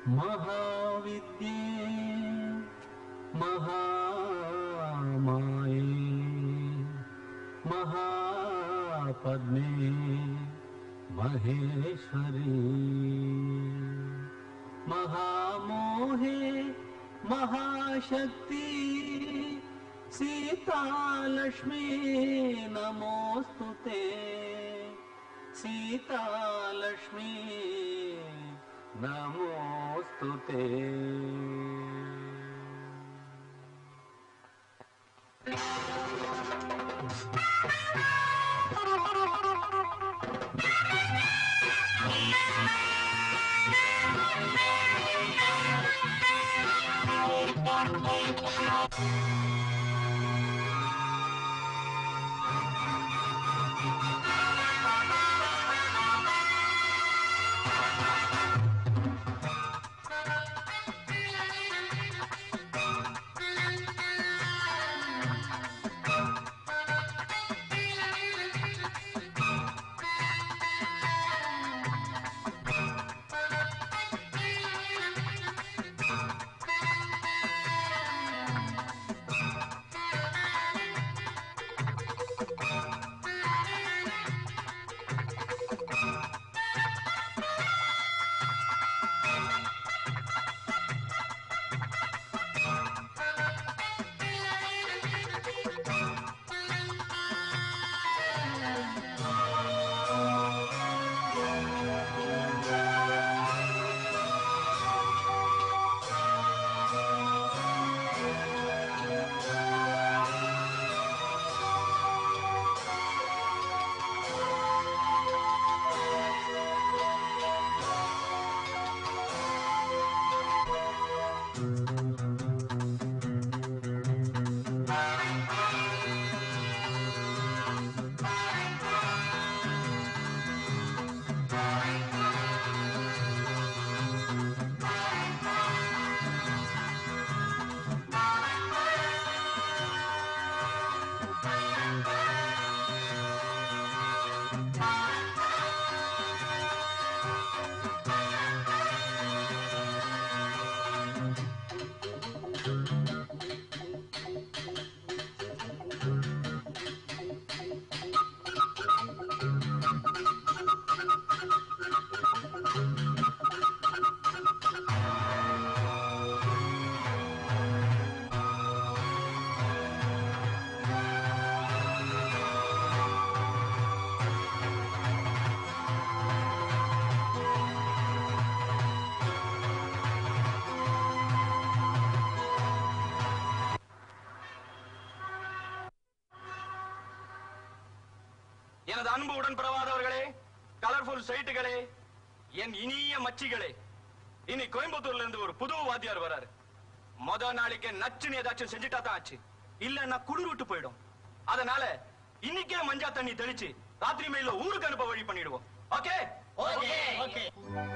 महाविद्ये महामाये महापद्मे महेश्वरी महामोहे महाशक्ति सीतालक्ष्मी नमोऽस्तु ते सीतालक्ष्मी नमोऽस्तु ते எனது அன்பு உடன் பிறவாதவர்களே கலர்ஃபுல் சைட்டுகளே என் இனிய மச்சிகளே இனி கோயம்புத்தூர்ல இருந்து ஒரு புது வாத்தியார் வராரு முத நாளைக்கு நச்சுன்னு ஏதாச்சும் செஞ்சுட்டா தான் ஆச்சு இல்லன்னா குளிர் விட்டு போயிடும் அதனால இன்னைக்கே மஞ்சா தண்ணி தெளிச்சு ராத்திரி மேல ஊருக்கு அனுப்ப வழி பண்ணிடுவோம் okay okay okay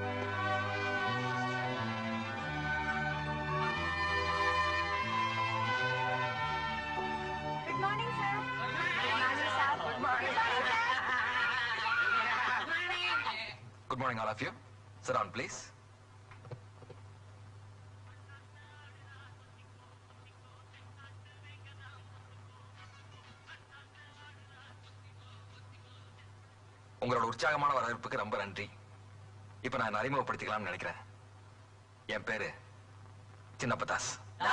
Good morning, sir. Good morning, sir. Good morning, sir. Good morning, all of you. Sit down, please. உங்களோட உற்சாகமான வரவேற்புக்கு ரொம்ப நன்றி இப்ப நான் என்னை அறிமுகப்படுத்திக்கலாம்னு நினைக்கிறேன் என் பேரு சின்னப்பதாஸ்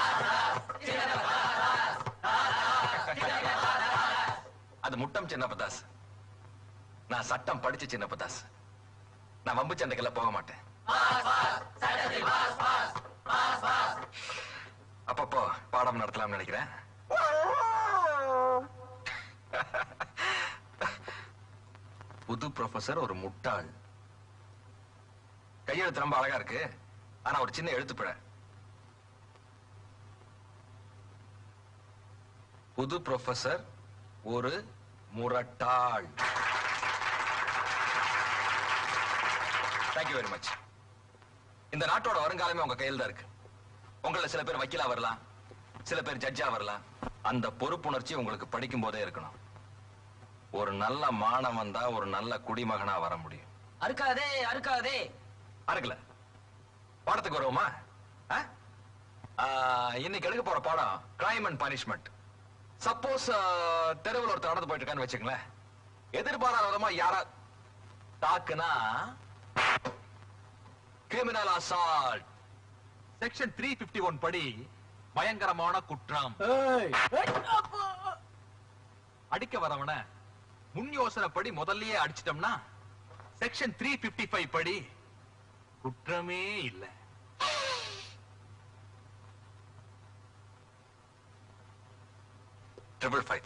அது முட்டம் சின்னப்பதாஸ் நான் சட்டம் படிச்ச சின்னப்பதாஸ் நான் வம்பு சண்டைக்கெல்லாம் போக மாட்டேன் அப்பப்போ பாடம் நடத்தலாம்னு நினைக்கிறேன் புது ப்ரொஃபசர் ஒரு முட்டாள் கையெழுத்து ரொம்ப அழகா இருக்கு ஆனா ஒரு சின்ன எழுத்துப்பிழை புது ப்ரொஃபசர் ஒரு முரட்டாள் தேங்க்யூ வெரி மச் இந்த நாட்டோட வருங்காலமே உங்க கையில் தான் இருக்கு உங்கள சில பேர் வக்கீலா வரலாம் சில பேர் ஜட்ஜா வரலாம் அந்த பொறுப்புணர்ச்சி உங்களுக்கு படிக்கும் போதே இருக்கணும் ஒரு நல்ல மாணவன் தான் ஒரு நல்ல குடிமகனா வர முடியும் அறுக்காதே அறுக்காதே அறுக்கல பாடத்துக்கு வருவோமா ஆ? ஆ, இன்னைக்கு எடுக்க போற பாடம் கிரைம் அண்ட் பனிஷ்மெண்ட் சப்போஸ் தெருவில் ஒருத்தர் நடந்து போயிட்டு இருக்கான்னு வச்சுங்களேன் எதிர்பாராத விதமா யாரா தாக்குனா criminal assault section three fifty one படி பயங்கரமான குற்றம் அடிக்க வரவன முன் யோசனைப்படி முதல்லயே அடிச்சிட்டோம்னா செக்ஷன் த்ரீ பிப்டி ஃபைவ் படி குற்றமே இல்லை ட்ரிபிள் ஃபைவ்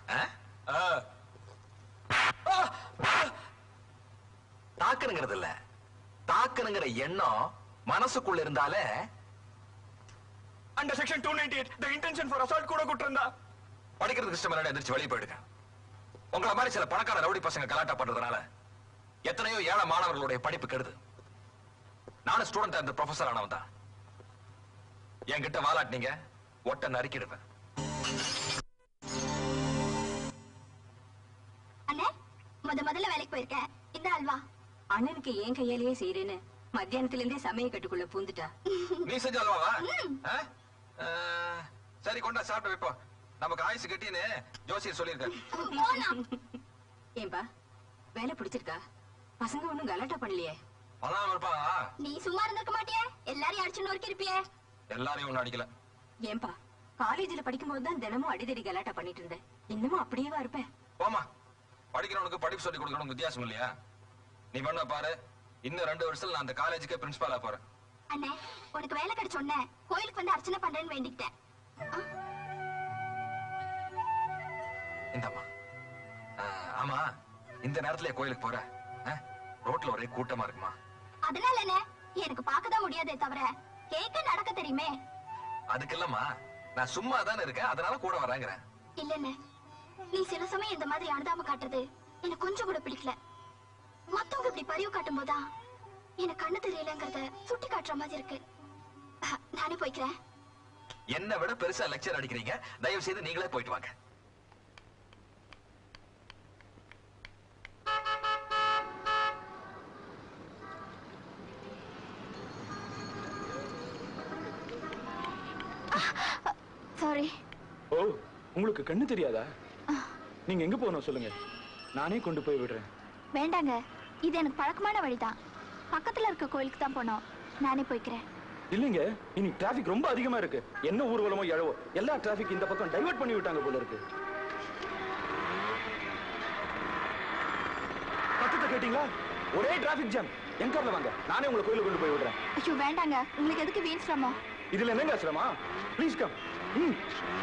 தாக்கணுங்கிறது இல்ல தாக்கணுங்கிற எண்ணம் மனசுக்குள்ள இருந்தாலே under section two ninety eight the intention for assault கூட குற்றம்தா படிக்கிறதுக்கு இஷ்டம் இல்லைன்னு எந்திரிச்சு வெளியே போயிடுங்க உங்களை மாதிரி சில பணக்கார ரவுடி பசங்க கலாட்டா பண்றதுனால எத்தனையோ ஏழை மாணவர்களுடைய படிப்பு கெடுது நானும் ஸ்டூடெண்ட் அந்த ப்ரொஃபசர் ஆனவன் தான் என்கிட்ட வாலாட்டினீங்க ஒட்ட நறுக்கிடுவேன் அண்ணே முத முதல்ல வேலைக்கு போயிருக்கேன் இந்த அல்வா அண்ணனுக்கு ஏன் கையாலேயே செய்யறேன்னு மத்தியானத்துல இருந்தே சமய கட்டுக்குள்ள பூந்துட்டா நீ செஞ்ச அல்வாவா ஆ? ஆ, சரி கொண்டா சாப்பிட்டு வைப்போம் நமக்கு ஆயுசு கட்டின்னு ஜோசியர் சொல்லியிருக்காரு போனா ஏன்பா வேலை பிடிச்சிருக்கா பசங்க ஒண்ணும் கலாட்டா பண்ணலையே அதான் இருப்பாங்க நீ சும்மா இருந்திருக்க மாட்டியே எல்லாரையும் அடிச்சு நொறுக்கி இருப்பியே எல்லாரையும் ஒண்ணு அடிக்கல ஏன்பா காலேஜ்ல படிக்கும்போது தான் தினமும் அடிதடி கலாட்டா பண்ணிட்டு இருந்தேன் இன்னமும் அப்படியேவா இருப்பேன் போமா படிக்கிறவனுக்கு படிப்பு சொல்லி கொடுக்கறவனுக்கு வித்தியாசம் இல்லையா நீ பண்ண பாரு இன்னும் ரெண்டு வருஷத்துல நான் அந்த காலேஜுக்கே பிரின்சிபாலா போறேன் அண்ணே உனக்கு வேலை கிடைச்ச உடனே கோயிலுக்கு வந்து அர்ச்சனை பண்றேன்னு வேண்டிக்கிட்டேன் இந்தம்மா ஆ, ஆமா இந்த நேரத்துல கோயிலுக்கு போற ஆ? ரோட்ல ஒரே கூட்டமா இருக்குமா அதனால என்ன எனக்கு பார்க்கதான் முடியாதே தவிர கேட்க நடக்க தெரியுமே அதுக்கு இல்லம்மா நான் சும்மா தானே இருக்கேன் அதனால கூட வரேங்கிறேன் இல்லண்ணே நீ சில சமயம் இந்த மாதிரி அனுதாபம் காட்டுறது எனக்கு கொஞ்சம் கூட பிடிக்கல மத்தவங்க இப்படி பரிவு காட்டும் போதா எனக்கு கண்ணு தெரியலங்கிறத சுட்டி காட்டுற மாதிரி இருக்கு அஹ், நானே போய்க்கிறேன் என்னை விட பெருசா லெக்சர் அடிக்கிறீங்க தயவு செய்து நீங்களே போயிட்டு வாங்க சாரி ஓ உங்களுக்கு கண்ணு தெரியாதா நீங்க எங்க போகணும் சொல்லுங்க நானே கொண்டு போய் விடுறேன் வேண்டாங்க இது எனக்கு பழக்கமான வழிதான் பக்கத்துல இருக்க கோயிலுக்கு தான் போனோம் நானே போய்க்கிறேன் இல்லைங்க இன்னைக்கு டிராபிக் ரொம்ப அதிகமா இருக்கு என்ன ஊர்வலமோ எழவோ எல்லா டிராபிக் இந்த பக்கம் டைவர்ட் பண்ணி விட்டாங்க போல இருக்கு பக்கத்தை கேட்டீங்களா ஒரே டிராபிக் ஜாம் என் கார்ல வாங்க நானே உங்களை கோயிலுக்கு கொண்டு போய் விடுறேன் ஐயோ வேண்டாங்க உங்களுக்கு எதுக்கு வீண் சிரமம் இதுல என்னங்க சிரமா ப்ளீஸ் கம் ம்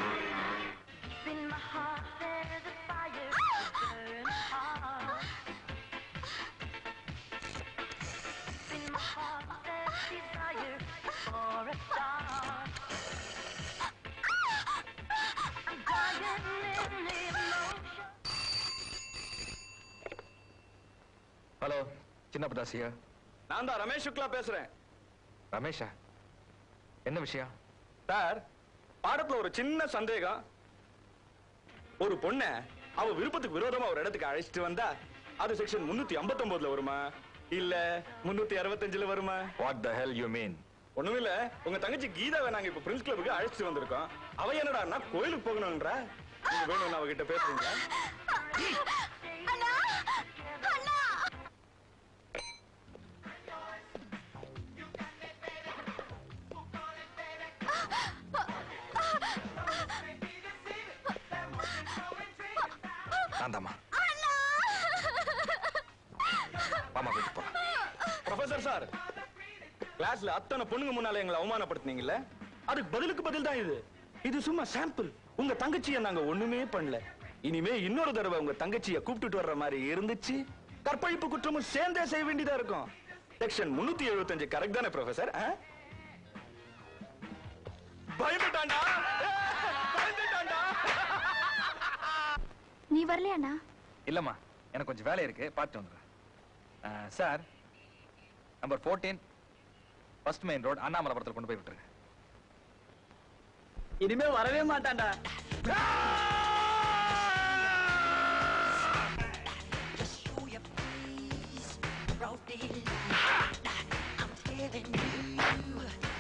ஹலோ சின்ன பதாசியா நான் தான் ரமேஷ் சுக்லா பேசுறேன் ரமேஷா என்ன விஷயம் சார் பாடத்துல ஒரு சின்ன சந்தேகம் ஒரு பொண்ண அவ விருப்பத்துக்கு விரோதமா ஒரு இடத்துக்கு அழைச்சிட்டு வந்தா அது செக்ஷன் முன்னூத்தி ஐம்பத்தொன்பதுல வருமா இல்ல முன்னூத்தி அறுபத்தஞ்சுல வருமா what the Hell you mean ஒண்ணும் இல்ல உங்க தங்கச்சி கீதாவை நாங்க இப்ப பிரின்ஸ் கிளப்புக்கு அழைச்சிட்டு வந்திருக்கோம் அவ என்னடான்னா கோயிலுக்கு போகணும்ன்றா நீங்க வேணும்னு அவகிட்ட பேசுறீங்களா அண்ணா அண்ணா நான்தாம்மா மாமா வீட்டுக்கு போலாம் ப்ரொஃபசர் சார் கிளாஸ்ல அத்தனை பொண்ணுங்க முன்னால எங்களை அவமானப்படுத்துனீங்கல்ல அதுக்கு பதிலுக்கு பதில் தான் இது இது சும்மா சாம்பிள் உங்க தங்கச்சியை நாங்க ஒண்ணுமே பண்ணல இனிமே இன்னொரு தடவை உங்க தங்கச்சியை கூப்பிட்டுட்டு வர்ற மாதிரி இருந்துச்சு கற்பழிப்பு குற்றமும் சேர்ந்தே செய்ய வேண்டியதா இருக்கும் செக்ஷன் முன்னூத்தி எழுபத்தஞ்சு கரெக்ட் தானே ப்ரொஃபசர் பயந்துட்டான்டா பயந்துட்டான்டா நீ வரலையா அண்ணா இல்லம்மா எனக்கு கொஞ்சம் வேலை இருக்கு பார்த்து வந்துடுறேன் sir number fourteen first main road அண்ணாமலைபுரத்தில் கொண்டு போய் விட்டுருங்க இனிமே வரவே மாட்டான்டா I'm telling you,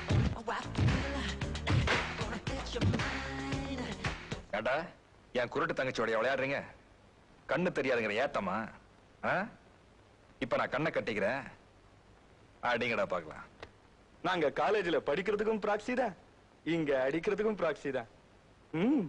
ஏண்டா என் குருட்டு தங்கச்சியோட விளையாடுறீங்க கண்ணு தெரியாதுங்கிற ஏத்தமா ஆ? இப்ப நான் கண்ணை கட்டிக்கிறேன் அடிங்கடா பார்க்கலாம் நாங்க காலேஜ்ல படிக்கிறதுக்கும் ப்ராக்சி தான் இங்க அடிக்கிறதுக்கும் ப்ராக்சி தான் ம்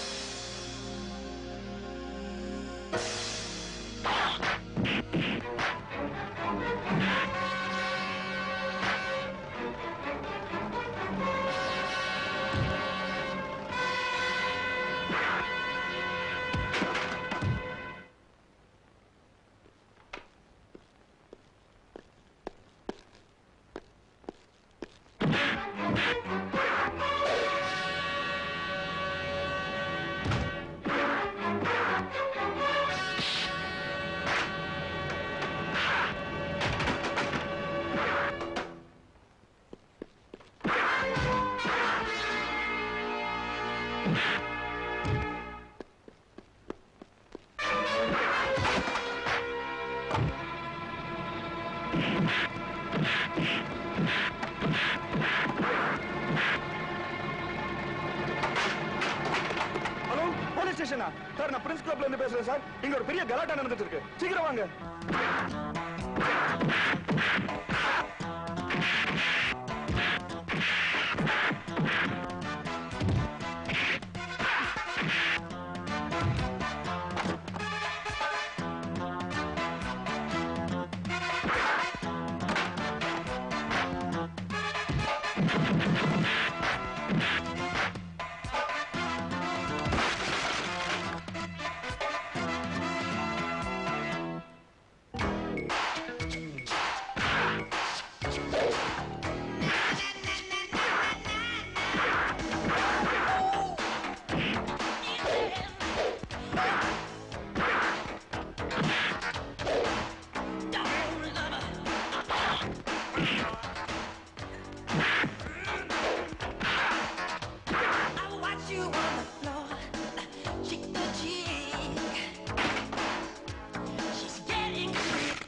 ஹலோ போலீஸ் ஸ்டேஷனா சார் நான் பிரின்ஸ் கிளப்ல இருந்து பேசுறேன் சார் இங்க ஒரு பெரிய கலாட்டா நடந்துட்டு இருக்கு சீக்கிரம் வாங்க I watch you on the floor, cheek to cheek. She's getting weak.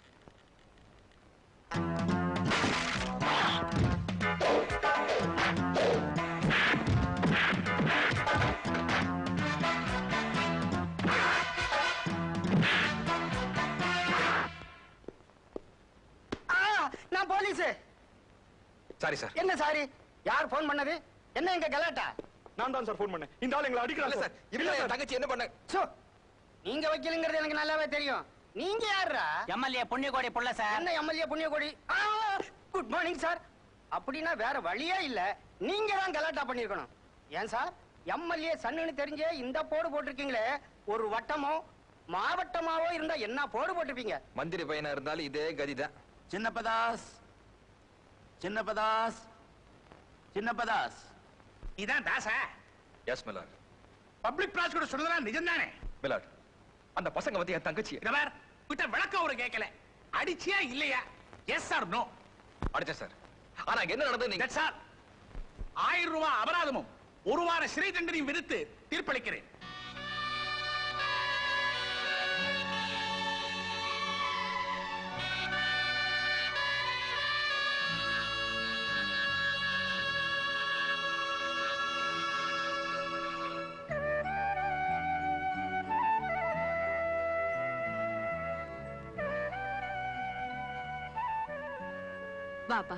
ஆ, நான் போலீஸ் சாரி சார் என்ன சாரி யார் போன் பண்ணது என்ன எங்க கலாட்டா நான் தான் சார் ஃபோன் பண்ணேன் இந்த ஆள் எங்களை அடிக்கிறான் சார் இல்ல சார் தங்கச்சி என்ன பண்ண சோ நீங்க வக்கீலுங்கிறது எனக்கு நல்லாவே தெரியும் நீங்க யாரா எம்எல்ஏ புண்ணியகோடி புள்ள சார் என்ன MLA Punniyakodi good morning sir அப்படின்னா வேற வழியே இல்ல நீங்க தான் கலாட்டா பண்ணிருக்கணும் ஏன் சார் எம்எல்ஏ சன்னுன்னு தெரிஞ்சே இந்த போடு போட்டிருக்கீங்களே ஒரு வட்டமோ மாவட்டமாவோ இருந்தா என்ன போடு போட்டிருப்பீங்க மந்திரி பையனா இருந்தாலும் இதே கதிதான் சின்னப்பதாஸ் சின்னப்பதாஸ் சின்னப்பதாஸ் இதான் தாசா எஸ் மிலாட் பப்ளிக் ப்ராசிக்யூட்டர் சொன்னதெல்லாம் நிஜம்தானே மிலாட் அந்த பசங்க வந்து என் தங்கச்சி இத பார் விட்ட விளக்கம் ஒரு கேட்கல அடிச்சியா இல்லையா எஸ் ஆர் நோ அடிச்சேன் சார் ஆனா அங்க என்ன நடந்தது நீங்க தட்ஸ் ஆல் ஆயிரம் ரூபாய் அபராதமும் ஒரு வார சிறை தண்டனையும் விதித்து தீர்ப்பளிக்கிறேன் பாபா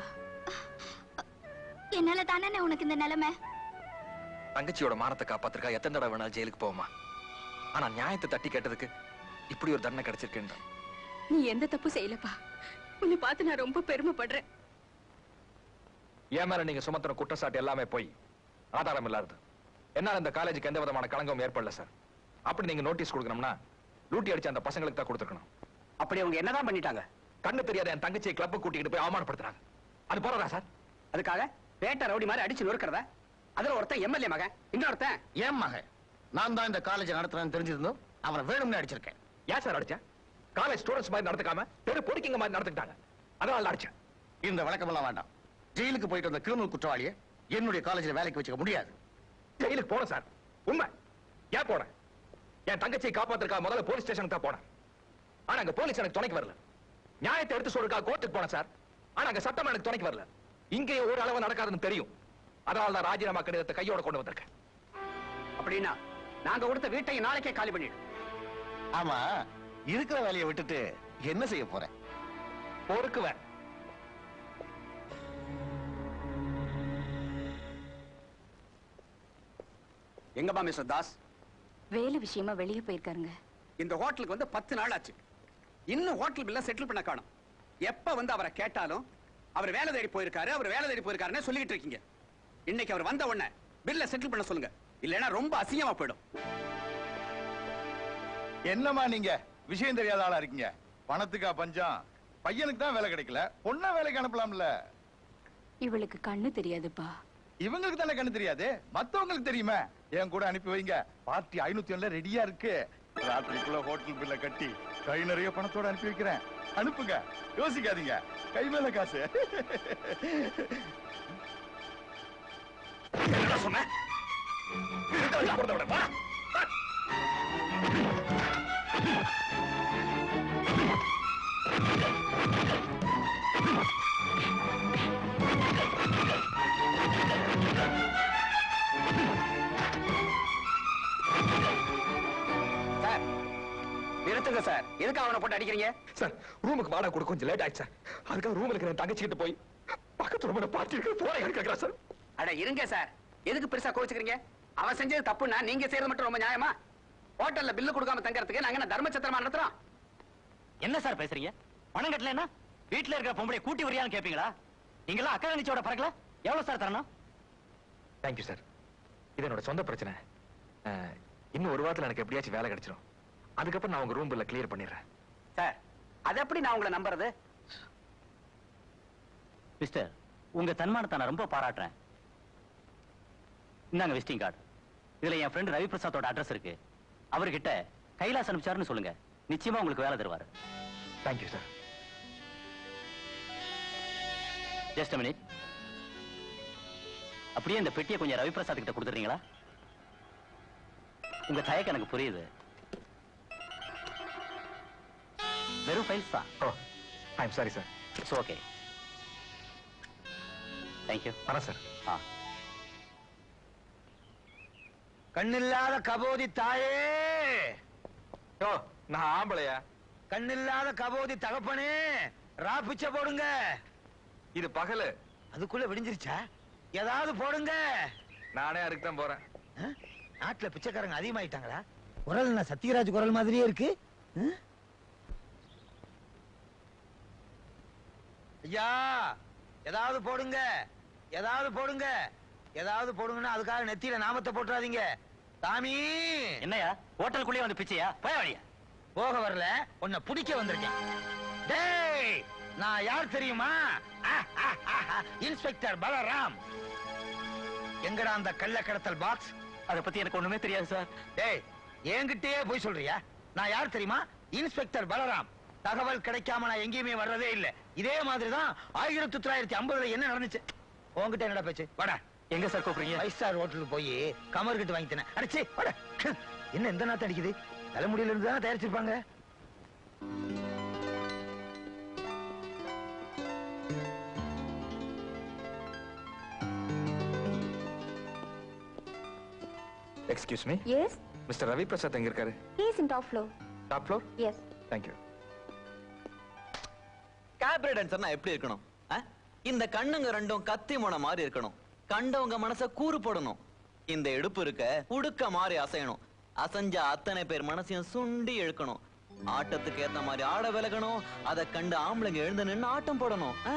என்னால தானே உனக்கு இந்த நிலைமை தங்கச்சியோட மானத்தை காப்பாத்திருக்கா எத்தனை தடவை வேணாலும் ஜெயிலுக்கு போமா ஆனா நியாயத்தை தட்டி கேட்டதுக்கு இப்படி ஒரு தண்டனை கிடைச்சிருக்குன்ற நீ எந்த தப்பு செய்யலப்பா உன்னை பார்த்து நான் ரொம்ப பெருமைப்படுறேன் என் மேல நீங்க சுமத்துற குற்றச்சாட்டு எல்லாமே போய் ஆதாரம் இல்லாதது என்னால இந்த காலேஜுக்கு எந்த விதமான களங்கம் ஏற்படல சார் அப்படி நீங்க நோட்டீஸ் கொடுக்கணும்னா லூட்டி அடிச்ச அந்த பசங்களுக்கு தான் கொடுத்துருக்கணும் அப்படி அவங்க என்னதான் பண்ணிட்டாங்க கண்ணு தெரியாத என் தங்கச்சியை கிளப்பு கூட்டிட்டு போய் அவமானப்படுத்துறாங்க அது போறதா சார் அதுக்காக பேட்டை ரவுடி மாதிரி அடிச்சு நொறுக்கிறதா அதுல ஒருத்தன் எம்எல்ஏ மகன் இன்னொருத்தன் ஏன் மகன் நான் தான் இந்த காலேஜ் நடத்துறேன்னு தெரிஞ்சிருந்தோம் அவனை வேணும்னு அடிச்சிருக்கேன் ஏன் சார் அடிச்சேன் காலேஜ் ஸ்டூடெண்ட்ஸ் மாதிரி நடந்துக்காம தெரு பொறுக்கிங்க மாதிரி நடந்துக்கிட்டாங்க அதனால தான் அடிச்சேன் இந்த விளக்கமெல்லாம் வேண்டாம் ஜெயிலுக்கு போயிட்டு வந்த கிரிமினல் குற்றவாளியை என்னுடைய காலேஜ்ல வேலைக்கு வச்சுக்க முடியாது ஜெயிலுக்கு போனேன் சார் உண்மை ஏன் போனேன் என் தங்கச்சியை காப்பாத்திருக்கா முதல்ல போலீஸ் ஸ்டேஷனுக்கு தான் போனேன் ஆனா அங்க போலீஸ் எனக்கு துணைக்கு வரல நியாயத்தை எடுத்து சொல்றதுக்கா கோர்ட்டுக்கு போனேன் சார் ஆனா அங்க சட்டம் எனக்கு துணைக்கு வரல இங்கேயும் ஒரு அளவு நடக்காதுன்னு தெரியும் அதனால தான் ராஜினாமா கடிதத்தை கையோட கொண்டு வந்திருக்கேன் அப்படின்னா நாங்க கொடுத்த வீட்டை நாளைக்கே காலி பண்ணிடு ஆமா இருக்கிற வேலையை விட்டுட்டு என்ன செய்ய போற பொறுக்குவேன் எங்கப்பா மிஸ்டர் தாஸ் வேலை விஷயமா வெளியே போயிருக்காருங்க இந்த ஹோட்டலுக்கு வந்து பத்து நாள் ஆச்சு இன்னும் ஹோட்டல் பில்ல செட்டில் பண்ண காணும் எப்ப வந்து அவரை கேட்டாலும் அவர் வேலை தேடி போயிருக்காரு அவர் வேலை தேடி போயிருக்காருன்னு சொல்லிட்டு இருக்கீங்க இன்னைக்கு அவர் வந்த உடனே பில்ல செட்டில் பண்ண சொல்லுங்க இல்லைன்னா ரொம்ப அசிங்கமா போயிடும் என்னம்மா நீங்க விஷயம் தெரியாத ஆளா இருக்கீங்க பணத்துக்கா பஞ்சம் பையனுக்கு தான் வேலை கிடைக்கல பொண்ணா வேலைக்கு அனுப்பலாம்ல இவளுக்கு கண்ணு தெரியாதுப்பா இவங்களுக்கு தானே கண்ணு தெரியாது மத்தவங்களுக்கு தெரியுமே என் கூட அனுப்பி வைங்க பார்ட்டி ஐநூத்தி ஒண்ணுல ரெடியா இருக்கு ராத்திரிக்குள்ள ஹோட்டல் பில்ல கட்டி கை நிறைய பணத்தோட அனுப்பி வைக்கிறேன் அனுப்புங்க யோசிக்காதீங்க கை மேல காசு என்னடா சொன்ன சார் நிறுத்துங்க சார் எதுக்கு அவனை போட்டு அடிக்கிறீங்க சார் ரூமுக்கு வாடகை கொடுக்க கொஞ்சம் லேட் ஆயிடுச்சு சார் அதுக்காக ரூம்ல இருக்கிற என் தங்கச்சிக்கிட்ட போய் பக்கத்து ரூம்ல பார்ட்டி இருக்கிற போன கேட்கிறேன் சார் அட இருங்க சார் எதுக்கு பெருசா கோச்சுக்கிறீங்க அவன் செஞ்சது தப்புன்னா நீங்க செய்யறது மட்டும் ரொம்ப நியாயமா ஹோட்டல்ல பில்லு கொடுக்காம தங்கறதுக்கு நாங்க என்ன தர்மச்சத்திரமா நடத்துறோம் என்ன சார் பேசுறீங்க பணம் கட்டலன்னா வீட்டுல இருக்கிற பொம்பளை கூட்டி வரியான்னு கேப்பீங்களா நீங்களா அக்கா தங்கச்சியோட பறக்கல எவ்வளவு சார் தரணும் தேங்க்யூ சார் இது என்னோட சொந்த பிரச்சனை அஹ், இன்னும் ஒரு வாரத்துல எனக்கு எப்படியாச்சும் வேலை கிடைச்சிரும் அதுக்கப்புறம் நான் உங்க ரூம் பில்ல கிளியர் பண்ணிடுறேன் சார் அது எப்படி நான் உங்களை நம்புறது மிஸ்டர் உங்க தன்மானத்தை நான் ரொம்ப பாராட்டுறேன் இந்தாங்க விசிட்டிங் கார்டு இதுல என் ஃப்ரெண்ட் ரவி பிரசாத்தோட அட்ரஸ் இருக்கு அவர்கிட்ட கைலாஸ் அனுப்பிச்சாருன்னு சொல்லுங்க நிச்சயமா உங்களுக்கு வேலை தருவாரு தேங்க்யூ சார் ஜஸ்ட் மினிட் அப்படியே இந்த பெட்டியை கொஞ்சம் ரவி பிரசாத் கிட்ட கொடுத்துறீங்களா உங்க தயக்கம் எனக்கு புரியுது வெறும் ஃபைல்ஸ் தான் oh I'm sorry sir it's okay thank you வரேன் சார் ஆ கண்ணில்லாத கபோதி தாயே ஓ நான் ஆம்பளையா கண்ணில்லாத கபோதி தகப்பனே ரா பிச்சை போடுங்க இது பகலு அதுக்குள்ள விடிஞ்சிருச்சா ஏதாவது போடுங்க நானே அதுக்கு தான் போறேன் ஆ? நாட்டுல பிச்சைக்காரங்க அதிகமாயிட்டாங்களா குரல் என்ன சத்யராஜ் குரல் மாதிரியே இருக்கு ஆ? ஐயா ஏதாவது போடுங்க ஏதாவது போடுங்க ஏதாவது போடுங்கன்னா அதுக்காக நெத்தியில நாமத்தை போட்டுறாதீங்க சாமி என்னையா ஹோட்டலுக்குள்ளே வந்து பிச்சையா போய் வழியா போக வரல உன்னை பிடிக்க வந்திருக்கேன் டேய் நான் யார் தெரியுமா இன்ஸ்பெக்டர் பலராம் எங்கடா அந்த கள்ள கடத்தல் பாக்ஸ் அதை பத்தி எனக்கு ஒண்ணுமே தெரியாது சார் டேய் என்கிட்டயே போய் சொல்றியா நான் யார் தெரியுமா இன்ஸ்பெக்டர் பலராம் தகவல் கிடைக்காம நான் எங்கேயுமே வர்றதே இல்ல இதே மாதிரிதான் ஆயிரத்தி தொள்ளாயிரத்தி ஐம்பதுல என்ன நடந்துச்சு உன்கிட்ட என்னடா பேச்சு வாடா எங்க சார் கூப்பிடுறீங்க ஃபைவ் ஸ்டார் ஹோட்டலுக்கு போய் கமர் கிட்ட வாங்கி தரேன் அடிச்சு வாடா என்ன எந்த நாத்து அடிக்குது தலைமுடியில இருந்து தானே தயாரிச்சிருப்பாங்க excuse me Yes, mister Ravi Prasad எங்க இருக்காரு he's in top floor. Top floor Yes. Thank you கேப்ரேடன்ஸ்னா எப்படி இருக்கணும் ஆ? இந்த கண்ணுங்க ரெண்டும் கத்தி முனை மாதிரி இருக்கணும் கண்டவங்க மனச கூறு போடணும் இந்த இடுப்பு இருக்க உடுக்க மாதிரி அசையணும் அசைஞ்ச அத்தனை பேர் மனசையும் சுண்டி இழுக்கணும் ஆட்டத்துக்கு ஏத்த மாதிரி ஆட விலகணும் அதை கண்டு ஆம்பளைங்க எழுந்து நின்னு ஆட்டம் போடணும் ஆ.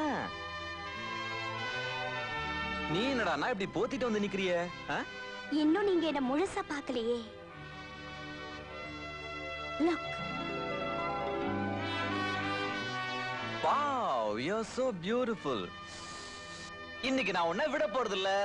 நீ என்னடான்னா இப்படி போத்திட்டு வந்து நிக்கிறிய இன்னும் நீங்க என்ன முழுசா பார்க்கலையே look wow you are so beautiful இன்னைக்கு நான் உன்னை விட போறது இல்ல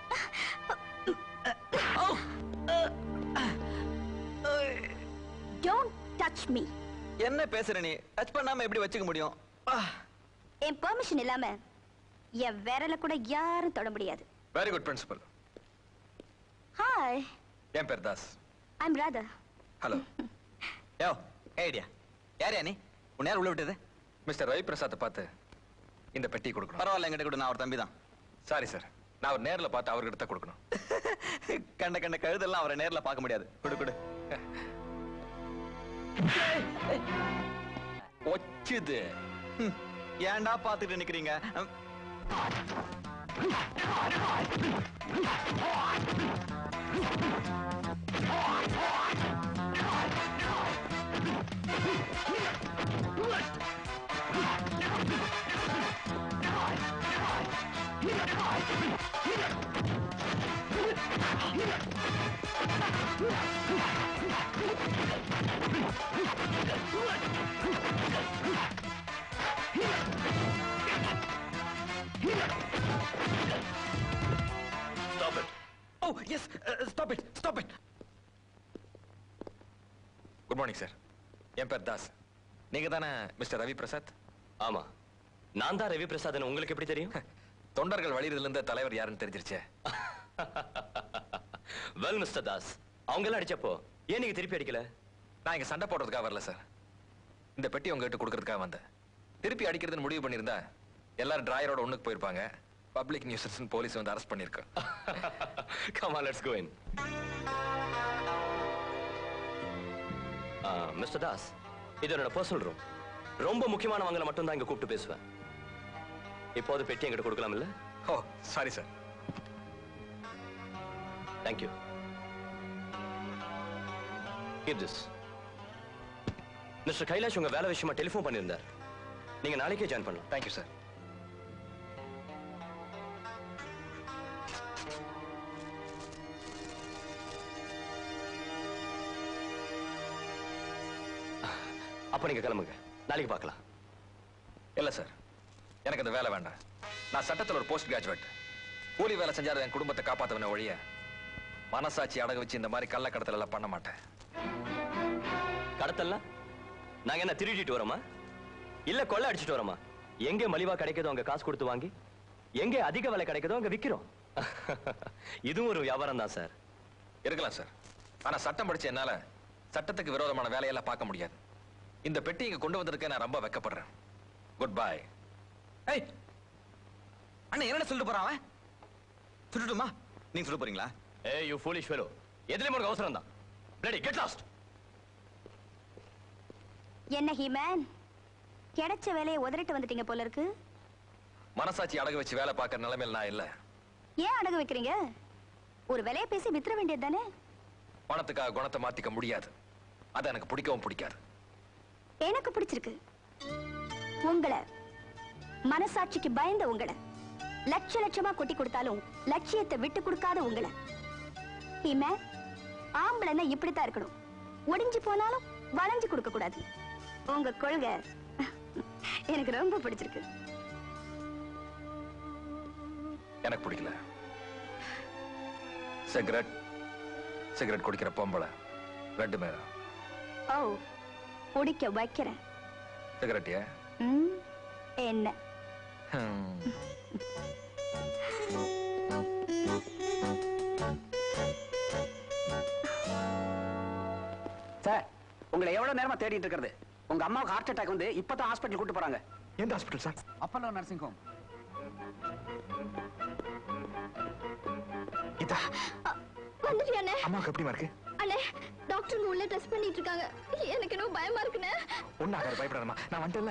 டோன்ட் டச் மீ என்ன பேசுற நீ டச் பண்ணாம எப்படி வச்சுக்க முடியும் என் பெர்மிஷன் இல்லாம என் விரல கூட யாரும் தொட முடியாது வெரி குட் பிரின்சிபல் ஹாய் என் பேர் தாஸ் ஐம் ராதா ஹலோ யோ ஐடியா யாரையா நீ உன்னை யார் உள்ள விட்டது மிஸ்டர் ரவி பிரசாத்தை பார்த்து இந்த பெட்டி கொடுக்கணும் பரவாயில்ல என்கிட்ட கூட நான் ஒரு தம்பி தான் சாரி சார் நான் அவர் நேர்ல பார்த்து அவர்கிட்ட தான் கொடுக்கணும் கண்ட கண்ட கழுதெல்லாம் அவரை நேர்ல பார்க்க முடியாது கொடு கொடு ஒச்சுது ம், ஏன்டா பாத்துட்டு நிக்கிறீங்க ம். Stop it. Oh, yes. Uh, stop it. Stop it. Good morning sir என் பேர் தாஸ் நீங்க தானே மிஸ்டர் ரவி பிரசாத் ஆமா நான் தான் ரவி பிரசாத் உங்களுக்கு எப்படி தெரியும் தொண்டர்கள் வழியில இருந்த தலைவர் யாருன்னு தெரிஞ்சிருச்சே வெல் மிஸ்டர் தாஸ் அவங்க எல்லாம் அடிச்சப்போ ஏன் நீங்க திருப்பி அடிக்கல நான் இங்க சண்டை போடுறதுக்காக வரல சார் இந்த பெட்டி உங்ககிட்ட கொடுக்கறதுக்காக வந்தேன் திருப்பி அடிக்கிறதுன்னு முடிவு பண்ணியிருந்தா எல்லாரும் டிராயரோட ஒண்ணுக்கு போயிருப்பாங்க பப்ளிக் நியூசன்ஸ் போலீஸ் வந்து அரெஸ்ட் பண்ணிருக்கோம் come on let's go in mister Das இது என்னோட பர்சனல் ரூம் ரொம்ப முக்கியமானவங்களை மட்டும் தான் இங்க கூப்பிட்டு பேசுவேன் இப்போது பெட்டி என்கிட்ட கொடுக்கலாம் இல்ல oh sorry sir thank you keep this mister Kailash உங்க வேலை விஷயமா டெலிஃபோன் பண்ணியிருந்தார் நீங்க நாளைக்கே ஜாயின் பண்ணலாம் தேங்க்யூ சார் அப்ப நீங்க கிளம்புங்க நாளைக்கு பார்க்கலாம் இல்ல சார் எனக்கு அந்த வேலை வேண்டாம் நான் சட்டத்துல ஒரு போஸ்ட் கிராஜுவேட் கூலி வேலை செஞ்சாத என் குடும்பத்தை காப்பாத்தவன ஒழிய மனசாட்சி அடகு வச்சு இந்த மாதிரி கள்ளக்கடத்தல் எல்லாம் பண்ண மாட்டேன் கடத்தல்லாம் நாங்க என்ன திருடிட்டு வரோமா இல்ல கொள்ள அடிச்சிட்டு வரோமா எங்க மலிவா கிடைக்குதோ அங்க காசு கொடுத்து வாங்கி எங்க அதிக விலை கிடைக்குதோ அங்க விக்கிறோம் இதுவும் ஒரு வியாபாரம் தான் சார் இருக்கலாம் சார் ஆனா சட்டம் படிச்ச என்னால சட்டத்துக்கு விரோதமான வேலையெல்லாம் பார்க்க முடியாது இந்த பெட்டி இங்க கொண்டு வந்திருக்க நான் ரொம்ப வெக்கப்படுறேன் குட் பை ஏய் அண்ணன் என்ன சொல்லிட்டு போறான் அவன் சுட்டுட்டுமா நீங்க சொல்ல போறீங்களா ஏய் யூ ஃபூலிஷ் ஃபெலோ எதுலயும் உனக்கு அவசரம் தான் பிளடி கெட் லாஸ்ட் என்ன ஹீமேன் கிடைச்ச வேலையை உதறிட்டு வந்துட்டீங்க போல இருக்கு மனசாட்சி அடகு வச்சு வேலை பார்க்கற நிலைமையில் நான் இல்ல ஏன் அடகு வைக்கிறீங்க ஒரு விலையை பேசி வித்துற வேண்டியது தானே பணத்துக்காக குணத்தை மாத்திக்க முடியாது அது எனக்கு பிடிக்கவும் பிடிக்காது எனக்கு பிடிச்சிருக்கு உங்களை மனசாட்சிக்கு பயந்த உங்களை லட்ச லட்சமா கொட்டி கொடுத்தாலும் லட்சியத்தை விட்டு கொடுக்காத உங்களை ஹீமேன் ஆம்பளைன்னா இப்படித்தான் இருக்கணும் ஒடிஞ்சு போனாலும் வளைஞ்சு கொடுக்க கூடாது உங்க கொள்கை எனக்கு ரொம்ப பிடிச்சிருக்கு எனக்கு பிடிக்கல சிகரெட் சிகரெட் குடிக்கிற பொம்பளை ரெண்டு பேரும் ஓ குடிக்க வைக்கிறேன் சிகரெட் ஏன் ம், என்ன ஹம். சார் உங்களை எவ்வளவு நேரமா தேடிட்டு இருக்கிறது உங்க அம்மாவுக்கு ஹார்ட் அட்டாக் வந்து இப்பதான் ஹாஸ்பிட்டல் கூட்டு போறாங்க எந்த hospital sir Apollo nursing home இதா வந்துட்டியா அண்ணே அம்மாவுக்கு எப்படிமா இருக்கு அண்ணே டாக்டர் உள்ள டெஸ்ட் பண்ணிட்டு இருக்காங்க எனக்கு இன்னும் பயமா இருக்குண்ணே ஒண்ணு ஆகாது பயப்படாதம்மா நான் வந்துட்டேன்ல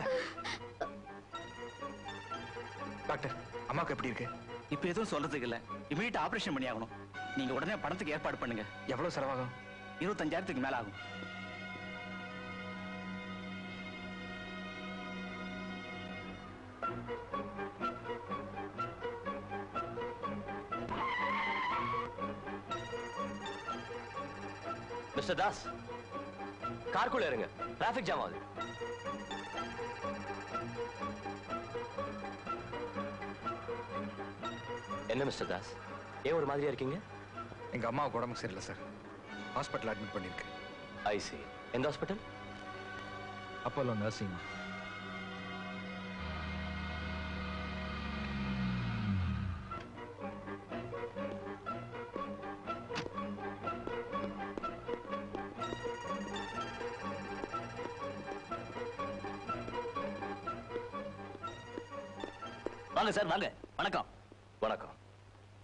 டாக்டர் அம்மாவுக்கு எப்படி இருக்கு இப்ப எதுவும் சொல்றதுக்கு இல்ல இமீடியட் ஆபரேஷன் பண்ணி ஆகணும் நீங்க உடனே பணத்துக்கு ஏற்பாடு பண்ணுங்க எவ்வளவு செலவாகும் இருபத்தஞ்சாயிரத்துக்கு மேல ஆகும் மிஸ்டர் தாஸ் கார்க்குள்ள இருங்க டிராபிக் ஜாம் ஆகுது என்ன மிஸ்டர் தாஸ் ஏன் ஒரு மாதிரியா இருக்கீங்க எங்க அம்மாவுக்கு உடம்புக்கு சரியில்லை சார் ஹாஸ்பிட்டல் அட்மிட் பண்ணிருக்கு ஐ சி எந்த ஹாஸ்பிட்டல் அப்போலோ நர்சிங் வாங்க சார் வாங்க வணக்கம் வணக்கம்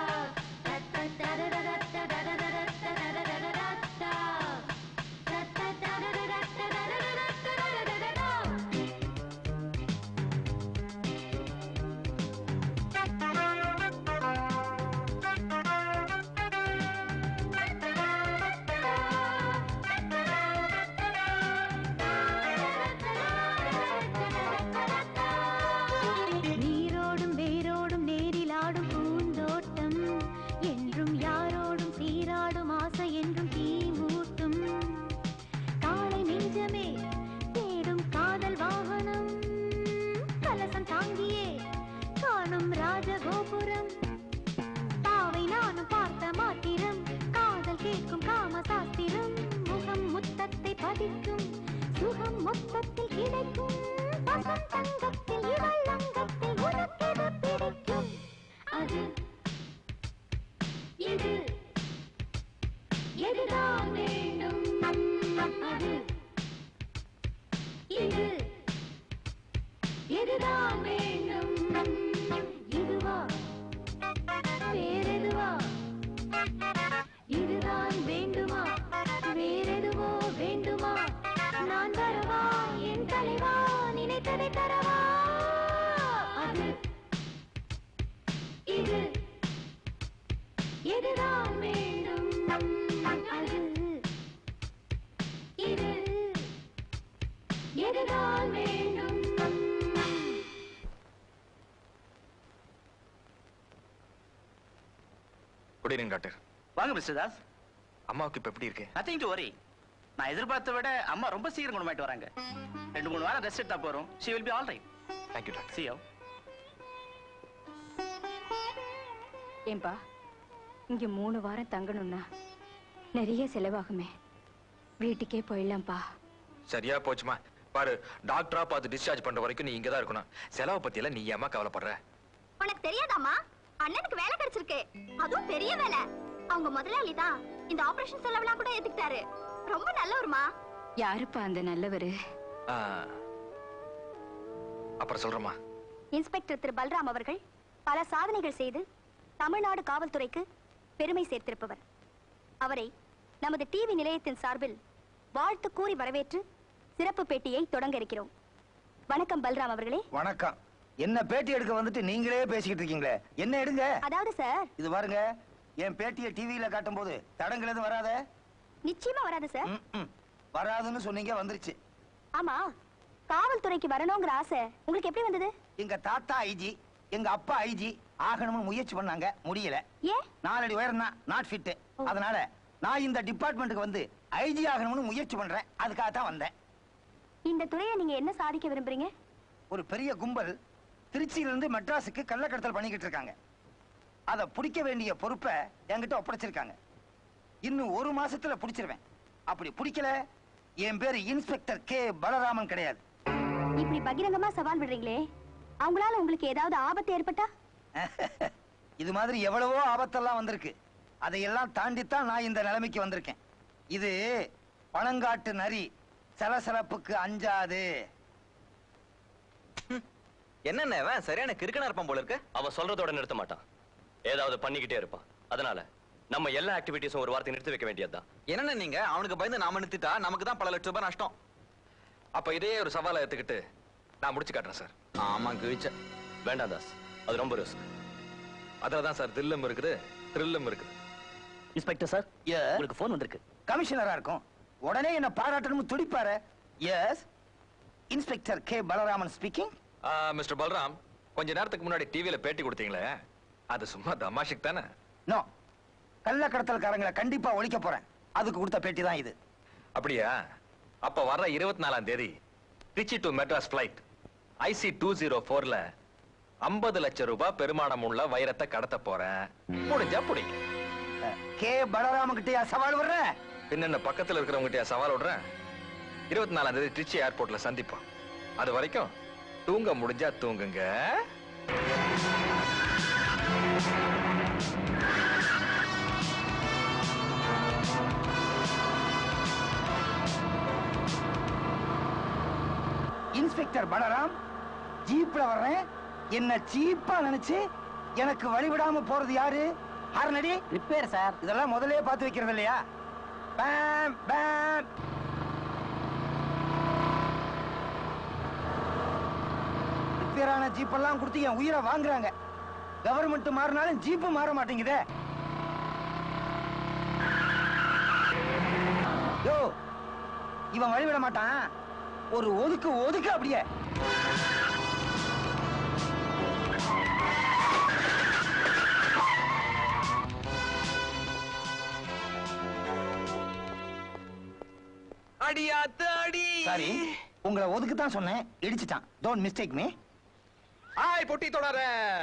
நீரோடும் வேரோடும் நேரில் ஆடும் பூந்தோட்டம் என்றும் யாரோடும் சீராடும் ஆசை என்றும் தீ மூட்டும் காலை நெஞ்சமே தேடும் காதல் வாகனம் கலசம் தாங்கியே காணும் ராஜகோபுரம் பாவை நானும் பார்த்த மாத்திரம் காதல் கேட்கும் காம சாஸ்திரம் முகம் முத்தத்தை பதிக்கும் சுகம் மொத்தத்தில் கிடைக்கும் பசம் தங்கத்தில் இவள் அங்கத்தில் உனக்கெது பிடிக்கும் அது இது எதுதான் வேண்டும் அது இது எதுதான் வேண்டும் இதுவா வேறெதுவா இதுதான் வேண்டுமா வேறெதுவோ வேண்டுமா நான் வரவா என் தலைவா நினைத்ததை தரவா அது இது எதுதான் வேண்டும் அது தான் வேண்டும் குட் ஈவினிங் டாக்டர் வாங்க மிஸ்டர் தாஸ் அம்மாவுக்கு இப்ப எப்படி இருக்கு நத்திங் டு வரி நான் எதிர்பார்த்த விட அம்மா ரொம்ப சீக்கிரம் குணமாயிட்டு வராங்க ரெண்டு மூணு வாரம் ரெஸ்ட் எடுத்தா போறோம் she will be all right thank you doctor see you ஏன்பா இங்க மூணு வாரம் தங்கணும்னா நிறைய செலவாகுமே வீட்டுக்கே போயிடலாம்ப்பா சரியா போச்சுமா பாரு டாக்டரா பார்த்து டிஸ்சார்ஜ் பண்ற வரைக்கும் நீ இங்கதான் இருக்கணும் செலவை பத்தி எல்லாம் நீ ஏமா கவலைப்படுற உனக்கு தெரியாதாம்மா அண்ணனுக்கு வேலை கிடைச்சிருக்கு அதுவும் பெரிய வேலை அவங்க முதலாளி தான் இந்த ஆபரேஷன் செலவெல்லாம் கூட ஏத்துக்கிட்டாரு ரொம்ப நல்லவருமா யாருப்பா அந்த நல்லவரு ஆ. அப்புறம் சொல்றேம்மா இன்ஸ்பெக்டர் திரு பல்ராம் அவர்கள் பல சாதனைகள் செய்து தமிழ்நாடு காவல்துறைக்கு பெருமை சேர்த்திருப்பவர் அவரை நமது டிவி நிலையத்தின் சார்பில் வாழ்த்து கூறி வரவேற்று சிறப்பு பேட்டியை தொடங்க இருக்கிறோம் வணக்கம் பல்ராம் அவர்களே வணக்கம் என்ன பேட்டி எடுக்க வந்துட்டு நீங்களே பேசிக்கிட்டு இருக்கீங்களே என்ன எடுங்க அதாவது சார் இது பாருங்க என் பேட்டியை டிவியில காட்டும் போது தடங்கள் எதுவும் வராத நிச்சயமா வராது சார் வராதுன்னு சொன்னீங்க வந்துருச்சு ஆமா காவல்துறைக்கு வரணுங்கிற ஆசை உங்களுக்கு எப்படி வந்தது எங்க தாத்தா ஐஜி எங்க அப்பா ஐஜி ஆகணும்னு முயற்சி பண்ணாங்க முடியல ஏன் நாலடி உயரம் தான் நாட் ஃபிட் அதனால நான் இந்த டிபார்ட்மெண்ட்டுக்கு வந்து ஐஜி ஆகணும்னு முயற்சி பண்றேன் அதுக்காக தான் வந்தேன் இந்த துறையை நீங்க என்ன சாதிக்க விரும்புறீங்க ஒரு பெரிய கும்பல் திருச்சியிலிருந்து மெட்ராஸுக்கு கள்ளக்கடத்தல் பண்ணிக்கிட்டு இருக்காங்க அதை பிடிக்க வேண்டிய பொறுப்பை என்கிட்ட ஒப்படைச்சிருக்காங்க இன்னும் ஒரு மாசத்துல பிடிச்சிருவேன் அப்படி பிடிக்கல என் பேரு இன்ஸ்பெக்டர் கே பலராமன் கிடையாது இப்படி பகிரங்கமா சவால் விடுறீங்களே அவங்களால உங்களுக்கு ஏதாவது ஆபத்து ஏற்பட்டா இது மாதிரி எவ்வளவோ ஆபத்தெல்லாம் வந்திருக்கு அதையெல்லாம் தாண்டித்தான் நான் இந்த நிலைமைக்கு வந்திருக்கேன் இது பணங்காட்டு நரி சலசலப்புக்கு அஞ்சாது என்னென்ன இவன் சரியான கிறுக்கனா இருப்பான் போல இருக்கு அவன் சொல்றதோட நிறுத்த மாட்டான் ஏதாவது பண்ணிக்கிட்டே இருப்பான் அதனால நம்ம எல்லா ஆக்டிவிட்டிஸும் ஒரு வாரத்தை நிறுத்தி வைக்க வேண்டியதுதான் என்னென்ன நீங்க அவனுக்கு பயந்து நாம நிறுத்திட்டா நமக்கு தான் பல லட்சம் ரூபாய் நஷ்டம் அப்ப இதே ஒரு சவாலை எடுத்துக்கிட்டு நான் முடிச்சு காட்டுறேன் சார் ஆமா கிழிச்ச வேண்டாம் தாஸ் அது ரொம்ப ரிஸ்க் அதுலதான் சார் தில்லும் இருக்குது த்ரில்லும் இருக்குது இன்ஸ்பெக்டர் சார் உங்களுக்கு ஃபோன் வந்திருக்கு கமிஷனரா இருக்கும் உடனே என்ன பாராட்டணும்னு துடிப்பாரு yes inspector K Balaraman speaking mister Balram கொஞ்ச நேரத்துக்கு முன்னாடி டிவியில பேட்டி கொடுத்தீங்களே அது சும்மா தமாஷுக்கு தானே நோ கள்ளக்கடத்தல்காரங்களை கண்டிப்பா ஒழிக்க போறேன் அதுக்கு கொடுத்த பேட்டி தான் இது அப்படியா அப்ப வர்ற இருபத்தி நாலாம் தேதி Trichy to Madras flight IC two zero ஃபோர்ல ஐம்பது லட்சம் ரூபாய் பெருமானம் உள்ள வைரத்தை கடத்த போறேன் முடிஞ்சா பிடிங்க கே பலராம கிட்டயா சவால் விடுற பின்ன பக்கத்துல இருக்கிறவங்ககிட்ட சவால் விடுறேன் இருபத்தி நாலாம் தேதி திருச்சி ஏர்போர்ட்ல சந்திப்போம் அது வரைக்கும் தூங்க முடிஞ்சா தூங்குங்க இன்ஸ்பெக்டர் பலராம் ஜீப்ல வர்றேன் என்ன சீப்பா நினைச்சு எனக்கு வழிவிடாம போறது யாரு ஹார்னடி ரிப்பேர் சார் இதெல்லாம் முதல்லயே பார்த்து வைக்கிறது இல்லையா பேம் பேம் ரிப்பேரான ஜீப்பெல்லாம் கொடுத்து என் உயிரை வாங்குறாங்க கவர்மெண்ட் மாறினாலும் ஜீப்பு மாற மாட்டேங்குதே யோ இவன் வழிவிட மாட்டான் ஒரு ஒதுக்கு ஒதுக்கு அப்படியே அடியாத்தாடி சாரி உங்களை ஒதுக்கு தான் சொன்னேன் இடிச்சிட்டான் டோன்ட் மிஸ்டேக் மீ ஆய் பொட்டி தொடர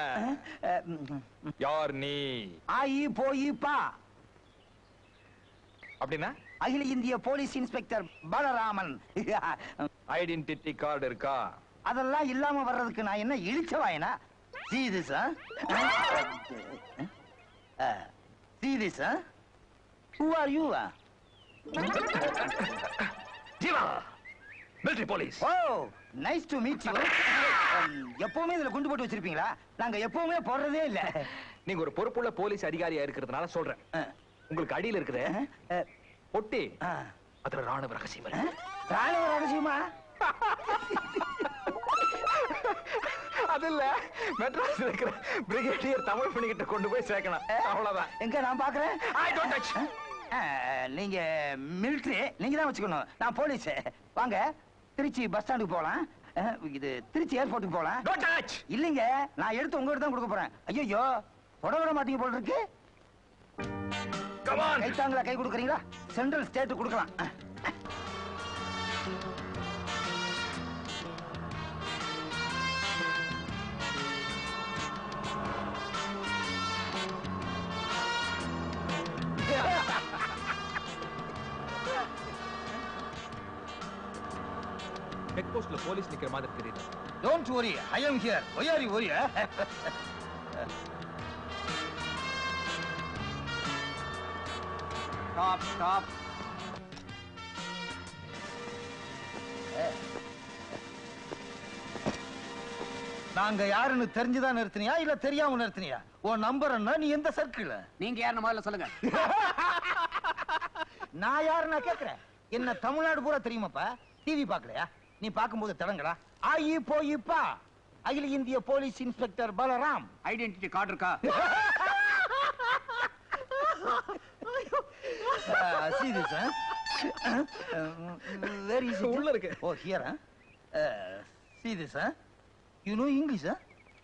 யார் நீ ஆயி போய் பா அப்படின்னா அகில இந்திய police inspector Balaraman identity card இருக்கா அதெல்லாம் இல்லாம வர்றதுக்கு நான் என்ன இழிச்சவாயனா see this huh? Uh, see this huh? who are you huh? Jeeva military police oh nice to meet you எப்பவுமே இதுல குண்டு போட்டு வச்சிருப்பீங்களா நாங்க எப்பவுமே போடுறதே இல்ல நீங்க ஒரு பொறுப்புள்ள போலீஸ் அதிகாரியா இருக்கிறதுனால சொல்றேன் உங்களுக்கு அடியில இருக்குது பொட்டி அதுல ராணுவ ரகசியம் இருக்கு ராணுவ ரகசியமா அது இல்ல மெட்ராஸ் இருக்கிற பிரிகேடியர் தமிழ் பண்ணிக்கிட்ட கொண்டு போய் சேர்க்கணும் அவ்வளவுதான் எங்க நான் பாக்குறேன் ஐ டோன்ட் டச் நீங்க மிலிட்டரி நீங்க தான் வச்சுக்கணும் நான் போலீஸ் வாங்க திருச்சி பஸ் ஸ்டாண்டுக்கு போலாம் அஹ், இது திருச்சி ஏர்போர்ட்டுக்கு போலாம் Don't touch! இல்லைங்க நான் எடுத்து உங்ககிட்ட தான் கொடுக்க போறேன் ஐயோ தொட விட மாட்டீங்க போல இருக்கு கை தாங்களா கை கொடுக்குறீங்களா சென்ட்ரல் ஸ்டேட் கொடுக்கலாம் அஹ். செக் போஸ்ட்ல போலீஸ் நிக்கிற மாதிரி தெரியுது don't worry I am here why are you worry stop stop நாங்க யாருன்னு தெரிஞ்சுதான் நிறுத்தினியா இல்ல தெரியாம நிறுத்தினியா உன் நம்பர் என்ன நீ எந்த சர்க்கிள் நீங்க யாருன்னு முதல்ல சொல்லுங்க நான் யாரு நான் கேக்குறேன் என்ன தமிழ்நாடு பூரா தெரியுமாப்பா டிவி பாக்கலையா நீ பாக்கும்போது தடங்கடா ஆயி போயிப்பா அகில இந்திய police inspector Balram identity card இருக்கா Uh, see this, huh? Uh, where is it? உள்ள இருக்கு. Oh, here, huh? Uh, see this, huh? You know English, huh?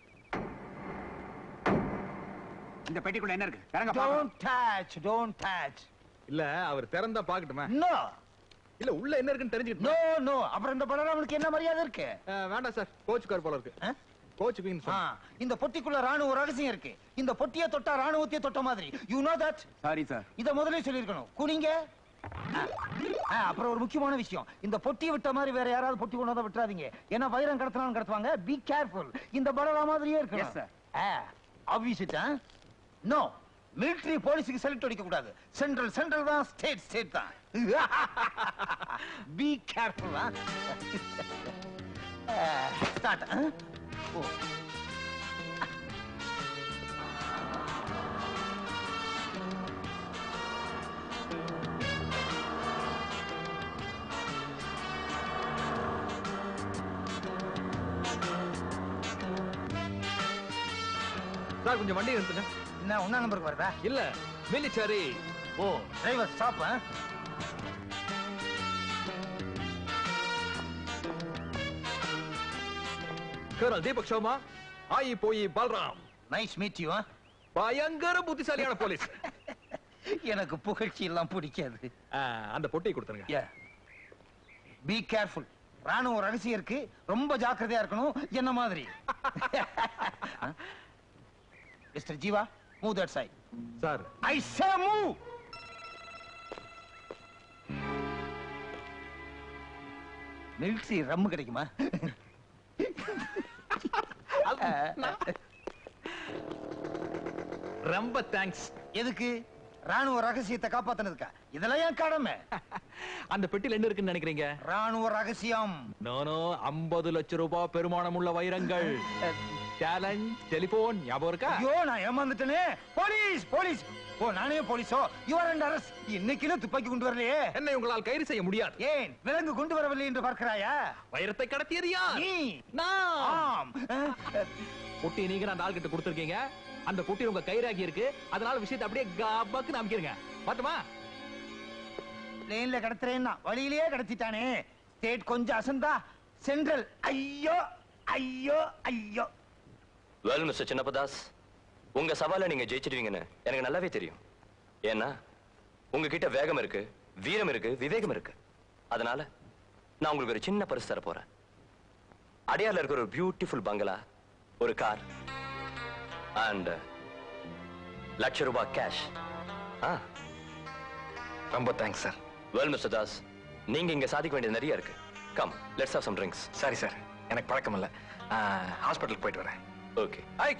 இந்த பெட்டிக்குள்ள என்ன இருக்கு இறங்க Don't பாக்கலாம் touch, don't touch. இல்ல அவர் திறந்தா பாக்கட்டுமா No, இல்ல உள்ள என்ன இருக்குன்னு தெரிஞ்சுக்கிட்டு no, no. அப்புறம் இந்த பலராமனுக்கு என்ன மரியாதை இருக்கு வேண்டாம் சார் கோச்சுக்கார் போல இருக்கு ஆ? கோச்சுக்கு ஆ, இந்த பொட்டிக்குள்ள ராணுவ ரகசியம் இருக்கு இந்த பொட்டியை தொட்டா ராணுவத்தையே தொட்ட மாதிரி you know that sorry sir இத முதல்ல சொல்லிருக்கணும் குனிங்க ஆ. ஆ, அப்புறம் ஒரு முக்கியமான விஷயம் இந்த பொட்டியை விட்ட மாதிரி வேற யாராவது பொட்டி கொண்டு வந்தா விட்டுறாதீங்க ஏன்னா வைரம் கடத்தினாலும் கடத்துவாங்க பி கேர்ஃபுல் இந்த பலரா மாதிரியே Yes, இருக்கணும் sir. ஆப்வியஸ் நோ மிலிட்டரி போலீஸுக்கு செலக்ட் அடிக்க கூடாது சென்ட்ரல் சென்ட்ரல் தான் ஸ்டேட் ஸ்டேட் தான் be careful start oh sir கொஞ்சம் வண்டி நிறுத்துங்க என்ன ஒன்னா நம்பருக்கு வருதா இல்ல military oh driver stop colonel Deepak Sharma ஆயி போய் பல்ராம் நைஸ் மீட் யூ பயங்கர புத்திசாலியான போலீஸ் எனக்கு புகழ்ச்சி எல்லாம் பிடிக்காது ஆ, அந்த பொட்டியை கொடுத்துருங்க பி கேர்ஃபுல் ராணுவ ரகசியம் இருக்கு ரொம்ப ஜாக்கிரதையா இருக்கணும் என்ன மாதிரி mister Jeeva move that side sir I say move military rum கிடைக்குமா ரொம்ப தேங்க்ஸ் எதுக்கு ராணுவ ரகசியத்தை காப்பாத்தினதுக்கா இதெல்லாம் என் கடமை அந்த பெட்டியில் என்ன இருக்குன்னு நினைக்கிறீங்க ராணுவ ரகசியம் நானோ ஐம்பது லட்சம் ரூபாய் பெருமானம் உள்ள வைரங்கள் சேலஞ்ச் டெலிபோன் ஞாபகம் இருக்கா ஐயோ நான் ஏமாந்துட்டேனே போலீஸ் போலீஸ் ஓ நானே போலீஸோ யுவர் அண்ட் அரஸ் இன்னைக்கு துப்பாக்கி கொண்டு வரலையே என்னை உங்களால் கைது செய்ய முடியாது ஏன் விலங்கு கொண்டு வரவில்லை என்று பார்க்கிறாயா வைரத்தை கடத்தியது யார் நீ நான் ஆம் அஹ், அஹ், பொட்டி நீங்க அந்த ஆள்கிட்ட கொடுத்துருக்கீங்க அந்த பொட்டி உங்க கைராகி இருக்கு அதனால விஷயத்தை அப்படியே கபக்கு நம்பிக்கிறீங்க பாத்துமா லேன்ல கடத்துறேன்னா வழியிலேயே கடத்திட்டானே ஸ்டேட் கொஞ்சம் அசந்தா சென்ட்ரல் ஐயோ ஐயோ ஐயோ வெல் மிஸ்டர் சின்னப்பதாஸ் உங்க சவாலை நீங்க ஜெயிச்சிடுவீங்கன்னு எனக்கு நல்லாவே தெரியும் ஏன்னா உங்ககிட்ட வேகம் இருக்கு வீரம் இருக்கு விவேகம் இருக்கு அதனால நான் உங்களுக்கு ஒரு சின்ன பரிசு தர போறேன் அடையார்ல இருக்கிற ஒரு பியூட்டிஃபுல் பங்களா ஒரு கார் அண்ட் லட்ச ரூபாய் கேஷ் ஆ ரொம்ப thanks sir well mister Das நீங்க இங்க சாதிக்க வேண்டியது நிறைய இருக்கு come let's have some drinks சரி சார் எனக்கு பழக்கம் இல்ல ஹாஸ்பிட்டலுக்கு போயிட்டு வரேன் ஓகே ஐக்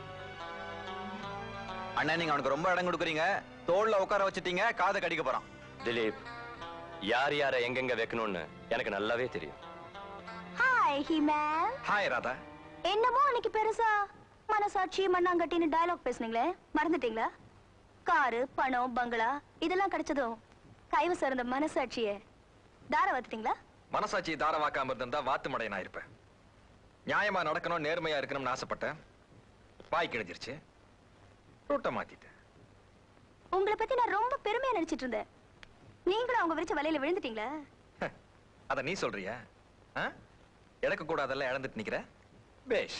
அண்ணா நீங்க அவனுக்கு ரொம்ப இடம் கொடுக்குறீங்க தோல்ல உட்கார வச்சிட்டீங்க காதை கடிக்க போறான் திலீப் யார் யாரை எங்கெங்க வைக்கணும்னு எனக்கு நல்லாவே தெரியும் ஹாய் ஹிமேன் ஹாய் ராதா என்னமோ அன்னைக்கு பெருசா மனசாட்சி மண்ணாங்கட்டின்னு டயலாக் பேசுனீங்களே மறந்துட்டீங்களா காரு பணம் பங்களா இதெல்லாம் கிடைச்சதும் கைவசம் இருந்த மனசாட்சிய தார வாத்துட்டீங்களா மனசாட்சி தார வாக்காம இருந்தா வாத்து மடையனா இருப்பேன் நியாயமா நடக்கணும் நேர்மையா இருக்கணும்னு ஆசைப்பட்டேன் வாய் கிழிஞ்சிருச்சு ரூட்டை மாத்திட்டேன் உங்களை பத்தி நான் ரொம்ப பெருமையா நினைச்சிட்டு இருந்தேன் நீங்களும் அவங்க விரிச்ச வலையில விழுந்துட்டீங்களா அத நீ சொல்றியா இழக்க கூடாதெல்லாம் இழந்துட்டு நிக்கிற பேஷ்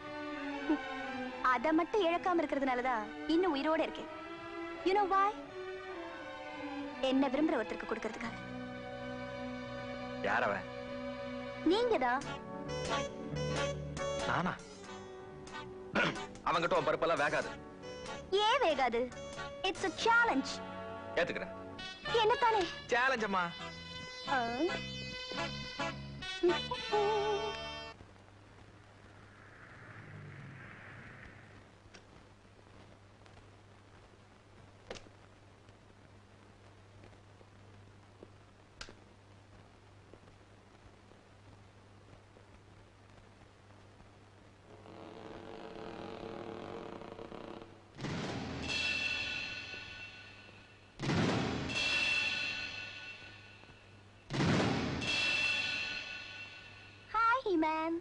அத மட்டும் இழக்காம இருக்கிறதுனாலதான் இன்னும் உயிரோட இருக்கேன் யூ நோ வாய் என்ன விரும்புற ஒருத்தருக்கு கொடுக்கறதுக்காக யார் அவன் நீங்க தான் நானா அவங்கிட்ட உன் பருப்பெல்லாம் வேகாது ஏன் வேகாது இட்ஸ் a சேலஞ்ச் ஏத்துக்கிறேன் என்ன தானே சேலஞ்ச் அம்மா ஹாய் மேம்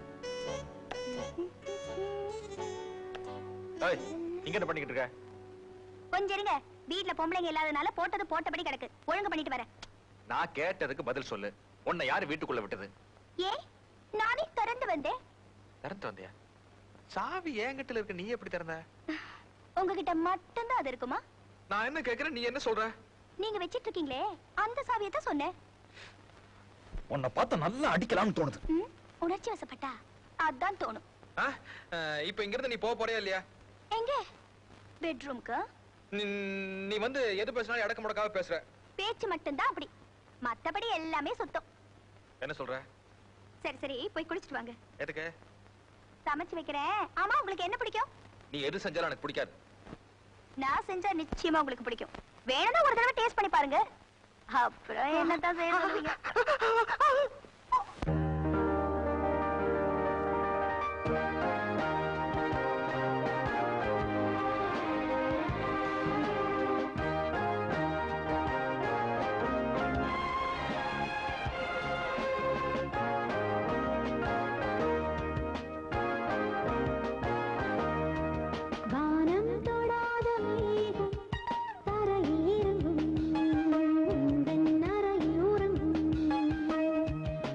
ஏய் இங்க என்ன பண்ணிக்கிட்டு இருக்க கொஞ்சம் இருங்க வீட்ல பொம்பளைங்க இல்லாதனால போட்டது போட்டபடி கிடக்கு ஒழுங்கு பண்ணிட்டு வரேன் நான் கேட்டதுக்கு பதில் சொல்லு உன்னை யாரு வீட்டுக்குள்ள விட்டது ஏ நானே திறந்து வந்தேன் திறந்து வந்தியா சாவி என்கிட்ட இருக்கு நீ எப்படி திறந்த உங்ககிட்ட மட்டும்தான் அது இருக்குமா நான் என்ன கேக்குறேன் நீ என்ன சொல்ற நீங்க வச்சிட்டு இருக்கீங்களே அந்த சாவியை தான் சொன்னேன் உன்னை பார்த்தா நல்லா அடிக்கலாம்னு தோணுது ம், உணர்ச்சி வசப்பட்டா அதான் தோணும் ஆ? அஹ், இப்ப இங்க இருந்து நீ போக போறியா இல்லையா எங்க பெட்ரூம்க்கு நீ நீ வந்து எது பேசினாலும் இடக்க முடக்காக பேசுற பேச்சு மட்டும்தான் அப்படி மத்தபடி எல்லாமே சுத்தம் என்ன சொல்ற சரி சரி போய் குளிச்சிட்டு வாங்க எதுக்கு சமைச்சு வைக்கிறேன் ஆமா உங்களுக்கு என்ன பிடிக்கும் நீ எது செஞ்சாலும் எனக்கு பிடிக்காது நான் செஞ்சா நிச்சயமா உங்களுக்கு பிடிக்கும் வேணும்னா ஒரு தடவை டேஸ்ட் பண்ணி பாருங்க அப்புறம் என்னதான் செய்ய சொல்றீங்க வானம் தொடாத மேகம் தரையிறங்கும் உந்தன் அறையில் உறங்கும்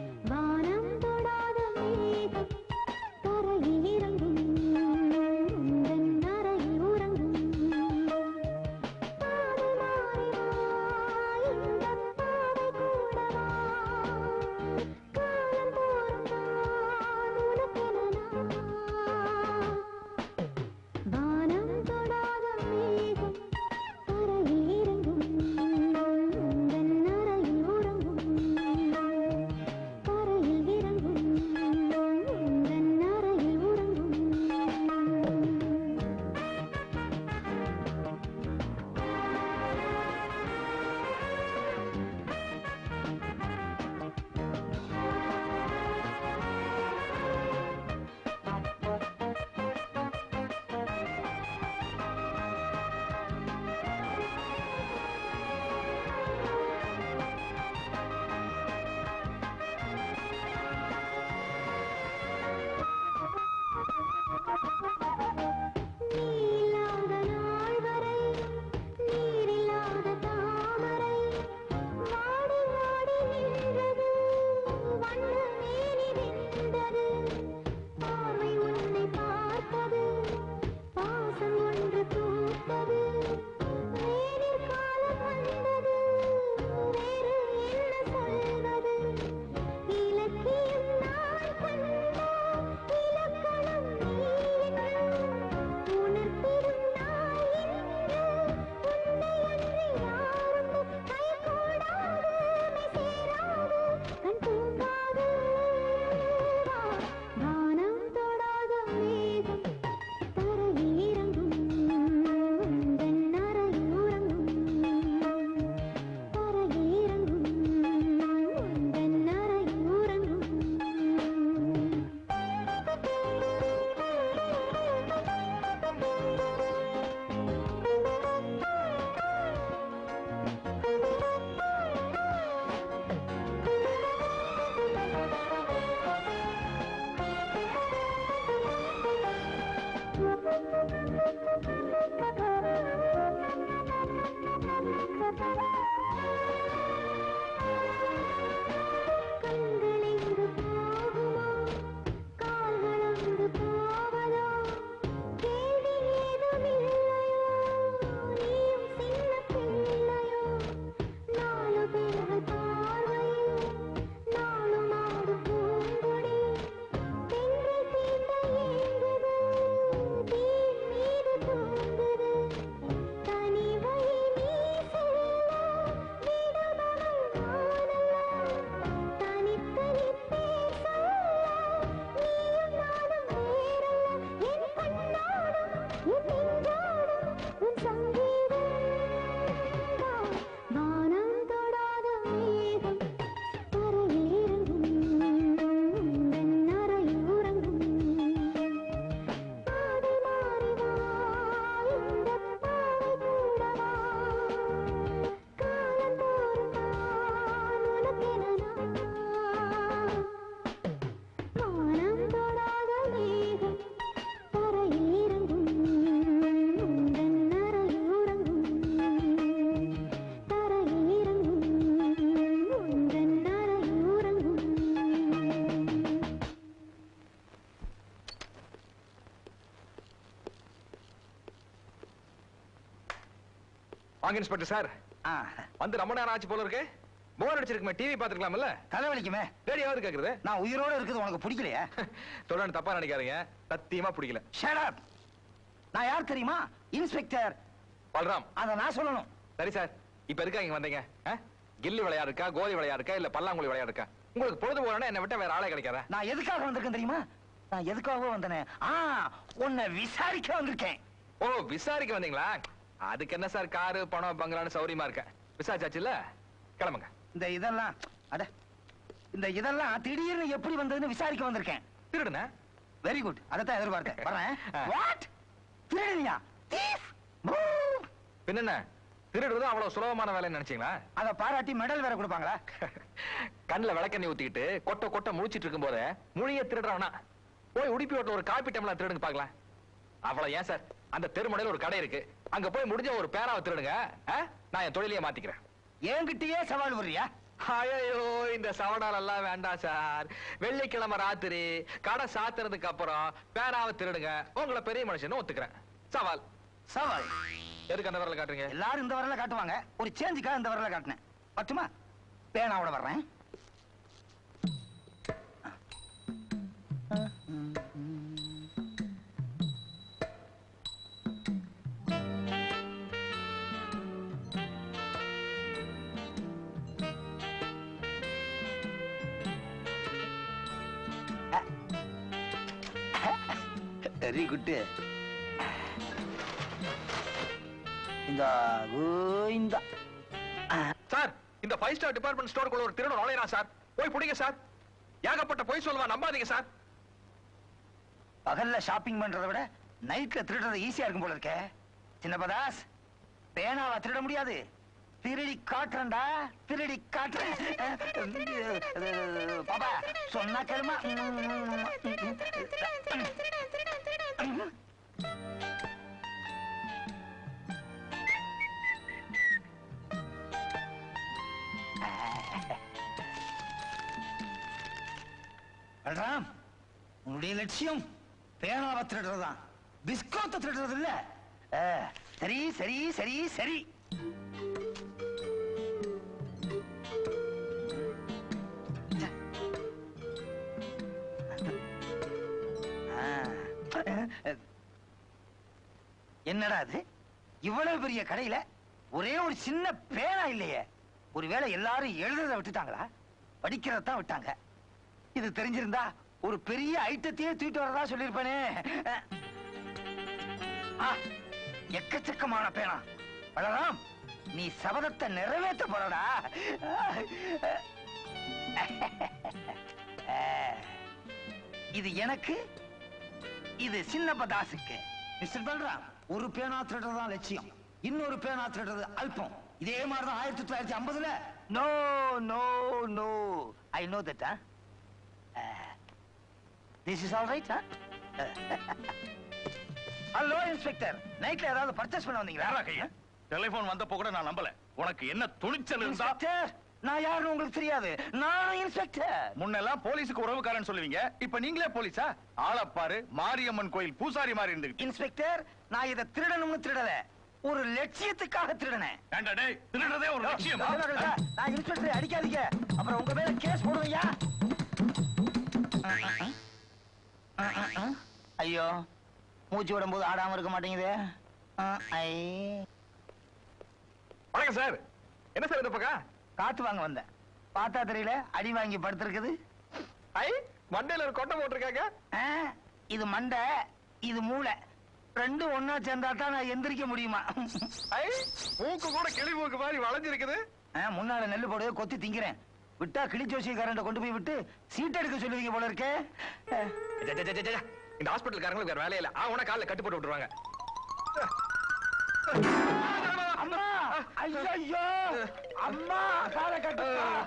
வாங்க இன்ஸ்பெக்டர் சார் வந்து ரொம்ப நேரம் ஆச்சு போல இருக்கு போர் அடிச்சிருக்குமே டிவி பாத்துக்கலாம்ல தலைவலிக்குமே ரேடியோவது கேக்குறது நான் உயிரோட இருக்குது உனக்கு பிடிக்கலையா சொல்றேன் தப்பா நினைக்காதீங்க சத்தியமா பிடிக்கல ஷட் அப் நான் யார் தெரியுமா இன்ஸ்பெக்டர் பல்ராம் அத நான் சொல்லணும் சரி சார் இப்ப இருக்கா இங்க வந்தீங்க ஆ? கில்லி விளையாடு இருக்கா கோலி விளையாடு இருக்கா இல்ல பல்லாங்குழி விளையாடு இருக்கா உங்களுக்கு பொழுது போறேன்னா என்ன விட்ட வேற ஆளே கிடைக்காதா நான் எதுக்காக வந்திருக்கேன் தெரியுமா நான் எதுக்காக வந்தனே ஆ உன்னை விசாரிக்க வந்திருக்கேன் ஓ விசாரிக்க வந்தீங்களா அதுக்கு என்ன சார் காரு பணம் பங்களான்னு சௌரியமா இருக்க விசாரிச்சாச்சுல்ல கிளம்புங்க இந்த இதெல்லாம் அட இந்த இதெல்லாம் திடீர்னு எப்படி வந்ததுன்னு விசாரிக்க வந்திருக்கேன் திருடுன வெரி குட் அதைத்தான் எதிர்பார்த்தேன் வரேன் வாட் திருடுனியா Thief! பின்ன திருடுறது அவ்வளவு சுலபமான வேலைன்னு நினைச்சீங்களா அத பாராட்டி மெடல் வேற கொடுப்பாங்களா கண்ணுல விளக்கண்ணி ஊத்திக்கிட்டு கொட்ட கொட்ட முழிச்சிட்டு இருக்கும் போதே முழிய திருடுறவனா போய் உடுப்பி ஓட்டுல ஒரு காப்பி டம்ளர் திருடுங்க பாக்கலாம் அவ்வளவு ஏன் சார் அந்த தெருமுனையில ஒரு கடை இருக்கு அங்க போய் முடிஞ்ச ஒரு பேராவை திருடுங்க ஆ? நான் என் தொழிலையே மாத்திக்கிறேன் என்கிட்டயே சவால் வர்றியா ஐயோ இந்த சவடால் எல்லாம் வேண்டாம் சார் வெள்ளிக்கிழமை ராத்திரி கடை சாத்துறதுக்கு அப்புறம் பேராவை திருடுங்க உங்களை பெரிய மனுஷன் ஒத்துக்கிறேன் சவால் சவால் எதுக்கு அந்த வரல காட்டுறீங்க எல்லாரும் இந்த வரல காட்டுவாங்க ஒரு சேஞ்சுக்காக இந்த வரல காட்டினேன் பட்டுமா பேனாவோட வர்றேன் வெரி குட் இந்த கோவிந்தா சார் இந்த ஃபைவ் ஸ்டார் டிபார்ட்மெண்ட் ஸ்டோருக்குள்ள ஒரு திருடன் நுழையறான் சார் போய் பிடிங்க சார் ஏகப்பட்ட பொய் சொல்லுவா நம்பாதீங்க சார் பகல்ல ஷாப்பிங் பண்றதை விட நைட்ல திருடுறது ஈஸியா இருக்கும் போல இருக்கே சின்ன பதாஸ் பேனாவா திருட முடியாது திருடி காட்டுறேன்டா திருடி காட்டுறேன் பாப்பா சொன்னா கேளுமா பல்ராம் உன்னுடைய லட்சியம் பேனாவை திருடுறதுதான் பிஸ்கோத்தை திருடுறது இல்ல ஆ, சரி சரி சரி சரி ஆ. என்னடா அது இவ்வளவு பெரிய கடையில ஒரே ஒரு சின்ன பேனா இல்லையே ஒருவேளை எல்லாரும் எழுதுறத விட்டுட்டாங்களா படிக்கிறத தான் விட்டாங்க இது தெரிஞ்சிருந்தா ஒரு பெரிய ஐட்டத்தையே தூக்கிட்டு வரதா சொல்லிருப்பானே ஆ, எக்கச்சக்கமான பேனா பலராம் நீ சபதத்தை நிறைவேற்ற போறடா இது எனக்கு இது சின்னப்ப தாசுக்கு மிஸ்டர் பல்ராம் ஒரு பேனா திருடுறதுதான் லட்சியம் இன்னொரு பேனா திருடுறது அல்பம் இதே மாதிரிதான் ஆயிரத்தி தொள்ளாயிரத்தி ஐம்பதுல no no no I know that this is all right hello inspector நைட்ல ஏதாவது பர்ச்சேஸ் பண்ண வந்தீங்களா டெலிபோன் வந்தப்போ கூட நான் நம்பல உனக்கு என்ன துணிச்சல் இருந்தா இன்ஸ்பெக்டர் நான் யாருன்னு உங்களுக்கு தெரியாது நான் இன்ஸ்பெக்டர் முன்னெல்லாம் போலீஸுக்கு உறவுக்காரன் சொல்லுவீங்க இப்ப நீங்களே போலீஸா ஆளப்பாரு மாரியம்மன் கோயில் பூசாரி மாதிரி இருந்துகிட்டு இன்ஸ்பெக்டர் நான் இதை திருடணும்னு திருடல ஒரு லட்சியத்துக்காக திருடனேன் ஏண்டா டேய், திருடுறதே ஒரு லட்சியமா நான் இன்ஸ்பெக்டர் அடிக்காதீங்க அப்புறம் உங்க மேல கேஸ் போடுவையா ஐயோ மூச்சு விடும்போது ஆடாம இருக்க மாட்டேங்குது ஐ வணக்கம் சார் என்ன சார் இந்த பக்கம் காத்து வாங்க வந்தேன் பார்த்தா தெரியல அடி வாங்கி படுத்திருக்குது ஐ மண்டையில ஒரு கொட்டை போட்டிருக்காங்க ஆ, இது மண்டை இது மூளை ரெண்டும் ஒன்னா சேர்ந்தா தான் நான் எந்திரிக்க முடியுமா ஐ மூக்கு கூட கிளி மூக்கு மாதிரி வளைஞ்சிருக்குது ஆ, முன்னால நெல்லு போடு கொத்தி திங்கிறேன் விட்டா கிளி ஜோசியக்காரன் கொண்டு போய் விட்டு சீட் எடுக்க சொல்லுவீங்க போல இருக்கே ஆ, ஜ, ஜ, ஜ, ஜ, ஜ. இந்த ஹாஸ்பிட்டல்காரங்களுக்கு வேற வேலையே இல்ல ஆ உன கால்ல கட்டு போட்டு விட்டுருவாங்க அம்மா ஐயோ அம்மா காலை கட்டு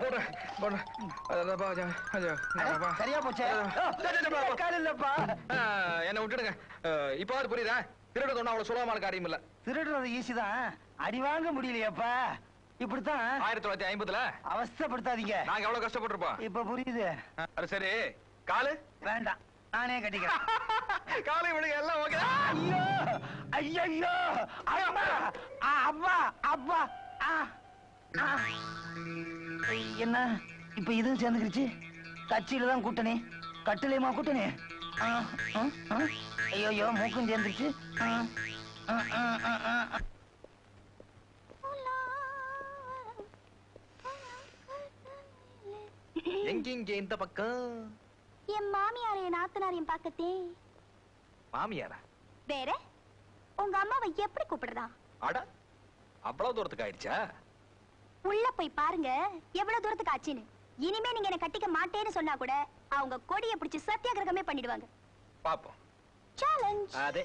அட, சரியா போச்சே கால் இல்லப்பா என்ன விட்டுடுங்க இப்பவாது புரியுதா திருடுறது ஒண்ணும் அவ்வளவு சுலபமான காரியம் இல்ல திருடுறது ஈஸி தான் அடி வாங்க முடியலையப்பா இப்படித்தான் ஆயிரத்தி தொள்ளாயிரத்தி ஐம்பதுல அவஸ்தைப்படுத்தாதீங்க நாங்க எவ்வளவு கஷ்டப்பட்டிருப்போம் இப்ப புரியுது அது சரி காலு வேண்டாம் நானே கட்டிக்கிறேன் காலை விடுங்க எல்லாம் ஓகே ஐயோ ஐயோ அம்மா ஆ, அப்பா அப்பா ஆ, ஆ. என்ன இப்ப இதுவும் சேர்ந்துக்கிடுச்சு கட்சியில தான் கூட்டணி கட்டிலையுமா கூட்டணி ஆ, ஆ, ஆ. ஐயோ ஐயோ மூக்கும் சேர்ந்துருச்சு ஆ, ஆ, ஆ, ஆ, ஆ, ஆ. எங்கெங்க இந்த பக்கம் என் மாமியாரையும் நாத்தனாரையும் பார்க்கத்தே மாமியாரா வேற உங்க அம்மாவை எப்படி கூப்பிடுறதா அட அவ்வளவு தூரத்துக்கு ஆயிடுச்சா உள்ள போய் பாருங்க எவ்வளவு தூரத்துக்கு ஆச்சுன்னு இனிமே நீங்க என்ன கட்டிக்க மாட்டேன்னு சொன்னா கூட அவங்க கொடிய பிடிச்சு சத்தியாகிரகமே பண்ணிடுவாங்க பாப்போம் சேலஞ்ச் அதே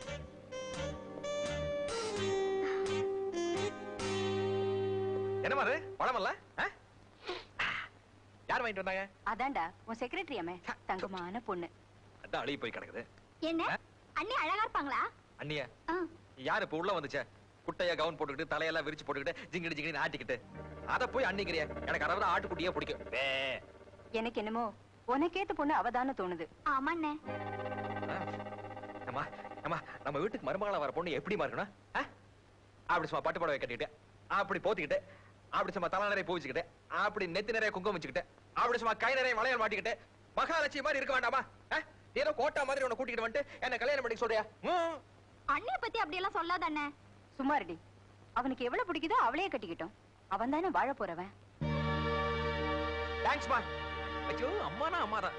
என்னமா அது பழமல்ல ஆ? யார் வாங்கிட்டு வந்தாங்க அதான்டா உன் செக்ரட்டரி அம்மே தங்கமான பொண்ணு அதான் அழுகி போய் கிடக்குது என்ன அண்ணி அழகா இருப்பாங்களா அண்ணியா ஆ. யாரு இப்ப உள்ள வந்துச்சே குட்டையா கவுன் போட்டுக்கிட்டு தலையெல்லாம் விரிச்சு போட்டுக்கிட்டு ஜிங்கிடி ஜிங்கிடி ஆட்டிக்கிட்டு அத போய் அன்னிக்கிறிய எனக்கு அதாவது ஆட்டுக்குட்டியே பிடிக்கும் வே. எனக்கு என்னமோ உனக்கேத்த பொண்ணு அவதான தோணுது ஆமா அண்ணே அம்மா அம்மா நம்ம வீட்டுக்கு மருமகளா வர பொண்ணு எப்படிமா இருக்கணும் ஆ? அப்படி சும்மா பட்டு புடவை கட்டிக்கிட்டு அப்படி போத்திக்கிட்டு அப்படி சும்மா தலை நிறைய பூவிச்சுக்கிட்டு அப்படி நெத்தி நிறைய குங்குமம் வச்சுக்கிட்டு அப்படி சும்மா கை நிறைய வளையல் மாட்டிக்கிட்டு மகாலட்சுமி மாதிரி இருக்க வேண்டாமா ஆ? ஏதோ கோட்டா மாதிரி உன்னை கூட்டிக்கிட்டு வந்துட்டு என்ன கல்யாணம் பண்ணி சொல்றியா ம். அண்ணிய பத்தி அப்படி எல்லாம் சொல்லாத அண்ணே சும்மா இருடி அவனுக்கு எவ்வளவு பிடிக்குதோ அவளையே கட்டிக்கிட்டோம் அவன் தானே வாழ போறவன் தேங்க்ஸ்மா ஐயோ அம்மானா அம்மா தான்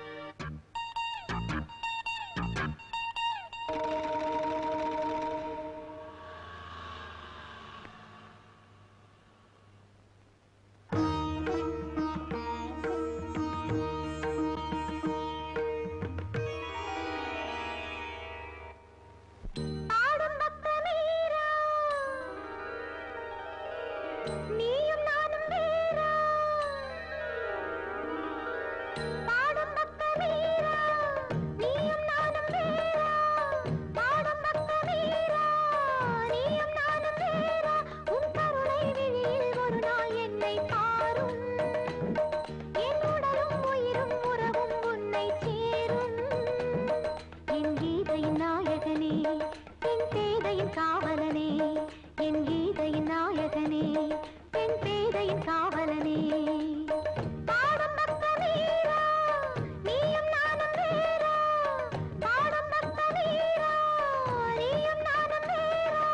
பாடும் பக்கமீரா நீயும் நானும் வேறா பாடும் பக்கமீரா நீயும் நானும் வேறா பாடும் பக்கமீரா நீயும் நானும் வேறா உன் கருணை விழியில் ஒரு நாள் என்னை பாரும் என் உடலும் உயிரும் உறவும் உன்னை சேரும் என் கீதையின் நாயகனே என் பேதையின் காவலனே என் கீதையின் நாயகனே என் பேதையின் காவலனே பாடும் பக்கமீரா நீயும் நானும் வேறா பாடும் பக்கமீரா நீயும் நானும் வேறா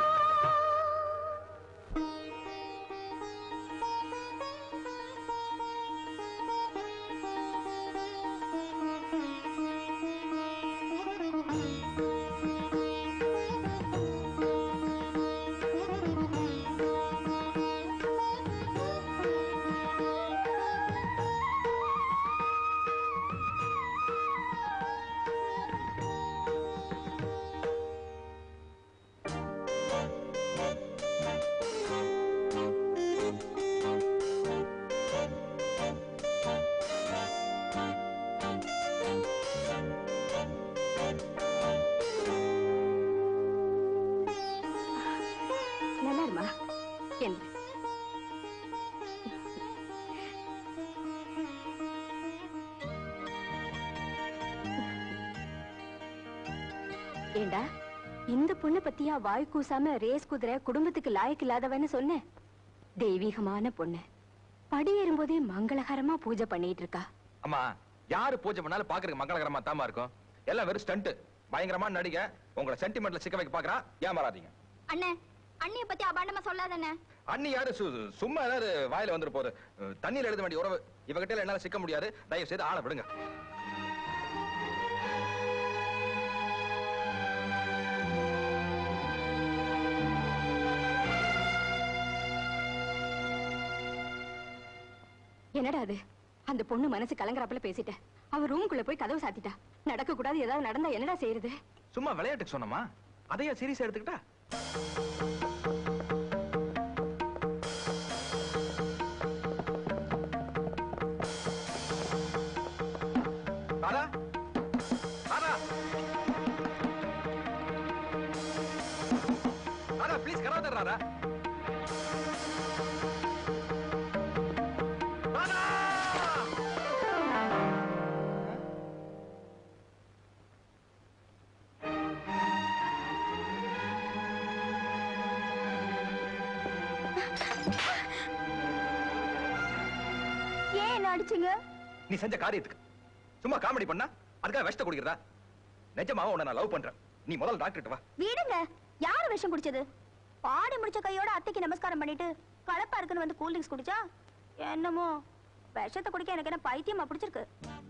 நல்லா இருமா என்று ஏண்டா இந்த பொண்ணு பத்தியா வாய் கூசாம ரேஸ் குதிரை குடும்பத்துக்கு லாயக்கு இல்லாதவன்னு சொன்னேன் தெய்வீகமான பொண்ணு படி ஏறும்போதே மங்களகரமா பூஜை பண்ணிட்டு இருக்கா அம்மா யாரு பூஜை பண்ணாலும் பாக்குறதுக்கு மங்களகரமா தாமா இருக்கும் எல்லாம் வெறும் ஸ்டண்ட் பயங்கரமா நடிகை உங்களை சென்டிமெண்ட்ல சிக்க வைக்க பாக்குறா ஏமாறாதீங்க அண்ணே அண்ணிய பத்தி அபாண்டமா சொல்லாத அண்ணே அண்ணி யாரு சு- சும்மா ஏதாவது வாயில வந்துட்டு போகுது அஹ், தண்ணியில எழுத வேண்டிய உறவு இவகிட்ட எல்லாம் என்னால சிக்க முடியாது தயவு செய்து ஆளை விடுங்க என்னடா அது அந்த பொண்ணு மனசு கலங்கறாப்புல பேசிட்ட அவ ரூமுக்குள்ள போய் கதவு சாத்திட்டா நடக்க கூடாது ஏதாவது நடந்தா என்னடா செய்யறது சும்மா விளையாட்டுக்கு சொன்னமா அதையா சீரியஸா எடுத்துக்கிட்டா ராதா ராதா ராதா ப்ளீஸ் கதவு தர ராதா ராதா என்ன அடிச்சீங்க நீ செஞ்ச காரியத்துக்கு சும்மா காமெடி பண்ணா அதுக்காக விஷத்தை குடிக்கிறதா நிஜமாவா உன்னை நான் லவ் பண்றேன் நீ முதல்ல டாக்டர் வா விடுங்க யாரு விஷம் குடிச்சது பாடி முடிச்ச கையோட அத்தைக்கு நமஸ்காரம் பண்ணிட்டு கலப்பா இருக்குன்னு வந்து கூல் ட்ரிங்க்ஸ் குடிச்சா என்னமோ விஷத்தை குடிக்க எனக்கு என்ன பைத்தியமா பிடிச்சிருக்கு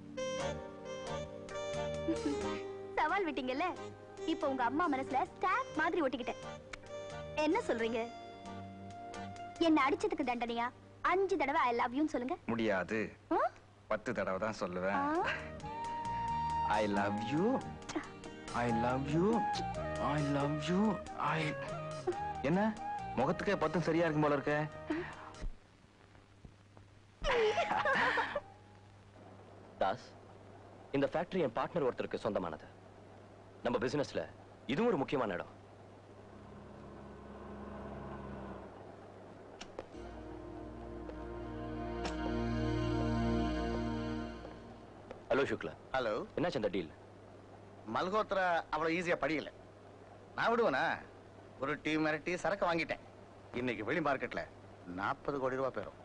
சவால் விட்டீங்கல்ல இப்போ உங்க அம்மா மனசுல ஸ்டாக் மாதிரி ஒட்டிக்கிட்டேன் என்ன சொல்றீங்க என்ன அடிச்சதுக்கு தண்டனையா அஞ்சு தடவை ஐ லவ் யூன்னு சொல்லுங்க முடியாது ஆ? பத்து தடவை தான் சொல்லுவேன் ஆ? I love you I love you I love you I என்ன முகத்துக்கே பத்தும் சரியா இருக்கும் போல இருக்க தாஸ் இந்த ஃபேக்டரி என் பார்ட்னர் ஒருத்தருக்கு சொந்தமானது நம்ம பிசினஸ்ல இதுவும் ஒரு முக்கியமான இடம் ஹலோ சுக்லா ஹலோ என்னாச்சு அந்த டீல் மல்கோத்ரா அவ்வளவு ஈஸியா படியல நான் விடுவேனா ஒரு டீ மிரட்டி சரக்கு வாங்கிட்டேன் இன்னைக்கு வெளி மார்க்கெட்ல நாற்பது கோடி ரூபாய் பெறும்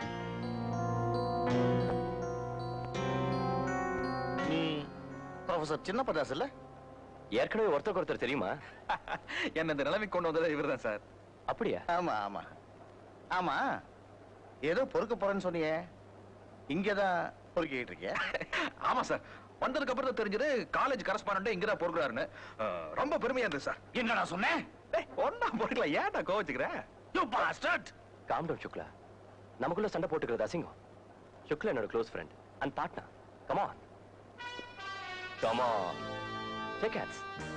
நீ ப்ரொஃபசர் சின்னப்பதாஸ் இல்ல ஏற்கனவே ஒருத்தருக்கு ஒருத்தர் தெரியுமா என்ன இந்த நிலைமைக்கு கொண்டு வந்தது இவர்தான் சார் அப்படியா ஆமா ஆமா ஆமா ஏதோ பொறுக்க போறேன்னு சொன்னியே இங்கதான் பொறுக்கிட்டு இருக்கியா ஆமா சார் வந்ததுக்கு அப்புறம் தான் தெரிஞ்சது காலேஜ் கரஸ்பாண்ட் இங்கதான் பொறுக்கிறாருன்னு அஹ், ரொம்ப பெருமையா இருந்தது சார் என்னடா சொன்னேன் ஒன்னா பொறுக்கல ஏன்டா கோவச்சுக்கிற காம் டவுன் சுக்லா நமக்குள்ள சண்டை போட்டுக்கிறது அசிங்கம் சுக்லா என்னோட close friend and partner come on come on shake hands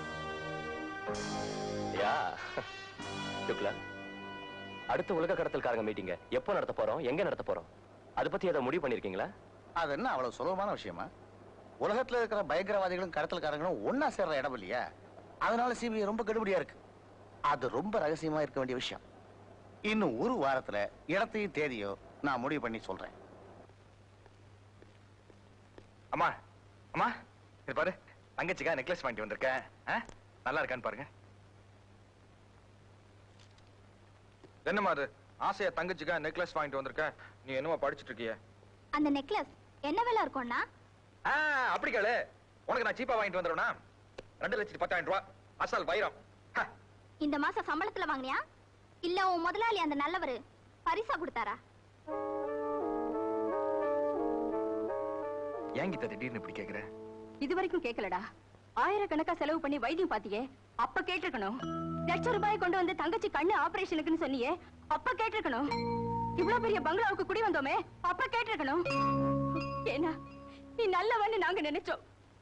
yeah Shukla அடுத்த உலக கடத்தல்காரங்க மீட்டிங்க எப்போ நடத்த போறோம் எங்க நடத்த போறோம் அதை பத்தி ஏதோ முடிவு பண்ணிருக்கீங்களா அது என்ன அவ்வளவு சுலபமான விஷயமா உலகத்துல இருக்கிற பயங்கரவாதிகளும் கடத்தல்காரங்களும் ஒன்னா சேர்ற இடம் இல்லையா அதனால சிபிஐ ரொம்ப கடுபடியா இருக்கு அது ரொம்ப ரகசியமா இருக்க வேண்டிய விஷயம் இன்னும் ஒரு வாரத்துல இடத்தையும் தேதியோ நான் முடிவு பண்ணி சொல்றேன் அம்மா அம்மா இது பாரு தங்கச்சிக்கா நெக்லஸ் வாங்கிட்டு வந்திருக்கேன் ஆ? நல்லா இருக்கான்னு பாருங்க என்னம்மா அது ஆசையா தங்கச்சிக்கா நெக்லஸ் வாங்கிட்டு வந்திருக்கேன் நீ என்னமா படிச்சிட்டு இருக்கிய அந்த நெக்லஸ் என்ன விலை இருக்கும்னா ஆ, அப்படி கேளு உனக்கு நான் சீப்பா வாங்கிட்டு வந்துடுறேனா ரெண்டு லட்சத்தி பத்தாயிரம் ரூபாய் அசல் வைரம் இந்த மாசம் சம்பளத்துல வாங்கினியா இல்ல உன் முதலாளி அந்த நல்லவரு பரிசா கொடுத்தாரா ஏன் கீதா திடீர்னு இப்படி கேக்குற இது வரைக்கும் கேட்கலடா ஆயிரக்கணக்கா செலவு பண்ணி வைத்தியம் பாத்தியே அப்ப கேட்டிருக்கணும் லட்ச ரூபாய் கொண்டு வந்து தங்கச்சி கண்ணு ஆபரேஷனுக்குன்னு சொன்னியே அப்ப கேட்டிருக்கணும் இவ்வளவு பெரிய பங்களாவுக்கு குடி வந்தோமே அப்ப கேட்டிருக்கணும் ஏன்னா நீ நல்லவன்னு நாங்க நினைச்சோம்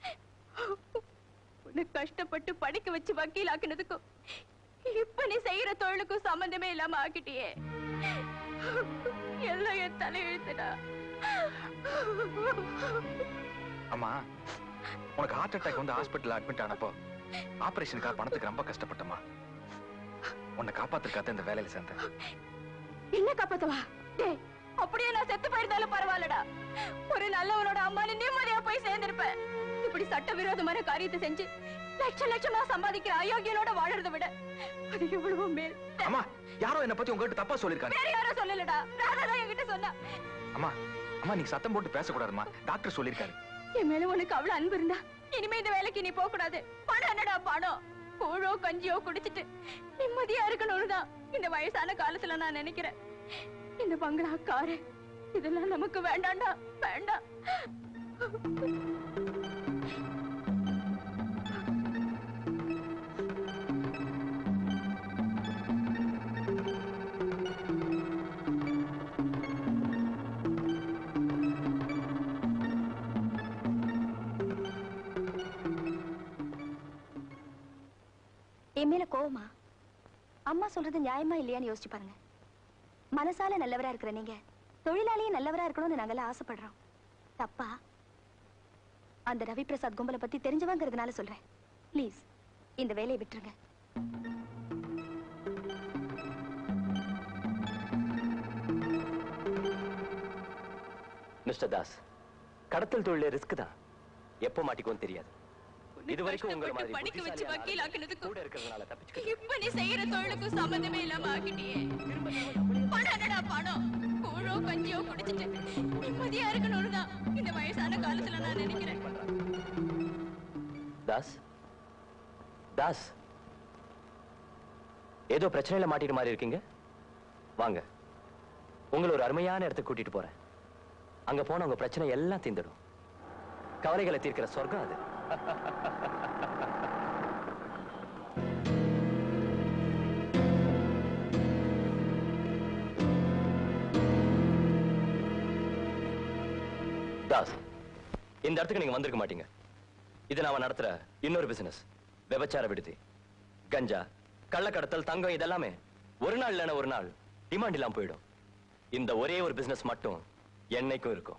உன்னை கஷ்டப்பட்டு படிக்க வச்சு வக்கீல் ஆக்குனதுக்கும் இப்ப நீ செய்யற தொழிலுக்கும் சம்பந்தமே இல்லாம ஆக்கிட்டியே எல்லாம் என் தலையெழுத்துடா அம்மா உனக்கு ஹார்ட் அட்டாக் வந்து ஹாஸ்பிட்டல் அட்மிட் ஆனப்போ ஆபரேஷனுக்காக பணத்துக்கு ரொம்ப கஷ்டப்பட்டம்மா உன்னை காப்பாத்துறதுக்காக இந்த வேலையில சேர்ந்தேன் என்ன காப்பாத்தவா டேய் அப்படியே நான் செத்து போயிருந்தாலும் பரவாயில்லடா ஒரு நல்லவனோட அம்மா நீ நிம்மதியா போய் சேர்ந்திருப்ப இப்படி சட்டவிரோதமான காரியத்தை செஞ்சு லட்ச லட்சமா சம்பாதிக்கிற அயோக்கியனோட வாழறதை விட அது எவ்வளவோ மேல் அம்மா யாரோ என்ன பத்தி உங்ககிட்ட தப்பா சொல்லிருக்காங்க வேற யாரும் சொல்லலடா ராதா தான் என்கிட்ட சொன்னா அம்மா அம்மா நீ சத்தம் போட்டு பேசக்கூடாதும்மா டாக்டர் சொல்லிருக்காரு என் மேல உனக்கு அவ்வளவு அன்பு இருந்தா இனிமே இந்த வேலைக்கு நீ போக கூடாது பணம் என்னடா பணம் கூழோ கஞ்சியோ குடிச்சிட்டு நிம்மதியா இருக்கணும்னு தான் இந்த வயசான காலத்துல நான் நினைக்கிறேன் இந்த பங்களா காரு இதெல்லாம் நமக்கு வேண்டாம்டா வேண்டாம் என் மேல கோவமா அம்மா சொல்றது நியாயமா இல்லையான்னு யோசிச்சு பாருங்க மனசால நல்லவரா இருக்கிற நீங்க தொழிலாளியே நல்லவரா இருக்கணும்னு நாங்கெல்லாம் ஆசைப்படுறோம் தப்பா அந்த ரவி பிரசாத் கும்பலை பத்தி தெரிஞ்சவங்கிறதுனால சொல்றேன் ப்ளீஸ் இந்த வேலையை விட்டுருங்க மிஸ்டர் தாஸ் கடத்தல் தொழிலே ரிஸ்க் தான் எப்போ மாட்டிக்குவோம் தெரியாது இது வரைக்கும் உங்களை மாதிரி படிக்க வச்சு வக்கீல் ஆக்குனதுக்கும் கூட இருக்கிறதுனால தப்பிச்சு இப்ப நீ செய்யற தொழிலுக்கும் சம்பந்தமே இல்லாம ஆக்கிட்டியே பணம் என்னடா பணம் கூழோ கஞ்சியோ குடிச்சிட்டு நிம்மதியா இருக்கணும்னு தான் இந்த வயசான காலத்துல நான் நினைக்கிறேன் தாஸ் தாஸ் ஏதோ பிரச்சனையில மாட்டிட்டு மாதிரி இருக்கீங்க வாங்க உங்களை ஒரு அருமையான இடத்துக்கு கூட்டிட்டு போறேன் அங்க போன உங்க பிரச்சனை எல்லாம் தீந்துடும் கவலைகளை தீர்க்கிற சொர்க்கம் அது தாஸ் இந்த இடத்துக்கு நீங்க வந்திருக்க மாட்டீங்க இது நாம நடத்துற இன்னொரு பிசினஸ் விபச்சார விடுதி கஞ்சா கள்ளக்கடத்தல் தங்கம் இதெல்லாமே ஒரு நாள் இல்லைன்னா ஒரு நாள் டிமாண்ட் இல்லாம போயிடும் இந்த ஒரே ஒரு பிசினஸ் மட்டும் என்னைக்கும் இருக்கும்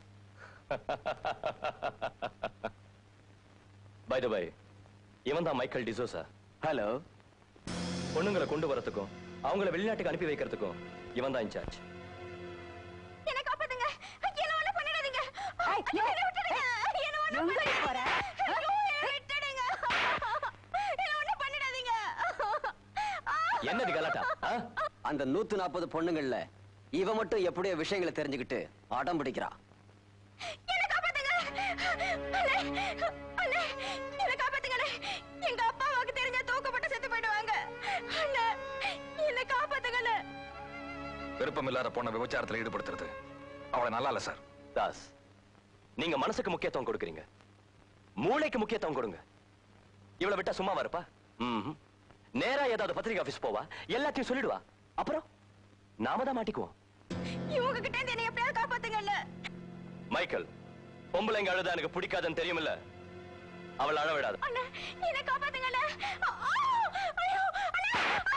பை த பை இவன் தான் மைக்கேல் டிசோசா ஹலோ பொண்ணுங்களை கொண்டு வரதுக்கும் அவங்கள வெளிநாட்டுக்கு அனுப்பி வைக்கிறதுக்கும் இவன் தான் இன்சார்ஜ் என்ன காப்பாத்துங்க என்ன ஒண்ணு பண்ணிடாதீங்க என்ன விட்டுடுங்க என்ன ஒண்ணு எங்க போற? ஐயோ, என்னை விட்டுடுங்க என்ன ஒண்ணு பண்ணிடாதீங்க என்னது கலாட்டா ஆ? அந்த நூத்து நாற்பது பொண்ணுங்கள்ல இவ மட்டும் எப்படியோ விஷயங்களை தெரிஞ்சுக்கிட்டு அடம் பிடிக்கிறா என்ன காப்பாத்துங்க அண்ணே, அண்ணே, என்ன காப்பாத்துங்க அண்ணே. எங்க அப்பா அம்மாவுக்கு தெரிஞ்சா தூக்கப்பட்டு செத்து போயிடுவாங்க அண்ணே, என்ன காப்பாத்துங்க அண்ணே. விருப்பம் இல்லாத பொண்ணை விபச்சாரத்துல ஈடுபடுத்துறது அவளை நல்லா இல்ல சார் தாஸ் நீங்க மனசுக்கு முக்கியத்துவம் கொடுக்கறீங்க மூளைக்கு முக்கியத்துவம் கொடுங்க இவளை விட்டா சும்மா இருப்பா ம்ஹும். நேரா ஏதாவது பத்திரிகை ஆபீஸ் போவா எல்லாத்தையும் சொல்லிடுவா அப்புறம் நாம தான் மாட்டிக்குவோம் இவங்க கிட்ட இருந்து என்னை எப்படியாவது காப்பாத்துங்க அண்ணே. மைக்கேல் பொம்பளைங்க அழுதா எனக்கு பிடிக்காதுன்னு தெரியுமில்ல அவள் அழ விடாது அண்ணே, என்னை காப்பாத்துங்க அண்ணே. ஆ, ஐயோ, அண்ணே.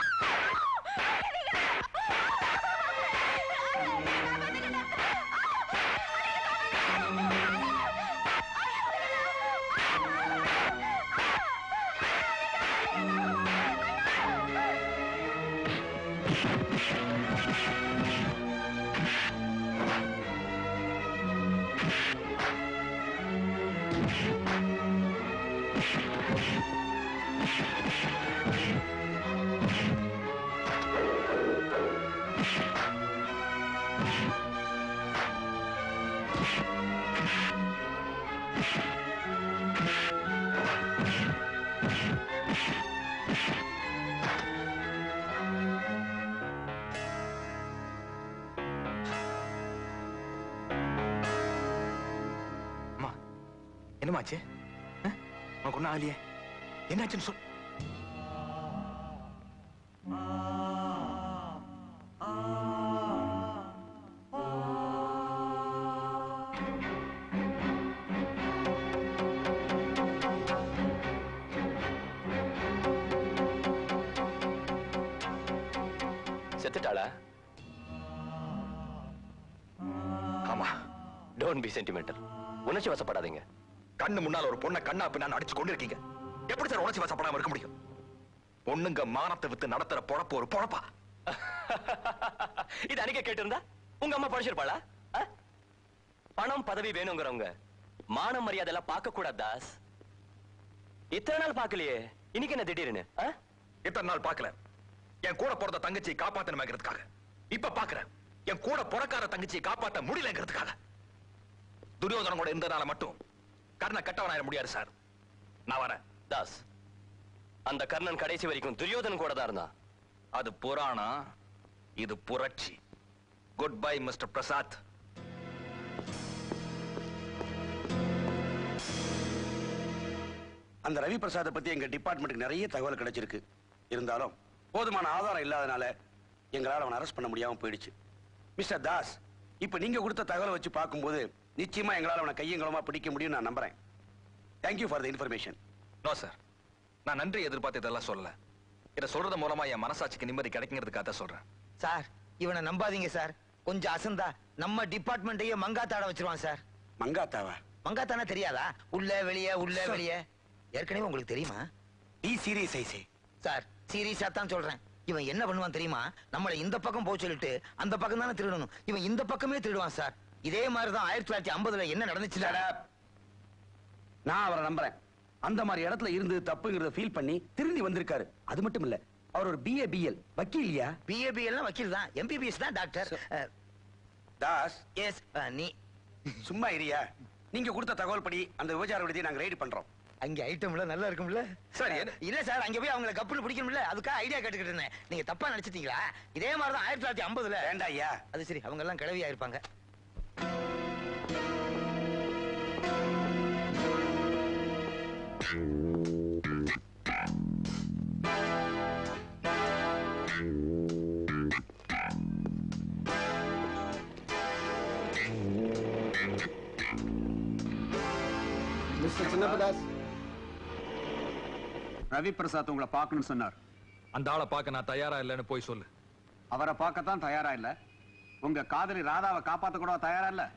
என்னமாச்சு அஹ்? உனக்கு ஒன்றும் ஆகலையே என்னாச்சுன்னு சொல் செத்துட்டாளா ஆமா டோன்ட் பி சென்டிமெண்டல் உணர்ச்சி வசப்படாதீங்க கண்ணு முன்னால ஒரு பொண்ணை கண்ணா பின்னான்னு அடிச்சு கொண்டு இருக்கீங்க எப்படி சார் உணர்ச்சி வசப்படாம இருக்க முடியும் பொண்ணுங்க மானத்தை வித்து நடத்துற பொழப்பு ஒரு பொழப்பா இது அன்னைக்கே கேட்டிருந்தா உங்க அம்மா படிச்சிருப்பாளா ஆ? பணம் பதவி வேணுங்கிறவங்க மானம் மரியாதை எல்லாம் பார்க்க கூடாது தாஸ் இத்தனை நாள் பார்க்கலையே இன்னைக்கு என்ன திடீர்னு ஆ? இத்தனை நாள் பார்க்கல என் கூட பிறந்த தங்கச்சியை காப்பாத்தணுமேங்கிறதுக்காக இப்ப பாக்குறேன் என் கூட பிறக்காத தங்கச்சியை காப்பாத்த முடியலங்கிறதுக்காக துரியோதனம் கூட இருந்ததால மட்டும் கர்ண கட்டவனாயிர முடியாது சார் நான் வரேன் தாஸ் அந்த கர்ணன் கடைசி வரைக்கும் துரியோதனன் கூட தான் இருந்தான் அது புராணம் இது புரட்சி குட் பை மிஸ்டர் பிரசாத் அந்த ரவி பிரசாத்தை பத்தி எங்க டிபார்ட்மெண்ட்டுக்கு நிறைய தகவல் கிடைச்சிருக்கு இருந்தாலும் போதுமான ஆதாரம் இல்லாதனால எங்களால் அவனை அரெஸ்ட் பண்ண முடியாம போயிடுச்சு மிஸ்டர் தாஸ் இப்ப நீங்க கொடுத்த தகவலை வச்சு பார்க்கும்போது நிச்சயமா எங்களால் அவனை கையங்களமா பிடிக்க முடியும் நான் நம்புறேன் thank you for the information no sir நான் நன்றி எதிர்பார்த்து இதெல்லாம் சொல்லல இதை சொல்றது மூலமா என் மனசாட்சிக்கு நிம்மதி கிடைக்குங்கிறதுக்காக தான் சொல்றேன் சார் இவனை நம்பாதீங்க சார் கொஞ்சம் அசந்தா நம்ம டிபார்ட்மெண்ட்டையே மங்காத்தாட வச்சிருவான் சார் மங்காத்தாவா மங்காத்தானா தெரியாதா உள்ள வெளிய உள்ள வெளிய ஏற்கனவே உங்களுக்கு தெரியுமா டி சீரியஸ் ஐசே சார் சீரியஸா தான் சொல்றேன் இவன் என்ன பண்ணுவான் தெரியுமா நம்மள இந்த பக்கம் போக சொல்லிட்டு அந்த பக்கம் தானே திருடணும் இவன் இந்த பக்கமே திருடுவான் சார் இதே மாதிரி தான் ஆயிரத்தி தொள்ளாயிரத்தி ஐம்பதுல என்ன நடந்துச்சு நான் அவரை நம்புறேன் அந்த மாதிரி இடத்துல இருந்து தப்புங்கிறத ஃபீல் பண்ணி திரும்பி வந்திருக்காரு அது மட்டும் இல்ல அவர் ஒரு பிஏ பிஎல் வக்கீல்யா பிஏபிஎல் வக்கீல் தான் எம்பிபிஎஸ் தான் டாக்டர் தாஸ் எஸ் நீ சும்மா இரியா நீங்க கொடுத்த தகவல் படி அந்த விபச்சார விடுதியை நாங்க ரைடு பண்றோம் அங்க ஐட்டம்ல நல்லா இருக்கும்ல சரி, இல்ல சார் அங்க போய் அவங்கள கப்புன்னு பிடிக்கணும்ல அதுக்காக ஐடியா கேட்டுக்கிட்டு இருந்தேன் நீங்க தப்பா நினைச்சிட்டீங்களா இதே மாதிரி தான் ஆயிரத்தி தொள்ளாயிரத்தி ஐம்பதுல வேண்டாம் ஐயா அது சரி அவங்க எல்லாம் கிழவியா இருப்பாங்க மிஸ்டர் சின்னப்பதாஸ் ரவி பிரசாத் உங்களை பார்க்கணும்னு சொன்னார் அந்த ஆளை பார்க்க நான் தயாரா இல்லைன்னு போய் சொல்லு அவரை பார்க்கத்தான் தயாரா இல்ல உங்க காதலி ராதாவை காப்பாத்த கூட தயாரா இல்ல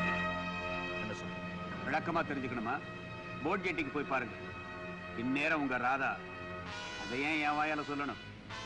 விளக்கமா தெரிஞ்சுக்கணுமா போட் கேட்டிக்கு போய் பாருங்க இந்நேரம் உங்க ராதா அதை ஏன் என் வாயால சொல்லணும்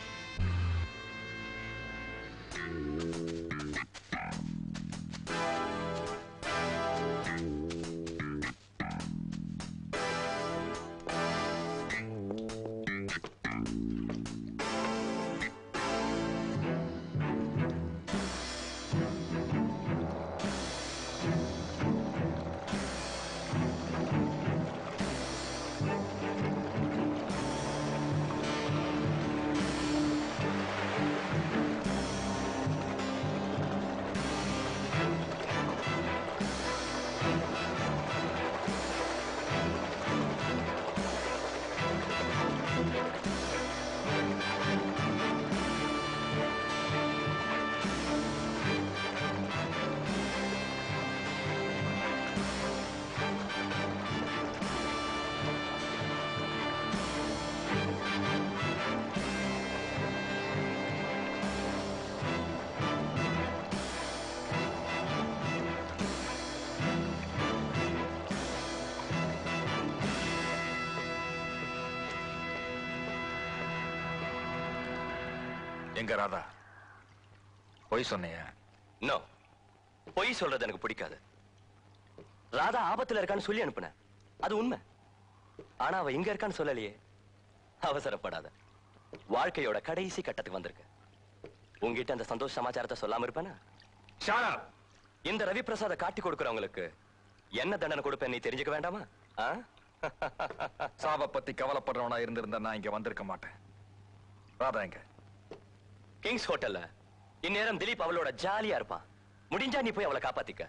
எங்க ராதா பொய் சொன்னியா நோ பொய் சொல்றது எனக்கு பிடிக்காது ராதா ஆபத்துல இருக்கான்னு சொல்லி அனுப்புனேன் அது உண்மை ஆனா அவ எங்க இருக்கான்னு சொல்லலையே அவசரப்படாத வாழ்க்கையோட கடைசி கட்டத்துக்கு வந்திருக்கு உங்ககிட்ட அந்த சந்தோஷ சமாச்சாரத்தை சொல்லாம இருப்பேனா இந்த ரவி பிரசாத காட்டி கொடுக்கறவங்களுக்கு என்ன தண்டனை கொடுப்பேன் நீ தெரிஞ்சுக்க வேண்டாமா ஆ? சாவை பத்தி கவலைப்படுறவனா இருந்திருந்தா நான் இங்க வந்திருக்க மாட்டேன் ராதா எங்க கிங்ஸ் ஹோட்டல்ல இந்நேரம் திலீப் அவளோட ஜாலியா இருப்பான் முடிஞ்சா நீ போய் அவளை காப்பாத்திக்க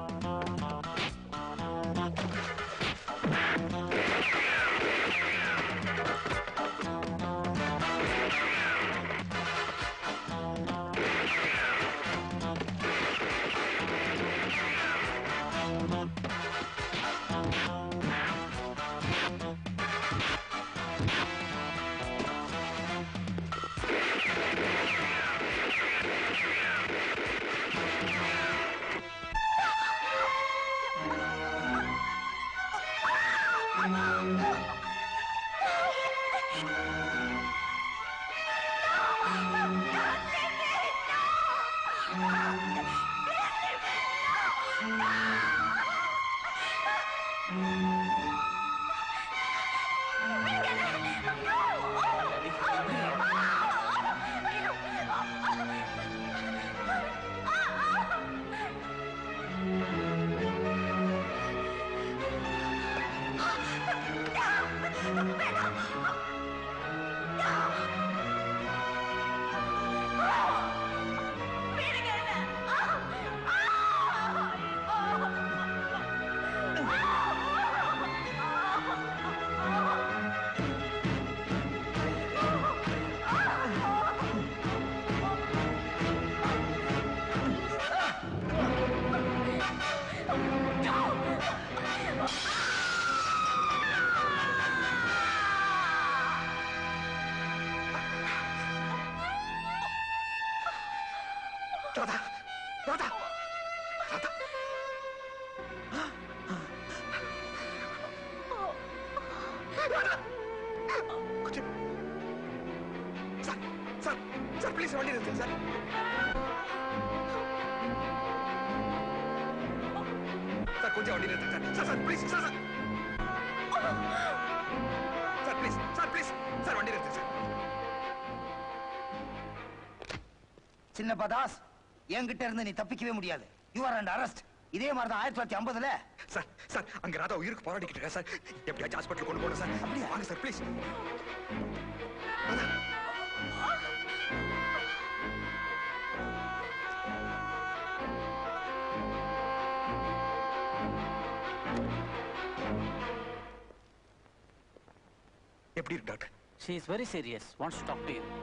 ராதா ராதா ராதா ராதா கொஞ்சம் சார் சார் சார் ப்ளீஸ் வண்டி நிறுத்துங்க சார் சார் கொஞ்சம் வண்டி நிறுத்துங்க sir sir sir please sir sir sir please sir please sir வண்டி நிறுத்துங்க சார் சின்ன பதாஸ் என்கிட்ட இருந்து நீ தப்பிக்கவே முடியாது யூ ஆர் அண்ட் அரெஸ்ட் இதே மாதிரி தான் ஆயிரத்தி தொள்ளாயிரத்தி ஐம்பதுல சார் சார் அங்க ராதா உயிருக்கு போராடிக்கிட்டு இருக்கா சார் எப்படியாச்சும் ஹாஸ்பிட்டல் கொண்டு போகணும் சார் அப்படியே வாங்க சார் ப்ளீஸ் எப்படி இருக்கு doctor She is very serious. Wants to talk to you.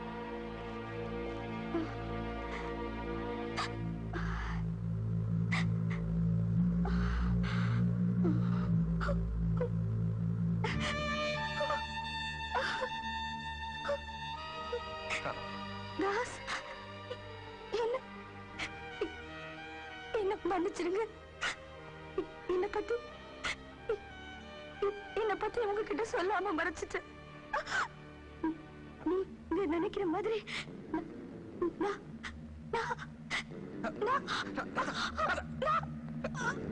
Das என்ன என்ன மன்னிச்சிருங்க என்ன பத்தி என்ன பத்தி உங்ககிட்ட சொல்லாம மறைச்சிட்டேன் நீ நீ நினைக்கிற மாதிரி நான் நான் நான் நான்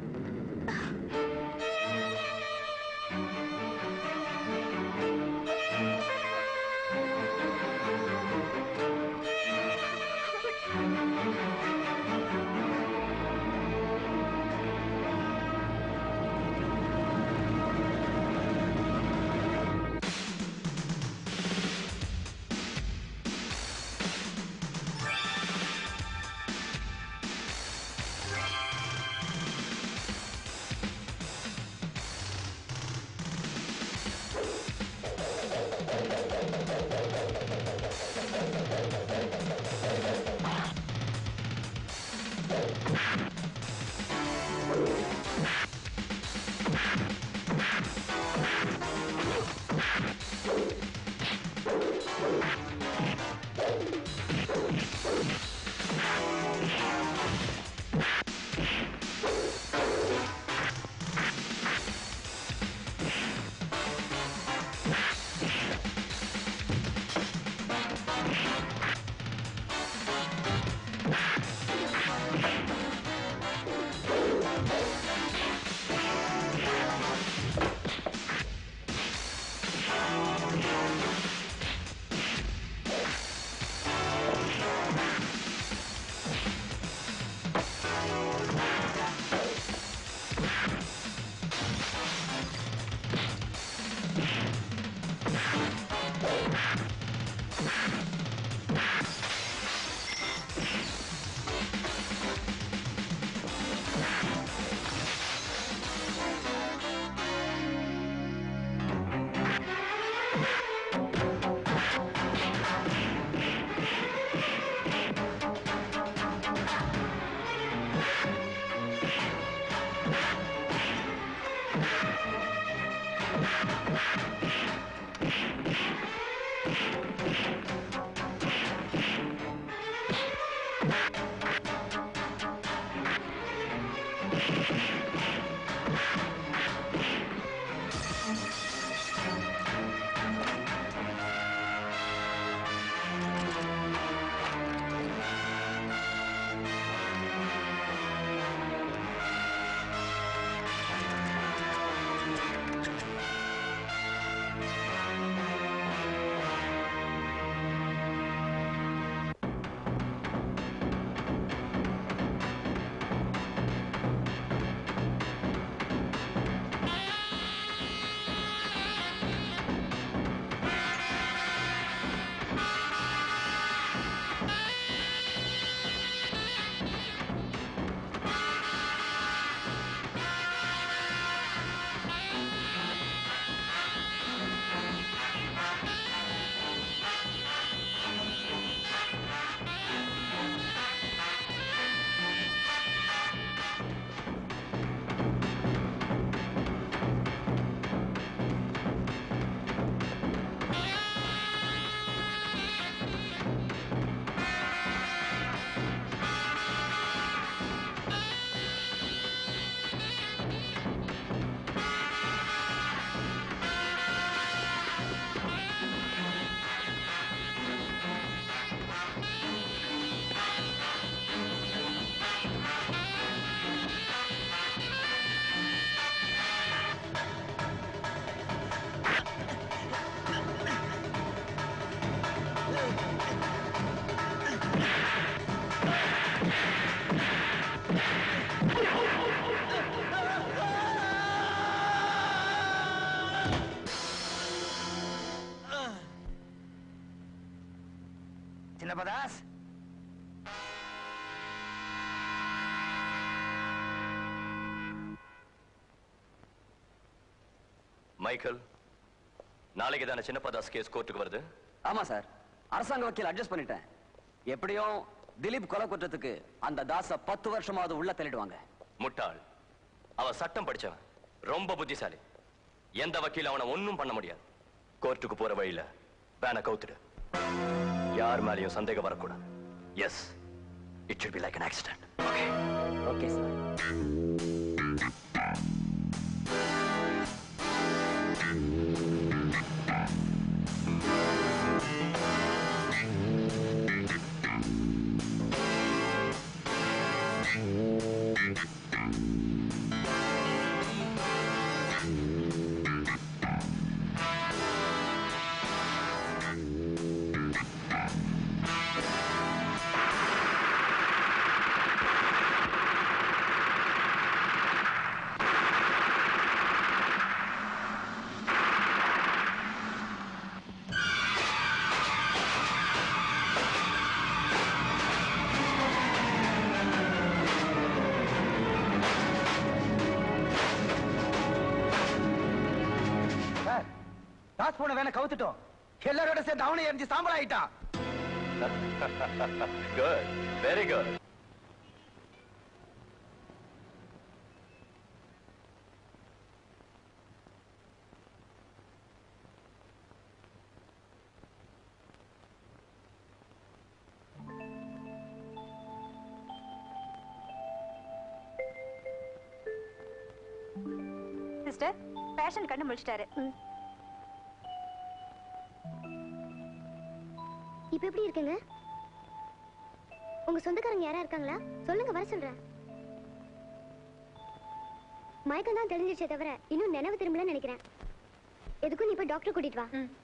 மைக்கேல் நாளைக்கு தானே சின்னப்பதாஸ் கேஸ் கோர்ட்டுக்கு வருது ஆமா சார் அரசாங்க வக்கீல் அட்ஜஸ்ட் பண்ணிட்டேன் எப்படியும் திலீப் கொலை குற்றத்துக்கு அந்த தாச பத்து வருஷமாவது உள்ள தள்ளிடுவாங்க முட்டாள் அவன் சட்டம் படிச்சவன் ரொம்ப புத்திசாலி எந்த வக்கீல் அவனை ஒண்ணும் பண்ண முடியாது கோர்ட்டுக்கு போற வழியில வேனை கவுத்துடு யார் மேலயும் சந்தேகம் வரக்கூடாது yes it should be like an accident okay sir sir டாஸ் போன வேணா கவுத்துட்டோம் எல்லாரோட சேர்ந்து அவனை எரிஞ்சு சாம்பல் ஆயிட்டான் குட் வெரி குட் சிஸ்டர் ஃபேஷன் கண்ணு முடிச்சிட்டாரு இப்ப எப்படி இருக்குங்க உங்க சொந்தக்காரங்க யாரா இருக்காங்களா சொல்லுங்க வர சொல்றேன் மயக்கம் தான் தெரிஞ்சிச்சே தவிர இன்னும் நினைவு திரும்பலன்னு நினைக்கிறேன் எதுக்கும் நீ போய் டாக்டர் கூட்டிட்டு வா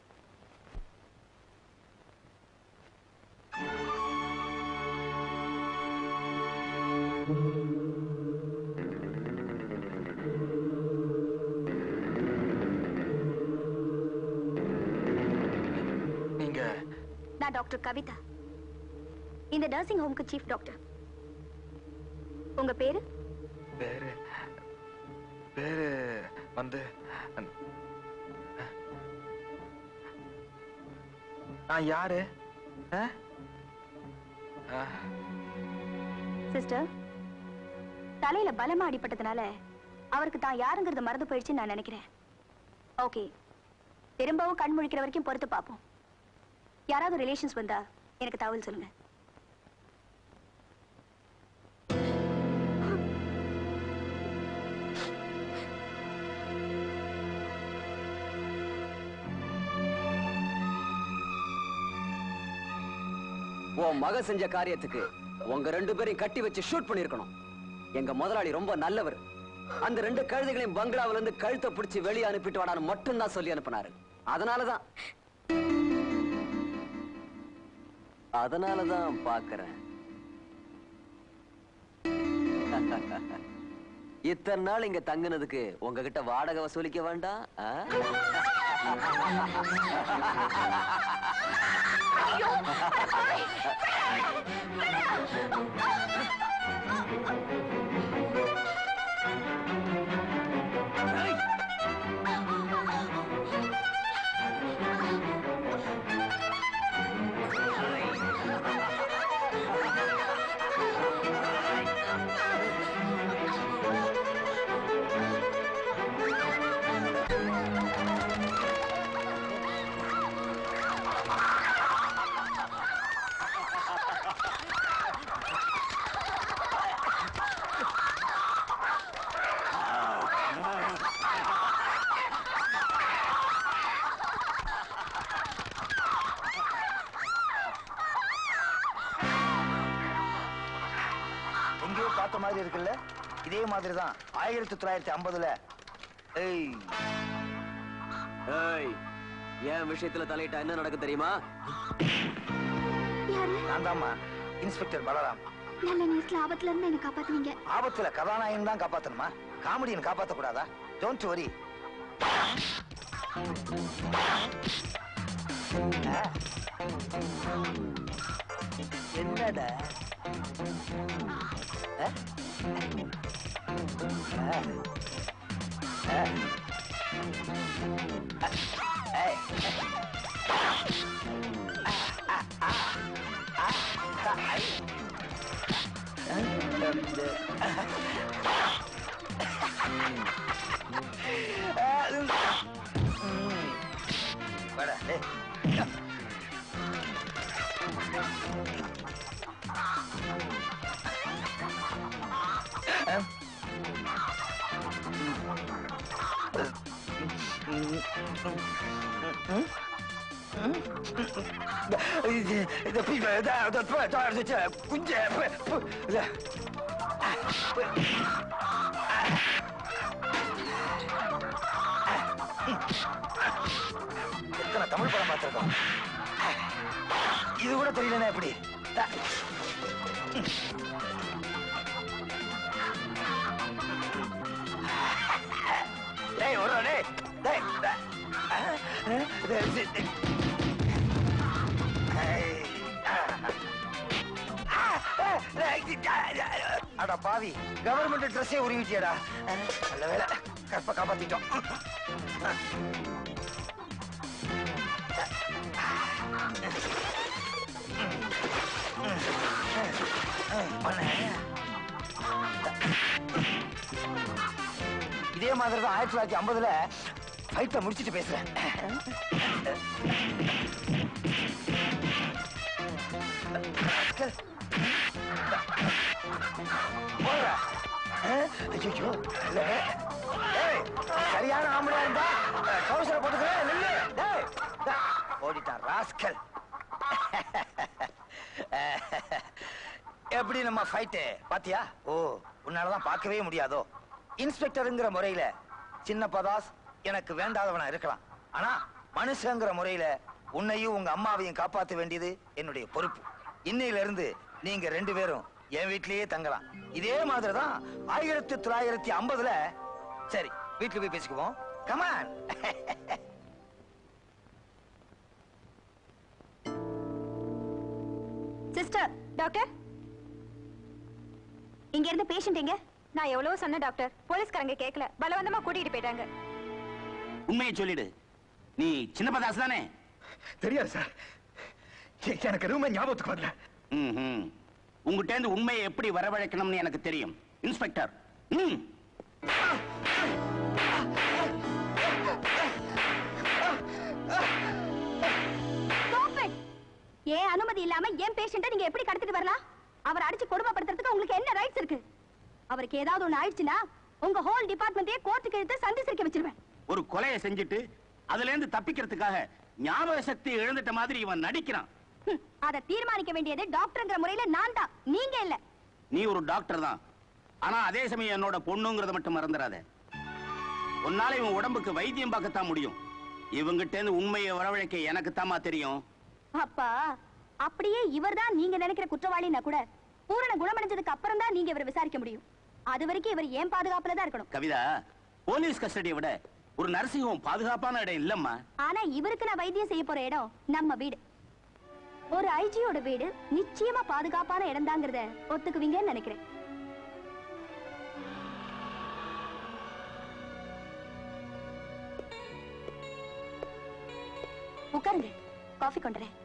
நீங்க நான் டாக்டர் கவிதா இந்த நர்சிங் ஹோம்க்கு சீஃப் டாக்டர் உங்க பேரு பேரு பேரு வந்து நான் யாரு ஆ? ஆ, சிஸ்டர் தலையில பலமா அடிபட்டதுனால அவருக்கு தான் யாருங்கிறது மறந்து போயிடுச்சுன்னு நான் நினைக்கிறேன் ஓகே திரும்பவும் கண் முழிக்கிற வரைக்கும் பொறுத்து பார்ப்போம் யாராவது ரிலேஷன்ஸ் வந்தா எனக்கு தகவல் சொல்லுங்க உன் மக செஞ்ச காரியத்துக்கு உங்க ரெண்டு பேரையும் கட்டி வச்சு ஷூட் பண்ணிருக்கணும் எங்க முதலாளி ரொம்ப நல்லவர் அந்த ரெண்டு கழுதைகளையும் பங்களாவில இருந்து கழுத்தை பிடிச்சு வெளியே அனுப்பிட்டு வாடான்னு மட்டும்தான் சொல்லி அனுப்புனாரு அதனாலதான் அதனாலதான் பாக்குறேன் இத்தனை நாள் இங்க தங்குனதுக்கு உங்ககிட்ட வாடகை வசூலிக்க வேண்டாம் ஆ? எங்கேயோ பார்த்த மாதிரி இருக்குல்ல இதே மாதிரி தான் ஆயிரத்தி தொள்ளாயிரத்தி ஐம்பதுல ஏய் ஏய் என் விஷயத்துல தலையிட்டா என்ன நடக்கும் தெரியுமா நான் தாம்மா இன்ஸ்பெக்டர் பலராம் நல்ல நேரத்துல ஆபத்துல இருந்து என்ன காப்பாத்துவீங்க ஆபத்துல கதாநாயகன் தான் காப்பாத்தணுமா காமெடியன் காப்பாத்த கூடாதா டோன்ட் வரி என்னடா ஆ? ஆ. ஆ. வாடா, டேய். இது இது பிள்ளை இதா இதா போ தா இது குஞ்சு பு இது எத்தனை தமிழ் படம் பார்த்திருக்கோம் இது கூட தெரியலனா எப்படி தா. டேய் ஒரு டேய் டேய் டேய். ஆ, ஆ, இது, இது, இது. ஐய், ஆ. ஆ, ஆ, டேய், இது, ஆ, ஆ, அட பாவி கவர்மெண்ட் ட்ரெஸ்ஸே உருவிட்டியடா ஆ, நல்ல வேலை கற்ப காப்பாத்திட்டோம் இதே மாதிரி தான் ஆயிரத்தி தொள்ளாயிரத்தி ஐம்பதுல ஃபைட்டை முடிச்சிட்டு பேசுறேன் போடுறா. ஆ, ஐயையோ, இல்ல. ஏய், சரியான ஆம்பளை இருந்தா கவுசரை போட்டுக்கிறேன் நில்லு டேய், டேய். ஓடிட்டான் ராஸ்கல் எப்படி நம்ம ஃபைட்டு பாத்தியா ஓ உன்னாலதான் பார்க்கவே முடியாதோ இன்ஸ்பெக்டருங்கிற முறையில சின்ன பதாஸ் எனக்கு வேண்டாதவனா இருக்கலாம் ஆனா மனுஷங்கிற முறையில உன்னையும் உங்க அம்மாவையும் காப்பாத்த வேண்டியது என்னுடைய பொறுப்பு இன்னையில இருந்து நீங்க ரெண்டு பேரும் என் வீட்லயே தங்கலாம் இதே மாதிரிதான் ஆயிரத்தி தொள்ளாயிரத்தி ஐம்பதுல சரி வீட்டுல போய் பேசிக்குவோம் கமான் சிஸ்டர் டாக்டர் இங்க இருந்து பேஷண்ட் எங்க நான் எவ்வளவு சொன்னேன் டாக்டர் போலீஸ்காரங்க கேட்கல பலவந்தமா கூட்டிட்டு போயிட்டாங்க உண்மையை சொல்லிடு நீ சின்ன பதாஸ் தானே தெரியாது சார் எனக்கு எதுவுமே ஞாபகத்துக்கு வரல ம்ஹும். உங்ககிட்ட இருந்து உண்மையை எப்படி வரவழைக்கணும்னு எனக்கு தெரியும் இன்ஸ்பெக்டர் ம் Stop it! ஏன் அனுமதி இல்லாம என் பேஷண்ட்டை நீங்க எப்படி கடத்திட்டு வரலாம் அவர் அடிச்சு கொடுமைப்படுத்துறதுக்கு உங்களுக்கு என்ன ரைட்ஸ் இருக்கு அவருக்கு ஏதாவது ஒண்ணு ஆயிடுச்சுன்னா உங்க ஹோல் டிபார்ட்மெண்ட்டே கோர்ட்டுக்கு எடுத்து சந்தி சிரிக்க வச்சிருவேன் ஒரு கொலையை செஞ்சுட்டு அதுல இருந்து தப்பிக்கிறதுக்காக ஞாபக சக்தி இழந்துட்ட மாதிரி இவன் நடிக்கிறான் ஹம், அதை தீர்மானிக்க வேண்டியது டாக்டர்ங்கிற முறையில நான் தான் நீங்க இல்ல நீ ஒரு டாக்டர் தான் ஆனா அதே சமயம் என்னோட பொண்ணுங்கிறத மட்டும் மறந்துடாத உன்னால இவன் உடம்புக்கு வைத்தியம் பார்க்கத்தான் முடியும் இவங்கிட்ட இருந்து உண்மையை வரவழைக்க எனக்கு தாமா தெரியும் அப்பா அப்படியே இவர்தான் நீங்க நினைக்கிற குற்றவாளின்னா கூட பூரண குணமடைஞ்சதுக்கு அப்புறம் தான் நீங்க இவரை விசாரிக்க முடியும் அது வரைக்கும் இவர் ஏன் பாதுகாப்புல தான் இருக்கணும் கவிதா போலீஸ் கஸ்டடியை விட ஒரு நர்சிங் ஹோம் பாதுகாப்பான இடம் இல்லம்மா ஆனா இவருக்கு நான் வைத்தியம் செய்ய போற இடம் நம்ம வீடு ஒரு ஐஜியோட வீடு நிச்சயமா பாதுகாப்பான இடம் தாங்கிறத ஒத்துக்குவீங்கன்னு நினைக்கிறேன் உட்காருங்க காஃபி கொண்டுறேன்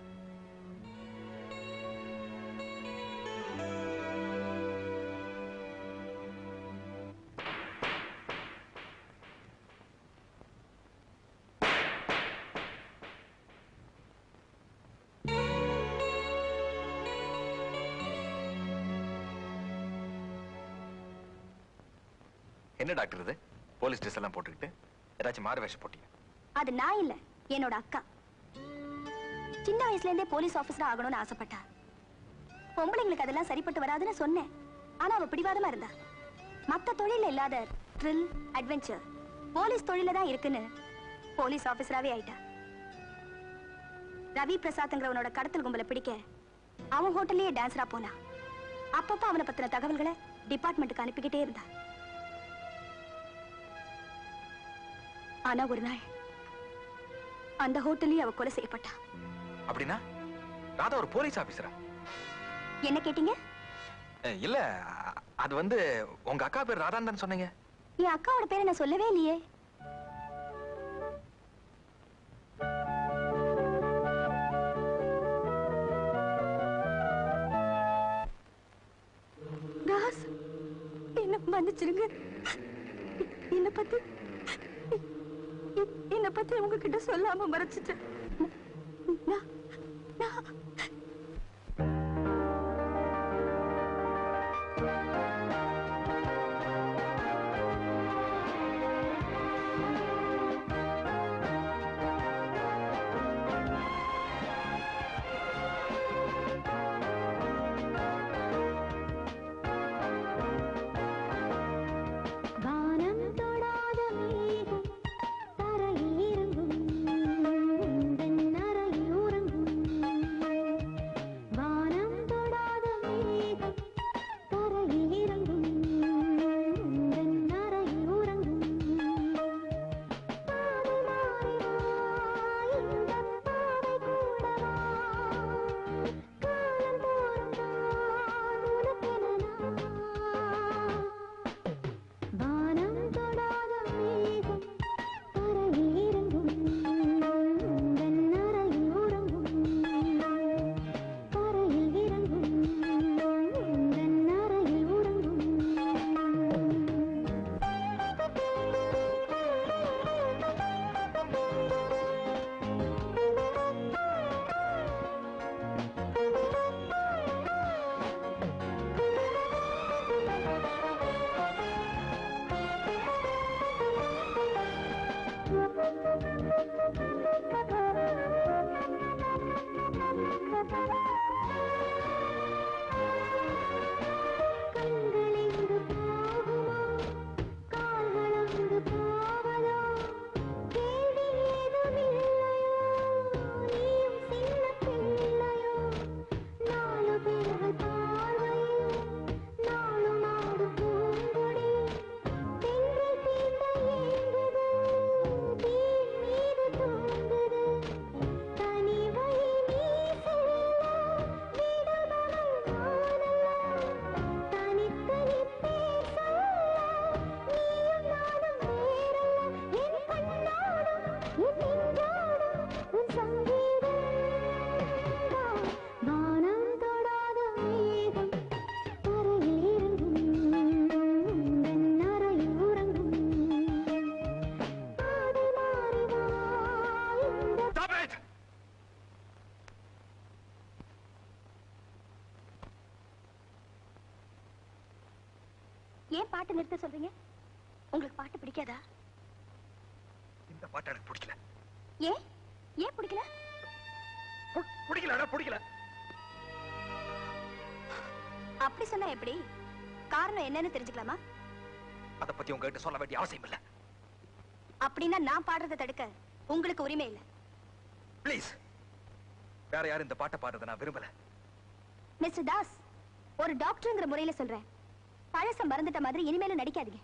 என்ன டாக்டர் இது போலீஸ் ட்ரெஸ் எல்லாம் போட்டுக்கிட்டு ஏதாச்சும் மாறு வேஷம் போட்டீங்க அது நான் இல்ல என்னோட அக்கா சின்ன வயசுல இருந்தே போலீஸ் ஆபீசரா ஆகணும்னு ஆசைப்பட்டா பொம்பளைங்களுக்கு அதெல்லாம் சரிப்பட்டு வராதுன்னு சொன்னேன் ஆனா அவ பிடிவாதமா இருந்தா மத்த தொழில இல்லாத த்ரில் அட்வென்ச்சர் போலீஸ் தொழில தான் இருக்குன்னு போலீஸ் ஆபீசராவே ஆயிட்டா ரவி பிரசாத்ங்கிறவனோட கடத்தல் கும்பலை பிடிக்க அவன் ஹோட்டல்லயே டான்ஸரா போனா அப்பப்ப அவனை பத்தின தகவல்களை டிபார்ட்மெண்ட்டுக்கு அனுப்பிக்கிட்டே இருந்தா ஆனா ஒரு நாள் அந்த ஹோட்டல்லயே அவ கொலை செய்யப்பட்டா அப்படின்னா ராதா ஒரு போலீஸ் ஆபீசரா என்ன கேட்டீங்க அஹ், இல்ல அ- அது வந்து உங்க அக்கா பேர் ராதான் தானே சொன்னீங்க என் அக்காவோட பேரை நான் சொல்லவே இல்லையே தாஸ் என்ன மன்னிச்சிருங்க என்ன பத்தி எ- என்ன பத்தி உங்ககிட்ட சொல்லாம மறைச்சிட்டேன் நான் நான் வானம் தொடாத மேகம் தரையில் இறங்கும் உந்தன் அறையில் உறங்கும் வானம் தொடாத மேகம் தரையில் இறங்கும் உந்தன் அறையில் உறங்கும் பாதை மாறி வா இந்தப் பாவை கூட வா காலந்தோறும் நான் உனக்கென நான் வானம் தொடாத மேகம் தரையில் இறங்கும் உந்தன் அறையில் உறங்கும் தரையில் இறங்கும் உந்தன் அறையில் உறங்கும் கண்களெங்கு போகுமோ கால்களங்கு போவதோ கேள்வி ஏதுமில்லையோ நீயும் சின்ன பிள்ளையோ நாலு பேர்கள் பார்வையில் நாளும் ஆடு பூங்கொடி தென்றல் தீண்ட ஏங்குது தீன் மீது தூங்குது தனிவை நீ செல்ல விடுபவள் நானல்ல தனித்தனி பேர் சொல்ல நீயும் நானும் வேறல்ல என் கண்ணோடும் என் நெஞ்சோடும் உன் சங்கீதம் தான். வானம் தொடாத மேகம் தரையில் இறங்கும் உந்தன் அறையில் உறங்கும் பாதை மாறி வா இந்த ஏன் பாட்டு நிறுத்த சொல்றீங்க உங்களுக்கு பாட்டு பிடிக்காதா இந்த பாட்டு எனக்கு பிடிக்கல ஏன் ஏன் பிடிக்கல பிடிக்கல பிடிக்கல அப்படி சொன்னா எப்படி காரணம் என்னன்னு தெரிஞ்சுக்கலாமா அத பத்தி உங்ககிட்ட சொல்ல வேண்டிய அவசியம் இல்ல அப்படின்னா நான் பாடுறதை தடுக்க உங்களுக்கு உரிமை இல்லை ப்ளீஸ் வேற யாரும் இந்த பாட்டை பாடுறதை நான் விரும்பல மிஸ்டர் தாஸ் ஒரு டாக்டர்ங்கிற முறையில சொல்றேன் பழச மறந்துட்ட மாதிரி இனிமேலும் நடிக்காதீங்க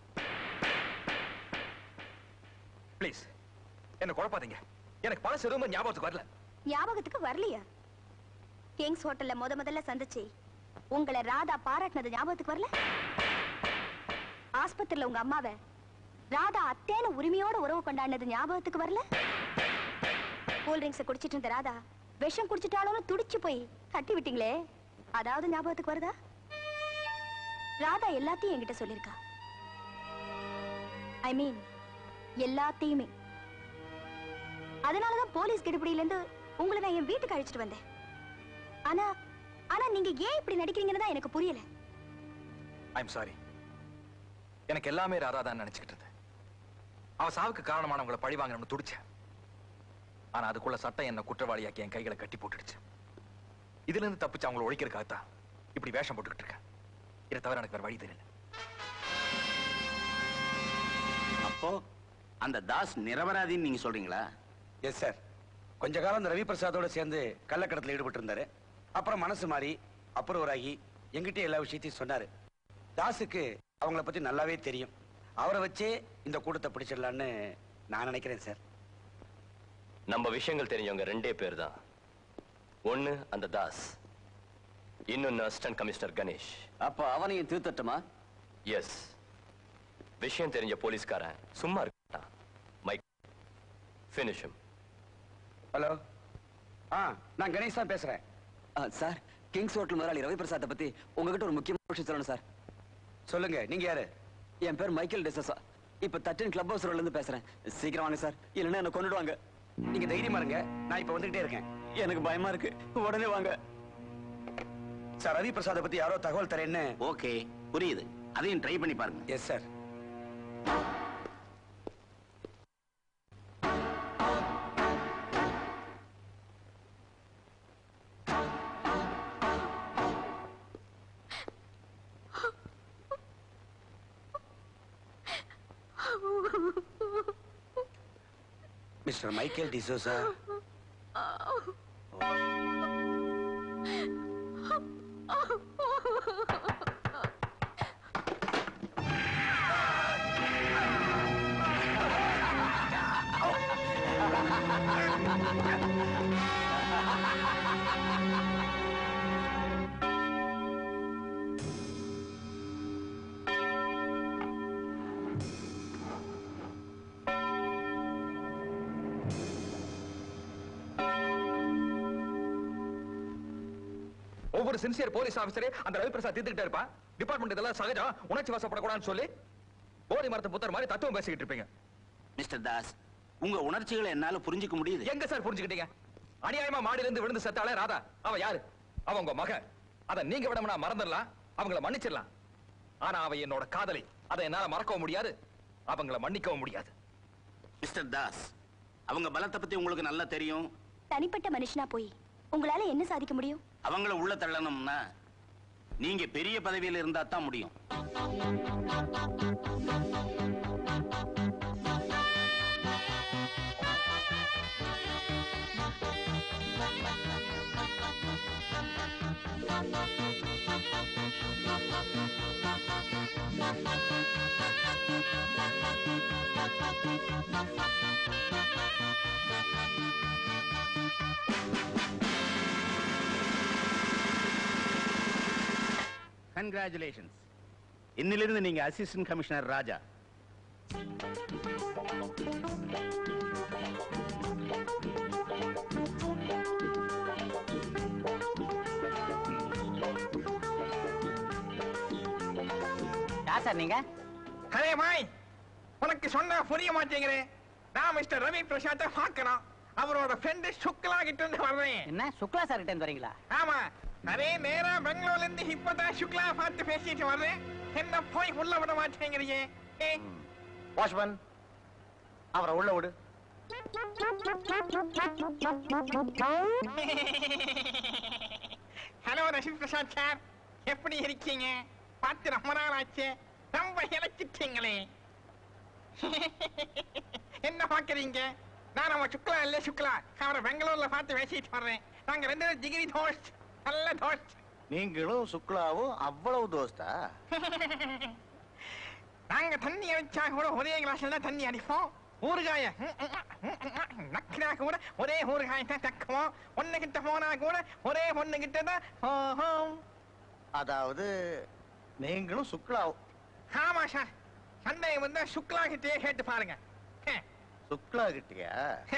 ப்ளீஸ் என்ன குழப்பாதீங்க எனக்கு பழசு எதுவுமே ஞாபகத்துக்கு வரல ஞாபகத்துக்கு வரலையா கிங்ஸ் ஹோட்டல்ல முத முதல்ல சந்திச்சு உங்களை ராதா பாராட்டினது ஞாபகத்துக்கு வரல ஆஸ்பத்திரியில உங்க அம்மாவை ராதா அத்தேன உரிமையோட உறவு கொண்டாடினது ஞாபகத்துக்கு வரல கூல் ட்ரிங்க்ஸ் குடிச்சிட்டு இருந்த ராதா விஷம் குடிச்சிட்டாலும் துடிச்சு போய் கட்டி விட்டீங்களே அதாவது ஞாபகத்துக்கு வருதா ராதா எல்லாத்தையும் என்கிட்ட சொல்லிருக்கா ஐ மீன் எல்லாத்தையுமே அதனாலதான் போலீஸ் கெடுபிடியில இருந்து உங்களை நான் என் வீட்டுக்கு அழைச்சிட்டு வந்தேன் ஆனா ஆனா நீங்க ஏன் இப்படி நடிக்கிறீங்கன்னு தான் எனக்கு புரியல ஐம் சாரி எனக்கு எல்லாமே ராதா தான் நினைச்சுக்கிட்டு இருந்தேன் அவ சாவுக்கு காரணமானவங்களை பழி வாங்கணும்னு துடிச்சேன் ஆனா அதுக்குள்ள சட்டம் என்ன குற்றவாளியாக்கி என் கைகளை கட்டி போட்டுடுச்சு இதுல இருந்து தப்பிச்சு அவங்களை ஒழிக்கிறதுக்காகத்தான் இப்படி வேஷம் போட்டுக்கிட்டு இருக்கேன் இதை தவிர எனக்கு வேற வழி தெரியல அப்போ அந்த தாஸ் நிரபராதின்னு நீங்க சொல்றீங்களா எஸ் சார் கொஞ்ச காலம் இந்த ரவி பிரசாதோட சேர்ந்து கள்ளக்கடத்துல ஈடுபட்டு இருந்தாரு அப்புறம் மனசு மாறி அப்புறவராகி எங்கிட்ட எல்லா விஷயத்தையும் சொன்னாரு தாஸுக்கு அவங்கள பத்தி நல்லாவே தெரியும் அவரை வச்சே இந்த கூட்டத்தை பிடிச்சிடலான்னு நான் நினைக்கிறேன் சார் நம்ம விஷயங்கள் தெரிஞ்சவங்க ரெண்டே பேர் தான் ஒண்ணு அந்த தாஸ் இன்னொன்னு அசிஸ்டன்ட் கமிஷனர் கணேஷ் அப்ப அவனையும் தீர்த்தட்டுமா எஸ் விஷயம் தெரிஞ்ச போலீஸ்காரன் சும்மா இருக்கான் மைக் finish him ஹலோ ஆ நான் கணேஷ் தான் பேசுறேன் சார் கிங்ஸ் ஹோட்டல் முதலாளி ரவி பிரசாத்தை பத்தி உங்ககிட்ட ஒரு முக்கியமான விஷயம் சொல்லணும் சார் சொல்லுங்க நீங்க யாரு என் பேர் மைக்கேல் டெசஸா இப்ப தட்டின் கிளப் ஹவுஸ் ரோட்ல இருந்து பேசுறேன் சீக்கிரம் வாங்க சார் இல்லைன்னா என்ன கொண்டுடுவாங்க நீங்க தைரியமா இருங்க நான் இப்ப வந்துகிட்டே இருக்கேன் எனக்கு பயமா இருக்கு உடனே வாங்க சார் ரவி பிரசாத பத்தி யாரோ தகவல் தரேன்னு ஓகே புரியுது அதையும் ட்ரை பண்ணி பாருங்க yes sir mister Michael D'Souza ஒவ்வொரு சின்சியர் போலீஸ் ஆபீசரே அந்த ரவி பிரசாத் தீர்த்துக்கிட்டே இருப்பான் டிபார்ட்மெண்ட் இதெல்லாம் சகஜம் உணர்ச்சி வசப்படக்கூடாதுன்னு சொல்லி போதி மரத்து புத்தர் மாதிரி தத்துவம் பேசிக்கிட்டு இருப்பீங்க மிஸ்டர் தாஸ் உங்க உணர்ச்சிகளை என்னால புரிஞ்சுக்க முடியுது எங்க சார் புரிஞ்சுக்கிட்டீங்க அநியாயமா மாடியில இருந்து விழுந்து செத்தாலே ராதா அவ யாரு அவ உங்க மக அத நீங்க விடமுனா மறந்துடலாம் அவங்கள மன்னிச்சிடலாம் ஆனா அவ என்னோட காதலி அதை என்னால மறக்கவும் முடியாது அவங்கள மன்னிக்கவும் முடியாது மிஸ்டர் தாஸ் அவங்க பலத்தை பத்தி உங்களுக்கு நல்லா தெரியும் தனிப்பட்ட மனுஷனா போய் உங்களால என்ன சாதிக்க முடியும் அவங்கள உள்ள தள்ளணும்னா நீங்க பெரிய பதவியில இருந்தா தான் முடியும் கங்க்ராச்சுலேஷன்ஸ் இன்னிலிருந்து நீங்க அசிஸ்டன்ட் கமிஷனர் ராஜா யார் சார் நீங்க அரே மாய் உனக்கு சொன்னா புரிய மாட்டேங்கிறே நான் மிஸ்டர் ரவி பிரசாத்தை பார்க்கணும் அவரோட ஃப்ரெண்டு சுக்லா கிட்ட இருந்து வர்றேன் என்ன சுக்லா சார் கிட்ட இருந்து வரீங்களா ஆமா அரே நேரா பெங்களூர்ல இருந்து இப்பதான் சுக்லா பார்த்து பேசிட்டு வர்றேன் என்ன போய் உள்ள விட மாட்டேங்கிறீங்க ஏ, வாட்ச்மேன் அவரை உள்ள விடு ஹலோ ரவி பிரசாத் சார் எப்படி இருக்கீங்க பார்த்து ரொம்ப நாள் ஆச்சு ரொம்ப இழைச்சிட்டீங்களே என்ன பாக்குறீங்க நான் நம்ம சுக்லா இல்ல சுக்லா அவரை பெங்களூர்ல பார்த்து பேசிட்டு வர்றேன் நாங்க ரெண்டு பேரும் டிகிரி தோஸ்ட் நல்ல தோஸ்ட் நீங்களும் சுக்லாவும் அவ்வளவு தோஸ்தா நாங்க தண்ணி அடிச்சா கூட ஒரே கிளாஸ்ல தான் தண்ணி அடிப்போம் ஊறுகாய நக்கினா கூட ஒரே ஊறுகாய தான் தக்குவோம் ஒண்ணு கிட்ட போனா கூட ஒரே பொண்ணு கிட்ட தான் போகும் அதாவது நீங்களும் சுக்லாவும் ஆமா சார் சந்தேகம் வந்தா சுக்லா கிட்டே கேட்டு பாருங்க சுக்லா கிட்டியா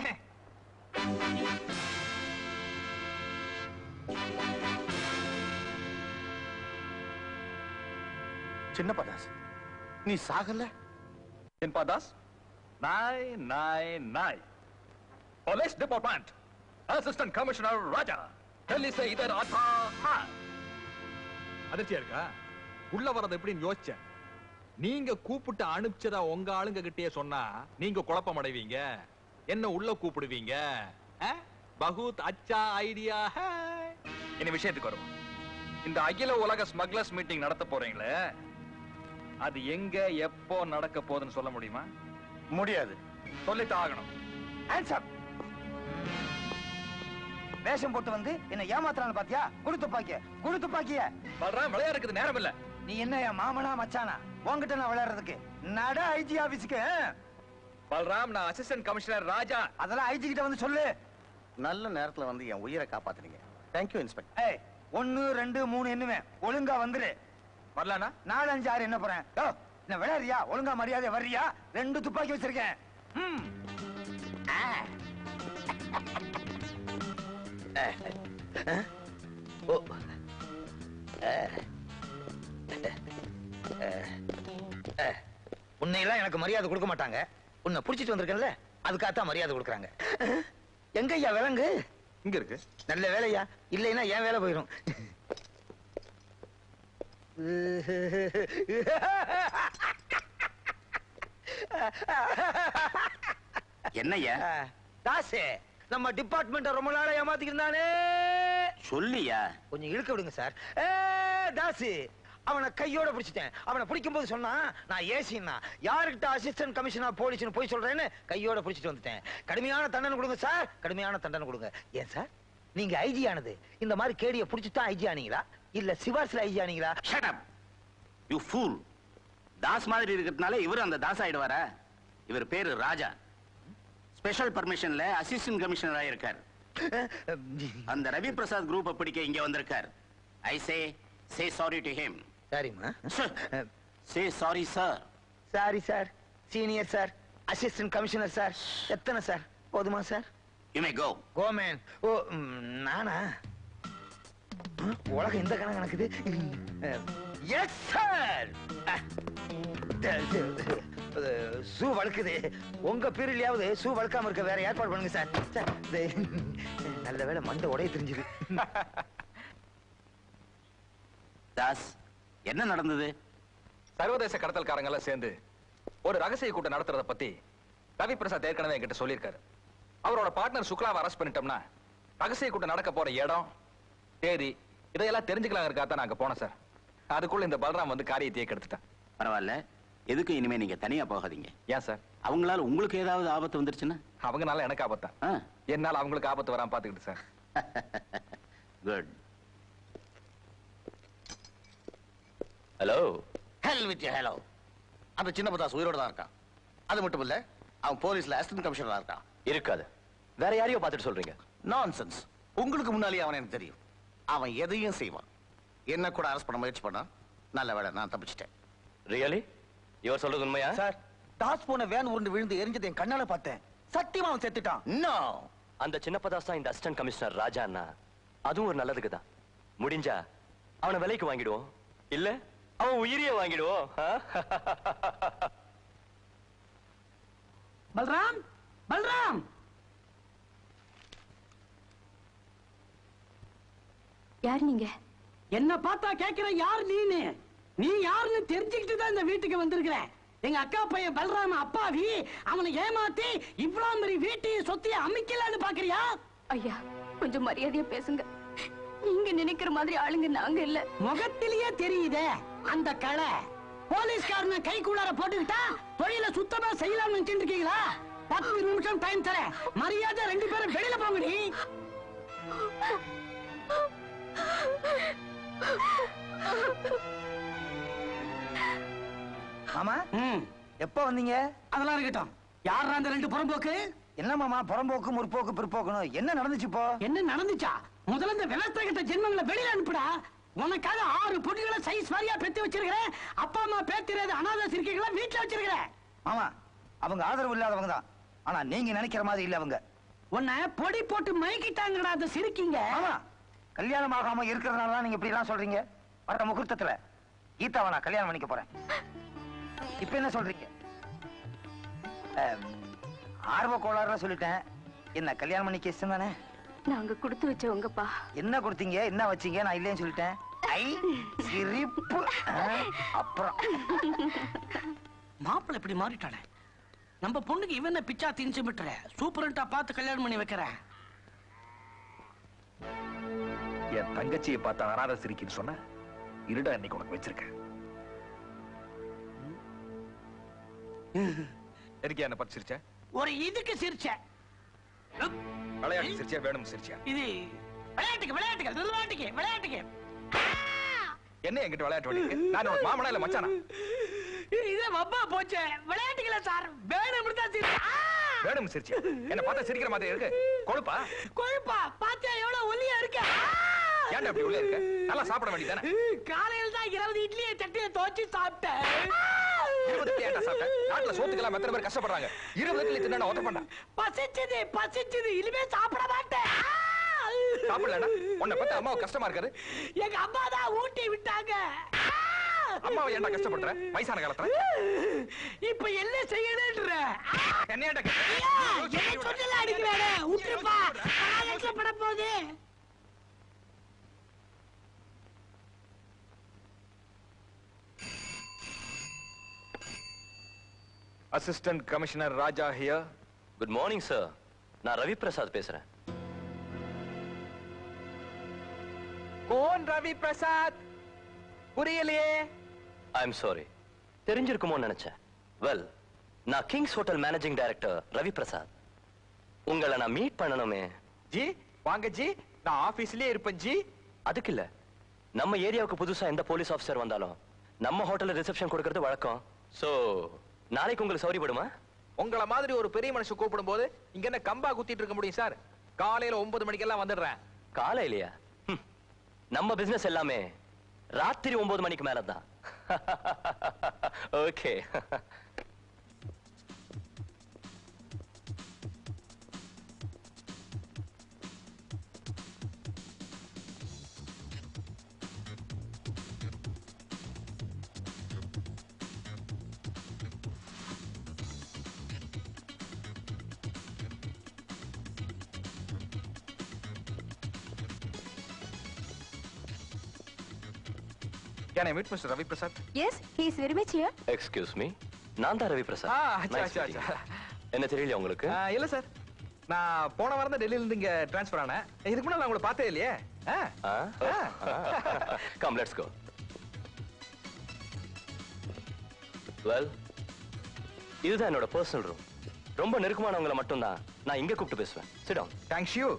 சின்ன பதாஸ் நீ சாகல என் பாதாஸ் நாய் நாய் நாய் police department assistant commissioner Raja Delhi சே இதர் ஆத்தா ஹா அதிர்ச்சியா இருக்கா உள்ள வர்றது எப்படின்னு யோசிச்சேன் நீங்க கூப்பிட்டு அனுப்பிச்சதா உங்க ஆளுங்க கிட்டயே சொன்னா நீங்க குழப்பம் அடைவீங்க என்ன உள்ள கூப்பிடுவீங்க அஹ்? பகுத் அச்சா ஐடியா இனி விஷயத்துக்கு வரும் இந்த அகில உலக ஸ்மக்லர்ஸ் மீட்டிங் நடத்த போறீங்களே அது எங்க எப்போ நடக்க போகுதுன்னு சொல்ல முடியுமா முடியாது சொல்லித்தான் ஆகணும் ஹேண்ட்ஸ் வேஷம் போட்டு வந்து என்ன ஏமாத்துறான்னு பாத்தியா குடு துப்பாக்கிய குடு துப்பாக்கிய பல்ராம் விளையாடுறதுக்கு நேரம் இல்ல நீ என்ன என் மாமனா மச்சானா உன்கிட்ட நான் விளையாடுறதுக்கு நட ஐஜி ஆபீஸ்க்கு பல்ராம் நான் அசிஸ்டன்ட் கமிஷனர் ராஜா அதெல்லாம் ஐஜி கிட்ட வந்து சொல்லு நல்ல நேரத்துல வந்து என் உயிரை காப்பாத்துனீங்க தேங்க்யூ இன்ஸ்பெக்டர் ஏய் ஒன்னு ரெண்டு மூணு என்னுவேன் ஒழுங்கா வந்துரு வரலானா நாலு அஞ்சு ஆறு என்ன போறேன் யோ என்ன விளையாடுறியா ஒழுங்கா மரியாதை வர்றியா ரெண்டு துப்பாக்கி வச்சிருக்கேன் ம். ஆ. அஹ், அஹ், ஓ அஹ், அஹ், அஹ். உன்னையெல்லாம் எனக்கு மரியாதை கொடுக்க மாட்டாங்க உன்னை புடிச்சிட்டு வந்திருக்கேன்ல அதுக்காகத்தான் மரியாதை கொடுக்குறாங்க அஹ், எங்க ஐயா விலங்கு இங்க இருக்கு நல்ல வேலையா இல்லைன்னா என் வேலை போயிடும் என்னய்யா தாசே நம்ம டிபார்ட்மெண்ட்ட ரொம்ப நாளா ஏமாத்திக்கிருந்தானே சொல்லியா கொஞ்சம் இழுக்க விடுங்க சார் ஏ தாசு அவனை கையோட பிடிச்சிட்டேன் அவனை பிடிக்கும் போது சொன்னா நான் ஏசின்னா யாருக்கிட்ட அசிஸ்டன்ட் கமிஷனர் போலீஸ்னு போய் சொல்றேன்னு கையோட பிடிச்சிட்டு வந்துட்டேன் கடுமையான தண்டனை கொடுங்க சார் கடுமையான தண்டனை கொடுங்க ஏன் சார் நீங்க ஐஜி ஆனது இந்த மாதிரி கேடிய பிடிச்சிட்டு தான் ஐஜி ஆனீங்களா இல்ல சிவாஸ்ல ஐஜி ஆனீங்களா shut up you fool Das மாதிரி இருக்கிறதுனால இவர் அந்த தாஸ் ஆயிடுவாரா இவர் பேரு ராஜா ஸ்பெஷல் பர்மிஷன்ல அசிஸ்டன்ட் கமிஷனர் ஆயிருக்கார் அந்த ரவி பிரசாத் குரூப்பை பிடிக்க இங்க வந்திருக்கார் I say say sorry to him சரிம்மா say sorry sir sorry sir senior sir assistant commissioner sir எத்தனை சார் போதுமா sir you may go go man oh ம், நானா ம், உலகம் இந்த கணக்கு நடக்குது எஸ் சார் சூ வழுக்குது உங்க பீரியட்லயாவது சூ வழுக்காம இருக்க வேற ஏற்பாடு பண்ணுங்க சார் சார், இது, நல்ல வேளை மண்டை உடைய தெரிஞ்சது தாஸ் என்ன நடந்தது சர்வதேச கடத்தல்காரங்க எல்லாம் சேர்ந்து ஒரு ரகசிய கூட்டம் நடத்துறத பத்தி ரவி பிரசாத் ஏற்கனவே என்கிட்ட சொல்லியிருக்காரு அவரோட பார்ட்னர் சுக்லாவை அரெஸ்ட் பண்ணிட்டோம்னா ரகசிய கூட்டம் நடக்க போற இடம் தேதி இதையெல்லாம் தெரிஞ்சுக்கலாம் இருக்கா தான் நாங்க போனோம் சார் அதுக்குள்ள இந்த பல்ராம் வந்து காரியத்தையே கெடுத்துட்டான் பரவாயில்ல எதுக்கு இனிமே நீங்க தனியா போகாதீங்க ஏன் சார் அவங்களால உங்களுக்கு ஏதாவது ஆபத்து வந்துருச்சுன்னா அவங்கனால எனக்கு ஆபத்தான் என்னால அவங்களுக்கு ஆபத்து வராம பாத்துக்கிட்டு sir good hello hell with hello அந்த சின்ன பதாஸ் உயிரோட தான் இருக்கான் அது மட்டும் இல்ல அவன் போலீஸ்ல அசிஸ்டன்ட் கமிஷனரா இருக்கான் இருக்காது வேற யாரையோ பார்த்துட்டு சொல்றீங்க நான்சென்ஸ் உங்களுக்கு முன்னாலேயே அவன் எனக்கு தெரியும் அவன் எதையும் செய்வான் என்ன கூட அரெஸ்ட் பண்ண முயற்சி பண்ணான் நல்ல வேளை நான் தப்பிச்சிட்டேன் ரியலி இவர் சொல்றது உண்மையா சார் டாஸ் போன வேன் உருண்டு விழுந்து எரிஞ்சது என் கண்ணால பார்த்தேன் சத்தியமா அவன் செத்துட்டான் நோ அந்த சின்ன பதாஸ் தான் இந்த அசிஸ்டன்ட் கமிஷனர் ராஜான்னா அதுவும் ஒரு நல்லதுக்கு தான் முடிஞ்சா அவனை விலைக்கு வாங்கிடுவோம் இல்ல அவன் உயிரியே வாங்கிடுவோம் ஆ? பல்ராம் பல்ராம் யார் நீங்க என்ன பார்த்தா கேக்குற யார் நீனு நீ யாருன்னு தெரிஞ்சுக்கிட்டு தான் இந்த வீட்டுக்கு வந்திருக்கிற எங்க அக்கா பையன் பல்ராம அப்பாவி அவனை ஏமாத்தி இவ்வளவு பெரிய வீட்டையும் சொத்தையும் அமைக்கலான்னு பாக்குறியா ஐயா கொஞ்சம் மரியாதையா பேசுங்க நீங்க நினைக்கிற மாதிரி ஆளுங்க நாங்க இல்ல முகத்திலேயே தெரியுதே அந்த களை போலீஸ்காரனை கை கூடார போட்டுக்கிட்டா தொழில சுத்தமா செய்யலாம்னு நினைச்சிட்டு இருக்கீங்களா பத்து நிமிஷம் டைம் தரேன் மரியாதை ரெண்டு பேரும் வெளியில போங்கடி மாமா எப்ப வந்தீங்க அதெல்லாம் இருக்கட்டும் யார் அந்த ரெண்டு புறம்போக்கு என்ன மாமா புறம்போக்கு முற்போக்கு பிற்போக்கணும் என்ன நடந்துச்சு இப்போ என்ன நடந்துச்சா முதல்ல இந்த விவசாய கிட்ட ஜென்மங்களை வெளியில அனுப்புடா உனக்காக ஆறு பொண்ணுகளை சைஸ் வாரியா பெத்து வச்சிருக்கிறேன் அப்பா அம்மா பேத்திரது அனாதை சிரிக்கைகளை வீட்டுல வச்சிருக்கிறேன் மாமா அவங்க ஆதரவு இல்லாதவங்க தான் ஆனா நீங்க நினைக்கிற மாதிரி இல்ல அவங்க உன்னை பொடி போட்டு மயக்கிட்டாங்கடா அந்த சிரிக்கிங்க ஆமா கல்யாணம் ஆகாம இருக்கிறதுனால தான் நீங்க இப்படி எல்லாம் சொல்றீங்க வர முகூர்த்தத்துல கீதாவை நான் கல்யாணம் பண்ணிக்க போறேன் இப்ப என்ன சொல்றீங்க அம், ஆர்வ கோளாறுல சொல்லிட்டேன் என்ன கல்யாணம் பண்ணிக்க இஷ்டம் தானே நாங்க கொடுத்து வச்சவங்கப்பா என்ன கொடுத்தீங்க என்ன வச்சீங்க நான் இல்லைன்னு சொல்லிட்டேன் ஐ சிரிப்பு ஆ, அப்புறம் மாப்பிள்ளை இப்படி மாறிட்டானே நம்ம பொண்ணுக்கு இவன் என்ன பிச்சா திணிச்சு விட்டுற சூப்பரண்டா பார்த்து கல்யாணம் பண்ணி வைக்கிறேன் என் தங்கச்சியை பார்த்து அனாத சிரிக்கின்னு சொன்ன இருடா இன்னைக்கு உனக்கு வச்சிருக்கேன் எதுக்கு என்ன பார்த்து சிரிச்ச ஒரு இதுக்கு சிரிச்சேன் விளையாட்டு சிரிச்சியா வேணும் சிரிச்சியா இது விளையாட்டுக்கு விளையாட்டுக்கு விளையாட்டுக்கு விளையாட்டுக்கு என்ன என்கிட்ட விளையாட்டு வேண்டியிருக்கு நான் உனக்கு மாமனா இல்ல மச்சானா இது வப்பா போச்சே விளையாட்டுக்கல சார் வேணும் தான் சிரிச்சேன் வேணும் சிரிச்சியா என்ன பார்த்தா சிரிக்கிற மாதிரி இருக்கு கொழுப்பா கொழுப்பா பாத்தியா எவ்வளவு ஒல்லியா இருக்க ஏன்டா அப்படி உள்ள இருக்க நல்லா சாப்பிட வேண்டியதானே காலையில தான் இருபது இட்லியை சட்டியை துவச்சு சாப்பிட்டேன் இருபது இட்லி ஏன்டா சாப்பிட்ட நாட்டுல சோத்துக்கெல்லாம் எத்தனை பேர் கஷ்டப்படுறாங்க இருபது இட்லி தின்னா ஒத்த பண்ணா பசிச்சது பசிச்சது இனிமே சாப்பிட மாட்டேன் சாப்பிடலடா உன்னை பத்தி அம்மாவுக்கு கஷ்டமா இருக்காது எங்க அம்மா தான் ஊட்டி விட்டாங்க அம்மாவை ஏன்டா கஷ்டப்படுற வயசான காலத்துல இப்ப என்ன செய்யணுன்ற என்னையாடா என்ன சொல்லல அடிக்கிறானே விட்டுருப்பா காலேஜ்ல பட போகுது assistant commissioner Raja here good morning sir நான் ரவி பிரசாத் பேசுறேன் கோன் ரவி பிரசாத் புரியலையே ஐ எம் சாரி தெரிஞ்சிருக்குமோ நினைச்சேன் வெல் நான் Kings hotel managing director Ravi Prasad உங்களை நான் மீட் பண்ணணுமே ஜி வாங்க ஜி நான் ஆபீஸ்லயே இருப்பேன் ஜி அதுக்கு இல்ல நம்ம ஏரியாவுக்கு புதுசா எந்த போலீஸ் ஆபீசர் வந்தாலும் நம்ம ஹோட்டல்ல ரிசப்ஷன் கொடுக்கறது வழக்கம் சோ நாளைக்கு உங்களுக்கு சௌரியப்படுமா உங்கள மாதிரி ஒரு பெரிய மனுஷன் கூப்பிடும் போது இங்க என்ன கம்பா குத்திட்டு இருக்க முடியும் சார் காலையில ஒன்பது மணிக்கெல்லாம் வந்துடுறேன் காலையிலயா ஹம். நம்ம பிசினஸ் எல்லாமே ராத்திரி ஒன்பது மணிக்கு மேல தான் okay Can I meet Mr. Ravi Prasad? Yes he is very much here excuse me நான் தான் ரவி பிரசாத் ஆ, அச்சா, Nice அச்சா, meeting அச்சா. you. என்ன தெரியல உங்களுக்கு ஆ, இல்ல சார் நான் போன வாரம் தான் டெல்லியில இருந்து இங்க டிரான்ஸ்ஃபர் ஆனேன் இதுக்கு முன்னாடி நான் உங்களை பார்த்தே இல்லையே ஆ? கம் லெட்ஸ் கோ வெல் இதுதான் என்னோட பர்சனல் ரூம் ரொம்ப நெருக்கமானவங்களை மட்டும்தான் நான் இங்க கூப்பிட்டு பேசுவேன் sit down thanks you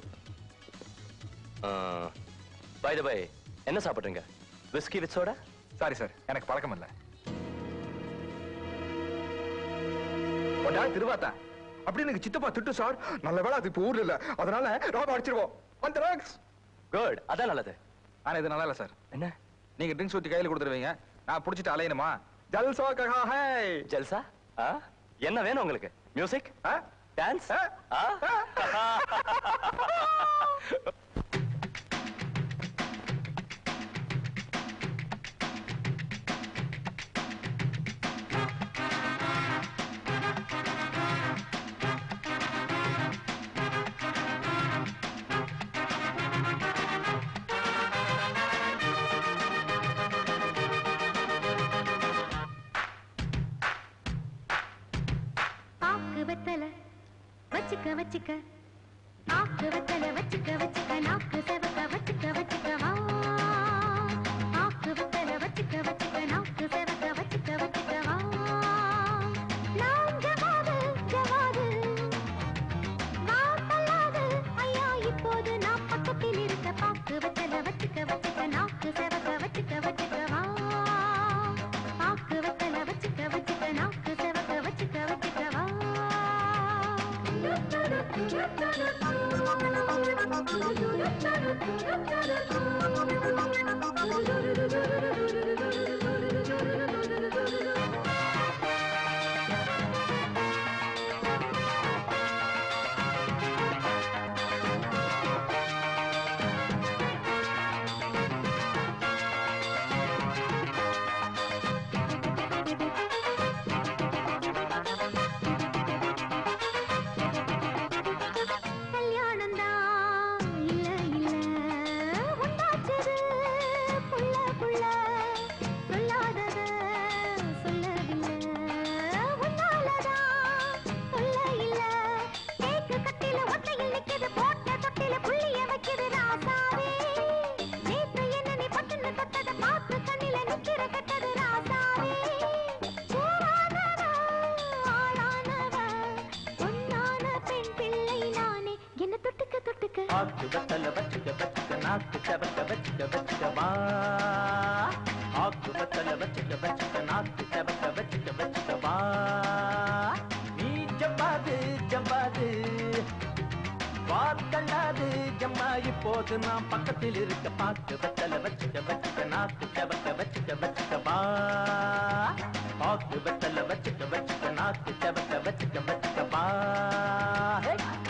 by the by என்ன சாப்பிடுறீங்க whisky with soda sorry sir எனக்கு பழக்கம் இல்ல ஒன்றா திருவாத்தா அப்படி எனக்கு சித்தப்பா திட்டு சார் நல்ல வேளை அது இப்ப ஊர்ல இல்ல அதனால ராப அடிச்சிருவோம் அந்த ராக்ஸ் குட் அதான் நல்லது ஆனா இது நல்லா இல்ல சார் என்ன நீங்க ட்ரிங்க்ஸ் ஊத்தி கையில கொடுத்துருவீங்க நான் புடிச்சிட்டு அலையணுமா ஜல்சா கஹா ஹை ஜல்சா ஆ? என்ன வேணும் உங்களுக்கு மியூசிக் டான்ஸ் ஆக்கு வெத்தல வச்சுக்க வச்சுக்க ஆக்கு வெத்தல வச்சுக்க வச்சுக்க நாக்கு செவக்க வச்சுக்க வச்சுக்க வா ஆக்கு வெத்தல வச்சுக்க வச்சுக்க நாக்கு செவக்க வச்சுக்க வச்சுக்க வா நான் ஜவாது ஜவாது வா தள்ளாது ஐயா இப்போது நான் பக்கத்தில் இருக்க பாக்கு வெத்தல வச்சுக்க வச்சுக்க நாக்கு செவக்க வச்சுக்க வச்சுக்க வா ஆக்கு வெத்தல வச்சுக்க வச்சுக்க நாக்கு செவக்க வச்சுக்க வச்சுக்க வா கல்யாணம்தான் இல்ல இல்ல உண்டாச்சது புள்ள புள்ள சொல்லாதத சொல்லவில்லை உன்னாலதான் புள்ள இல்ல தேக்கு கட்டில ஒத்தையில் நிக்குது போட்ட தொட்டில புள்ளிய வைக்குது ராசாவே நேத்து என்ன நீ பட்டுன்னு தொட்டத பார்த்து கண்ணில நிக்கிற கட்டது ராசாவே பூவானவ, ஆளானவ, பொன்னான பெண் பிள்ளை நானே என்ன தொட்டுக்க தொட்டுக்க ஆக்கு வெத்தல வச்சுக்க வச்சுக்க நாக்கு செவக்க வச்சுக்க வச்சுக்க வா ஆக்கு வெத்தல வச்சுக்க வச்சுக்க நாக்கு செவக்க வச்சுக்க வச்சுக்க வா நீ ஜம்பாது ஜம்பாது வார்த்தண்டாது ஜம்மா இப்போது நான் பக்கத்தில் இருக்க பாக்கு வெத்தல வச்சுக்க வச்சுக்க நாக்கு செவக்க வச்சுக்க வச்சுக்க வா பாக்கு வெத்தல வச்சுக்க வச்சுக்க நாக்கு செவக்க வச்சுக்க வச்சுக்க வா ஹே!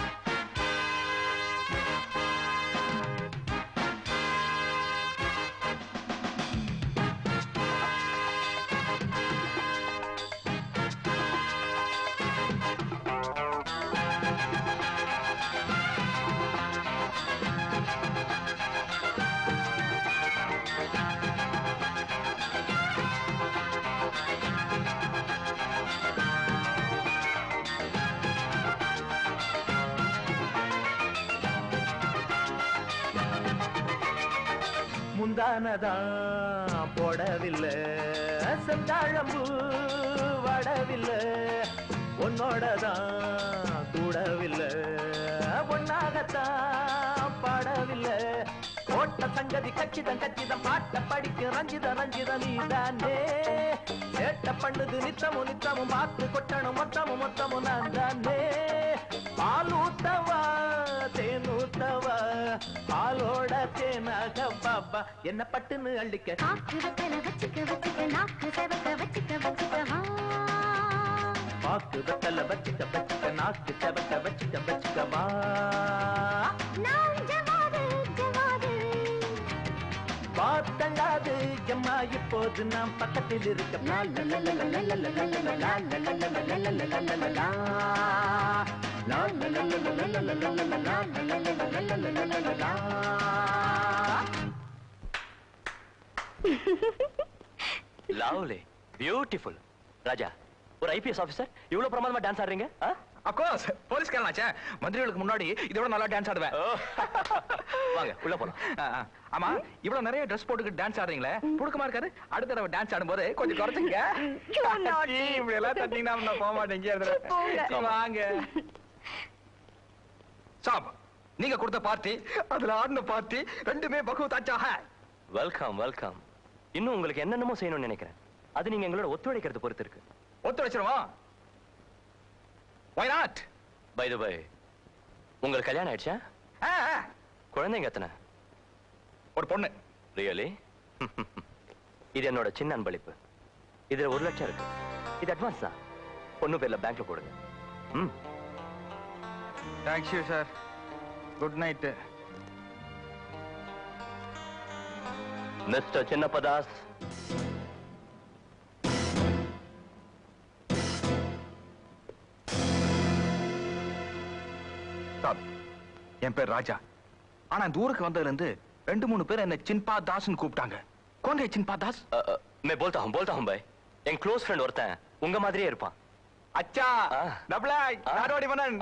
முந்தானதான் போடவில்லை செந்தாழம்பு வடவில்லை உன்னோடதான் கூடவில்லை ஒன்னாகத்தான் பாடவில்லை ஓட்ட சங்கதி கச்சிதம் கச்சிதம் பாட்ட படிக்க ரஞ்சித ரஞ்சித நீதானே சேட்ட பண்ணுது நித்தமும் நித்தமும் பார்த்து கொட்டணும் மொத்தமும் மொத்தமும் நான் தானே பாலூத்தவா தேனூத்தவா பாலோட தேனாக பாப்பா என்ன பட்டுன்னு அள்ளிக்க நாக்கு வெத்தல வச்சுக்க வச்சுக்க நாக்கு செவக்க வச்சுக்க வச்சுக்க வா பாக்கு வெத்தல வச்சுக்க வச்சுக்க நாக்கு செவக்க வச்சுக்க வச்சுக்க வா நான் ஜவாது ஜவாது பார்த்தங்காது எம்மா இப்போது நாம் பக்கத்தில் இருக்க லா, லா, லா, லா, லா, லா, லா, லா, லா, லா, லா, லா, லா, லா, லா, லா, லா, லா, லா. லா, லா, லா, லா, லா, லா, லா, லா, லா, லா, லா, லா, லா, லா, லா, லா, லா, லா, லா. லவ்லி பியூட்டிஃபுல் ராஜா ஒரு ஐபிஎஸ் ஆபீசர் இவ்வளவு பிரமாதமா டான்ஸ் ஆடுறீங்க ஆ? அக்கோஸ் போலீஸ்காரனாச்சே மந்திரிகளுக்கு முன்னாடி இதோட நல்லா டான்ஸ் ஆடுவேன் வாங்க உள்ள போலாம் ஆ, ஆ. ஆமா இவ்வளவு நிறைய ட்ரெஸ் போட்டுக்கிட்டு டான்ஸ் ஆடுறீங்களே புடுக்கமா இருக்காரு அடுத்த தடவை டான்ஸ் ஆடும்போது கொஞ்சம் குறைச்சுங்க சீ, இப்படி எல்லாம் தட்டிங்கன்னா நான் போக மாட்டேன் இங்கே இருந்துறேன். சீ, வாங்க சாப் நீங்க கொடுத்த பார்ட்டி அதுல ஆடின பார்ட்டி ரெண்டுமே பகு தாச்சாக வெல்கம் வெல்கம் இன்னும் உங்களுக்கு என்னென்னமோ செய்யணும்னு நினைக்கிறேன் அது நீங்க எங்களோட ஒத்துழைக்கிறது பொறுத்து இருக்கு ஒத்துழைச்சிருமா why not by the by உங்களுக்கு கல்யாணம் ஆயிடுச்சா குழந்தைங்க எத்தனை ஒரு பொண்ணு ரியலி இது என்னோட சின்ன அன்பளிப்பு இதுல ஒரு லட்சம் இருக்கு இது அட்வான்ஸ் தான் பொண்ணு பேர்ல பேங்க்ல போடுங்க ம் thank you sir good night mister Chinnappadas சாப் என் பேர் ராஜா ஆனா இந்த ஊருக்கு வந்ததுல இருந்து ரெண்டு மூணு பேர் என்ன சின்பா தாஸ்னு கூப்பிட்டாங்க கோங்க சின்பா தாஸ் மே போல்தா ஹூம் போல்தா ஹூம் பை என் க்ளோஸ் ஃப்ரெண்ட் ஒருத்தன் உங்க மாதிரியே இருப்பான் அச்சா டபுளா நாடோடி மன்னன்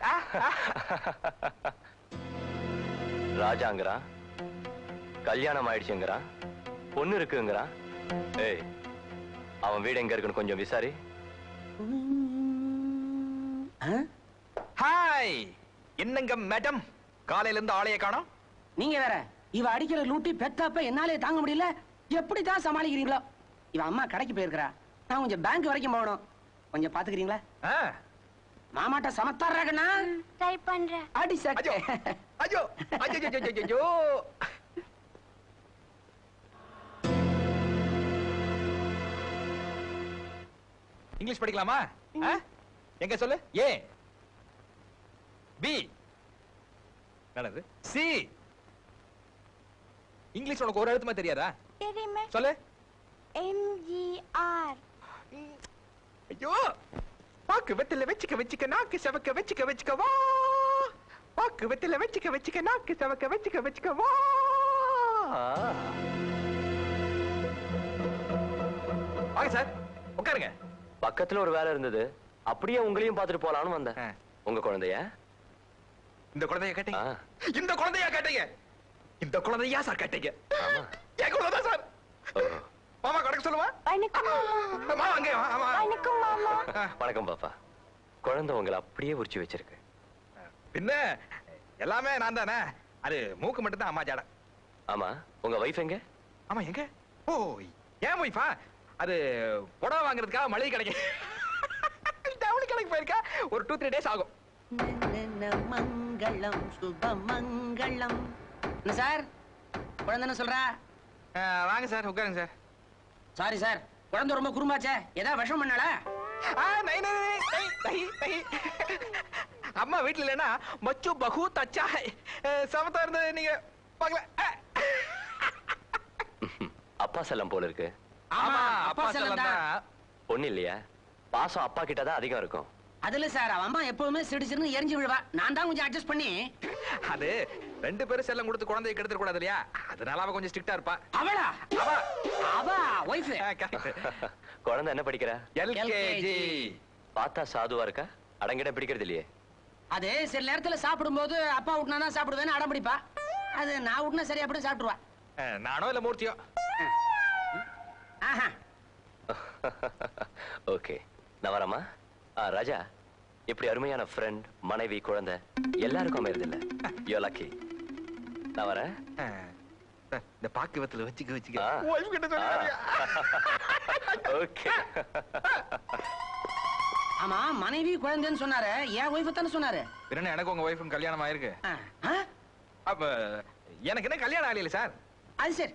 ராஜாங்கிறான் கல்யாணம் ஆயிடுச்சுங்கிறான் பொண்ணு இருக்குங்கிறான் ஏய் அவன் வீடு எங்க இருக்குன்னு கொஞ்சம் விசாரி ஹாய் என்னங்க மேடம் காலையில இருந்து ஆளைய காணோம் நீங்க வேற இவ அடிக்கிற லூட்டி பெத்தாப்ப என்னாலே தாங்க முடியல எப்படி தான் சமாளிக்கிறீங்களோ இவ அம்மா கடைக்கு போயிருக்கிறா நான் கொஞ்சம் பேங்க் வரைக்கும் போகணும் கொஞ்சம் பாத்துக்கிறீங்களா மாமாட்ட சமத்தாடுறாங்கண்ணா ட்ரை பண்றேன் அடி சச்சோ ஐயோ ஐயோ ஐயோ ஐயோ இங்கிலீஷ் படிக்கலாமா ஆ? எங்க சொல்லு ஏ பி என்னது சி இங்கிலீஷ் உனக்கு ஒரு எழுத்துமே தெரியாதா தெரியுமே சொல்லு எம்ஜிஆர் ஐயோ பாக்கு வெத்தில வச்சுக்க வச்சுக்க நாக்கு செவக்க வச்சுக்க வச்சுக்க வா பாக்கு வெத்தில வச்சுக்க வச்சுக்க நாக்கு செவக்க வச்சுக்க வச்சுக்க வா வாங்க சார் உட்காருங்க பக்கத்துல ஒரு வேலை இருந்தது அப்படியே உங்களையும் பார்த்துட்டு போலாம்னு வந்தேன் உங்க குழந்தைய இந்த குழந்தைய கேட்டீங்க இந்த குழந்தையா கேட்டீங்க இந்த குழந்தையா சார் கேட்டீங்க என் குழந்தை சார் மாமா கணக்கு சொல்லுவா மாமா அங்கே வா, ஆமா வணக்கம் பாப்பா குழந்தை உங்களை அப்படியே உரிச்சு வச்சிருக்கு பின்ன எல்லாமே நான் தானே அது மூக்கு மட்டும் தான் அம்மா ஜாட ஆமா உங்க வைஃப் எங்க ஆமா எங்க ஓ ஏன் ஒய்ஃபா அது புடவை வாங்குறதுக்காக மளிகை கடைக்கு டவுனி கடைக்கு போயிருக்கா ஒரு டூ த்ரீ டேஸ் ஆகும் மங்களம் சுபமங்களம் சார் குழந்தைன்னு சொல்றா வாங்க சார் உட்காருங்க சார் சாரி சார் குழந்தை ரொம்ப குறும்பாச்சே ஏதாவது விஷம் பண்ணாளா ஆ, நை, நை, நை, நை, நை, நை. அம்மா வீட்டுல இல்லைன்னா மச்சு பகு தச்சா சமத்தா இருந்தது நீங்க பார்க்கல ஆ. அப்பா செல்லம் போல இருக்கு ஆமா அப்பா செல்லம் தான் பொண்ணு இல்லையா பாசம் அப்பா கிட்ட தான் அதிகம் இருக்கும் அதுல சார் அவன் அம்மா எப்பவுமே சிடு சிடுன்னு எரிஞ்சு விழுவா நான் தான் கொஞ்சம் அட்ஜஸ்ட் பண்ணி அது ரெண்டு பேரும் செல்லம் கொடுத்து குழந்தையை கெடுத்துட கூடாது இல்லையா அதனால அவ கொஞ்சம் ஸ்ட்ரிக்டா இருப்பா அவளா அவ அவ ஒய்ஃப் குழந்தை என்ன படிக்கிறா எல்கேஜி பார்த்தா சாதுவா இருக்கா அடங்கிடம் பிடிக்கிறது இல்லையே அது சில நேரத்துல சாப்பிடும்போது அப்பா விட்டுனா தான் சாப்பிடுவேன்னு அடம் பிடிப்பா அது நான் விட்டுனா சரியா அப்படி சாப்பிட்டுருவா நானோ இல்ல மூர்த்தியோ ஆஹா ஓகே நான் வரமா ஆ ராஜா இப்படி அருமையான ஃப்ரெண்ட் மனைவி குழந்தை எல்லாருக்கும் அமையறது இல்ல யோ லக்கி நான் வரேன் இந்த பாக்குவத்துல வச்சுக்க வச்சுக்க ஆ. ஒய்ஃப் கிட்ட சொல்லுங்க ஓகே ஆமா மனைவி குழந்தைன்னு சொன்னாரு என் ஒய்ஃப் தானே சொன்னாரு என்ன எனக்கு உங்க ஒய்ஃபும் கல்யாணம் ஆயிருக்கு ஆ, ஆ? அப்ப எனக்கு என்ன கல்யாணம் ஆகலையில சார் அது சரி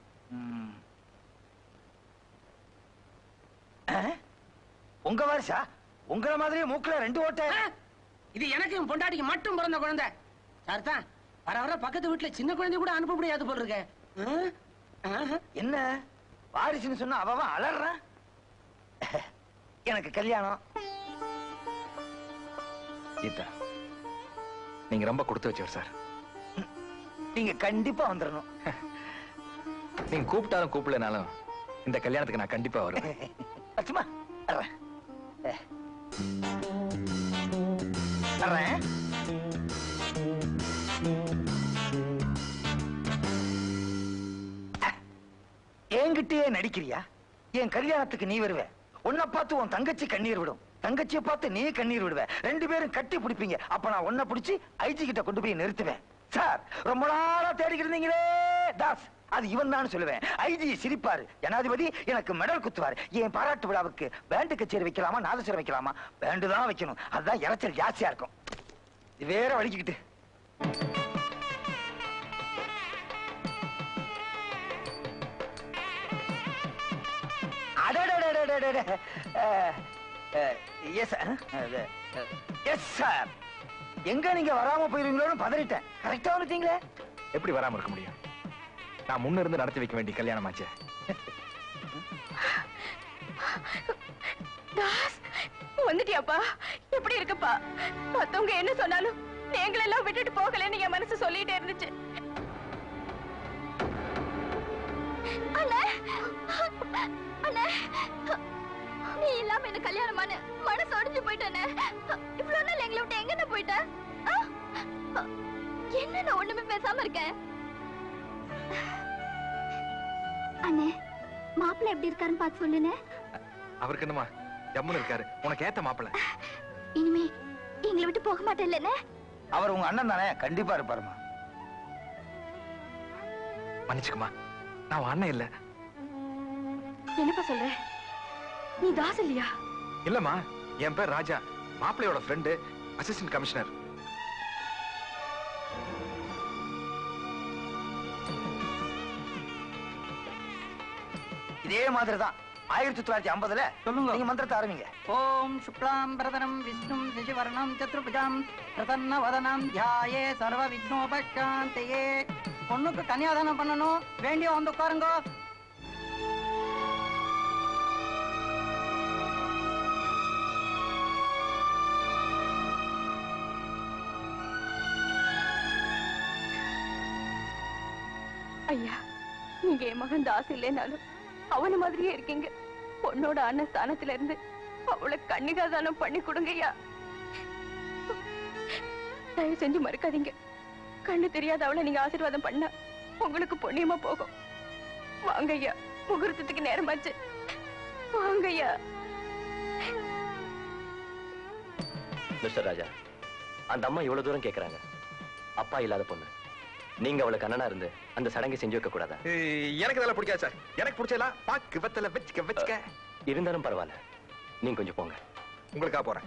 உங்க வாரிசா உங்கள மாதிரியே மூக்குல ரெண்டு ஓட்டை இது எனக்கு என் பொண்டாட்டிக்கு மட்டும் பிறந்த குழந்தை சார் தான் வர வர பக்கத்து வீட்டுல சின்ன குழந்தை கூட அனுப்ப முடியாது போல இருக்க என்ன வாரிசுன்னு சொன்னா அவன் அவன் அலறான் எனக்கு கல்யாணம் கீதா நீங்க ரொம்ப கொடுத்து வச்சவர் சார் நீங்க கண்டிப்பா வந்துடணும் நீங்க கூப்பிட்டாலும் கூப்பிடலனாலும் இந்த கல்யாணத்துக்கு நான் கண்டிப்பா வருவேன் அச்சுமா வர்றேன் ஏ. வர்றேன் என்கிட்டயே நடிக்கிறியா என் கல்யாணத்துக்கு நீ வருவ உன்னை பார்த்து உன் தங்கச்சி கண்ணீர் விடும் தங்கச்சியை பார்த்து நீ கண்ணீர் விடுவ ரெண்டு பேரும் கட்டி பிடிப்பீங்க அப்ப நான் உன்னை பிடிச்சி ஐஜி கிட்ட கொண்டு போய் நிறுத்துவேன் சார் ரொம்ப நாளா தேடிக்கிட்டு இருந்தீங்களே தாஸ் அது இவன் தான் சொல்லுவேன் ஐஜி சிரிப்பாரு ஜனாதிபதி எனக்கு மெடல் குத்துவாரு என் பாராட்டு விழாவுக்கு பேண்டு கச்சேரி வைக்கலாமா நாதஸ்வரம் வைக்கலாமா பேண்டு தான் வைக்கணும் அதுதான் இறைச்சல் ஜாஸ்தியா இருக்கும் இது வேற வலிக்கிட்டு எஸ் எஸ் சார் எங்க நீங்க வராம போயிருவீங்களோன்னு பதறிட்டேன் கரெக்டா வந்துட்டீங்களே எப்படி வராம இருக்க முடியும் நான் முன்ன இருந்து நடத்தி வைக்க வேண்டிய கல்யாணம் ஆச்சே தாஸ் வந்துட்டியாப்பா எப்படி இருக்குப்பா மத்தவங்க என்ன சொன்னாலும் எங்களெல்லாம் விட்டுட்டு போகலன்னு என் மனசு சொல்லிட்டே இருந்துச்சு அண்ணே அண்ணே நீ இல்லாம என்ன கல்யாணமான மனசு உடைஞ்சு போயிட்டேனே இவ்வளவு நாள் எங்களை விட்டு எங்க போயிட்ட ஆ? என்ன நான் ஒண்ணுமே பேசாம இருக்கேன் அண்ணே மாப்பிள்ளை எப்படி இருக்காருன்னு பார்த்து சொல்லுனே அவருக்கு என்னமா ஜம்முன்னு இருக்காரு உனக்கு ஏத்த மாப்பிள்ள இனிமே எங்களை விட்டு போக மாட்டேன்லண்ணே அவர் உங்க அண்ணன் தானே கண்டிப்பா இருப்பாருமா மன்னிச்சுக்குமா நான் உன் அண்ணன் இல்ல என்னப்பா சொல்ற நீ தாஸ் இல்லையா இல்லம்மா என் பேர் ராஜா மாப்பிள்ளையோட ஃப்ரெண்டு அசிஸ்டன்ட் கமிஷனர் இதே மாதிரி தான் ஆயிரத்தி தொள்ளாயிரத்தி ஐம்பதுல சொல்லுங்க நீங்க மந்திரத்தை ஆரம்பிங்க ஓம் சுக்லாம் பிரதனம் விஷ்ணும் சிசுவர்ணம் சத்ருபுஜாம் பிரசன்ன வதனம் தியாயே சர்வ விக்னோபசாந்தையே பொண்ணுக்கு கன்னியாதானம் பண்ணணும் வேண்டிய வந்து உட்காருங்க ஐயா நீங்க என் மகன் தாஸ் இல்லைனாலும் அவன மாதிரியே இருக்கீங்க பொண்ணோட அண்ணன் ஸ்தானத்துல இருந்து அவளை கன்னிகாதானம் பண்ணி கொடுங்க ஐயா தயவு செஞ்சு மறுக்காதீங்க கண்ணு தெரியாத அவளை நீங்க ஆசீர்வாதம் பண்ண உங்களுக்கு புண்ணியமா போகும் வாங்க ஐயா முகூர்த்தத்துக்கு நேரமாச்சு வாங்க ஐயா மிஸ்டர் ராஜா அந்த அம்மா இவ்வளவு தூரம் கேக்குறாங்க அப்பா இல்லாத பொண்ணு நீங்க அவளுக்கு அண்ணனா இருந்து அந்த சடங்கை செஞ்சு வைக்க கூடாதா எனக்கு இதெல்லாம் பிடிக்காது சார் எனக்கு பிடிச்சதெல்லாம் பாக்கு வெத்தல வச்சுக்க வச்சுக்க இருந்தாலும் பரவாயில்ல நீங்க கொஞ்சம் போங்க உங்களுக்கா போறேன்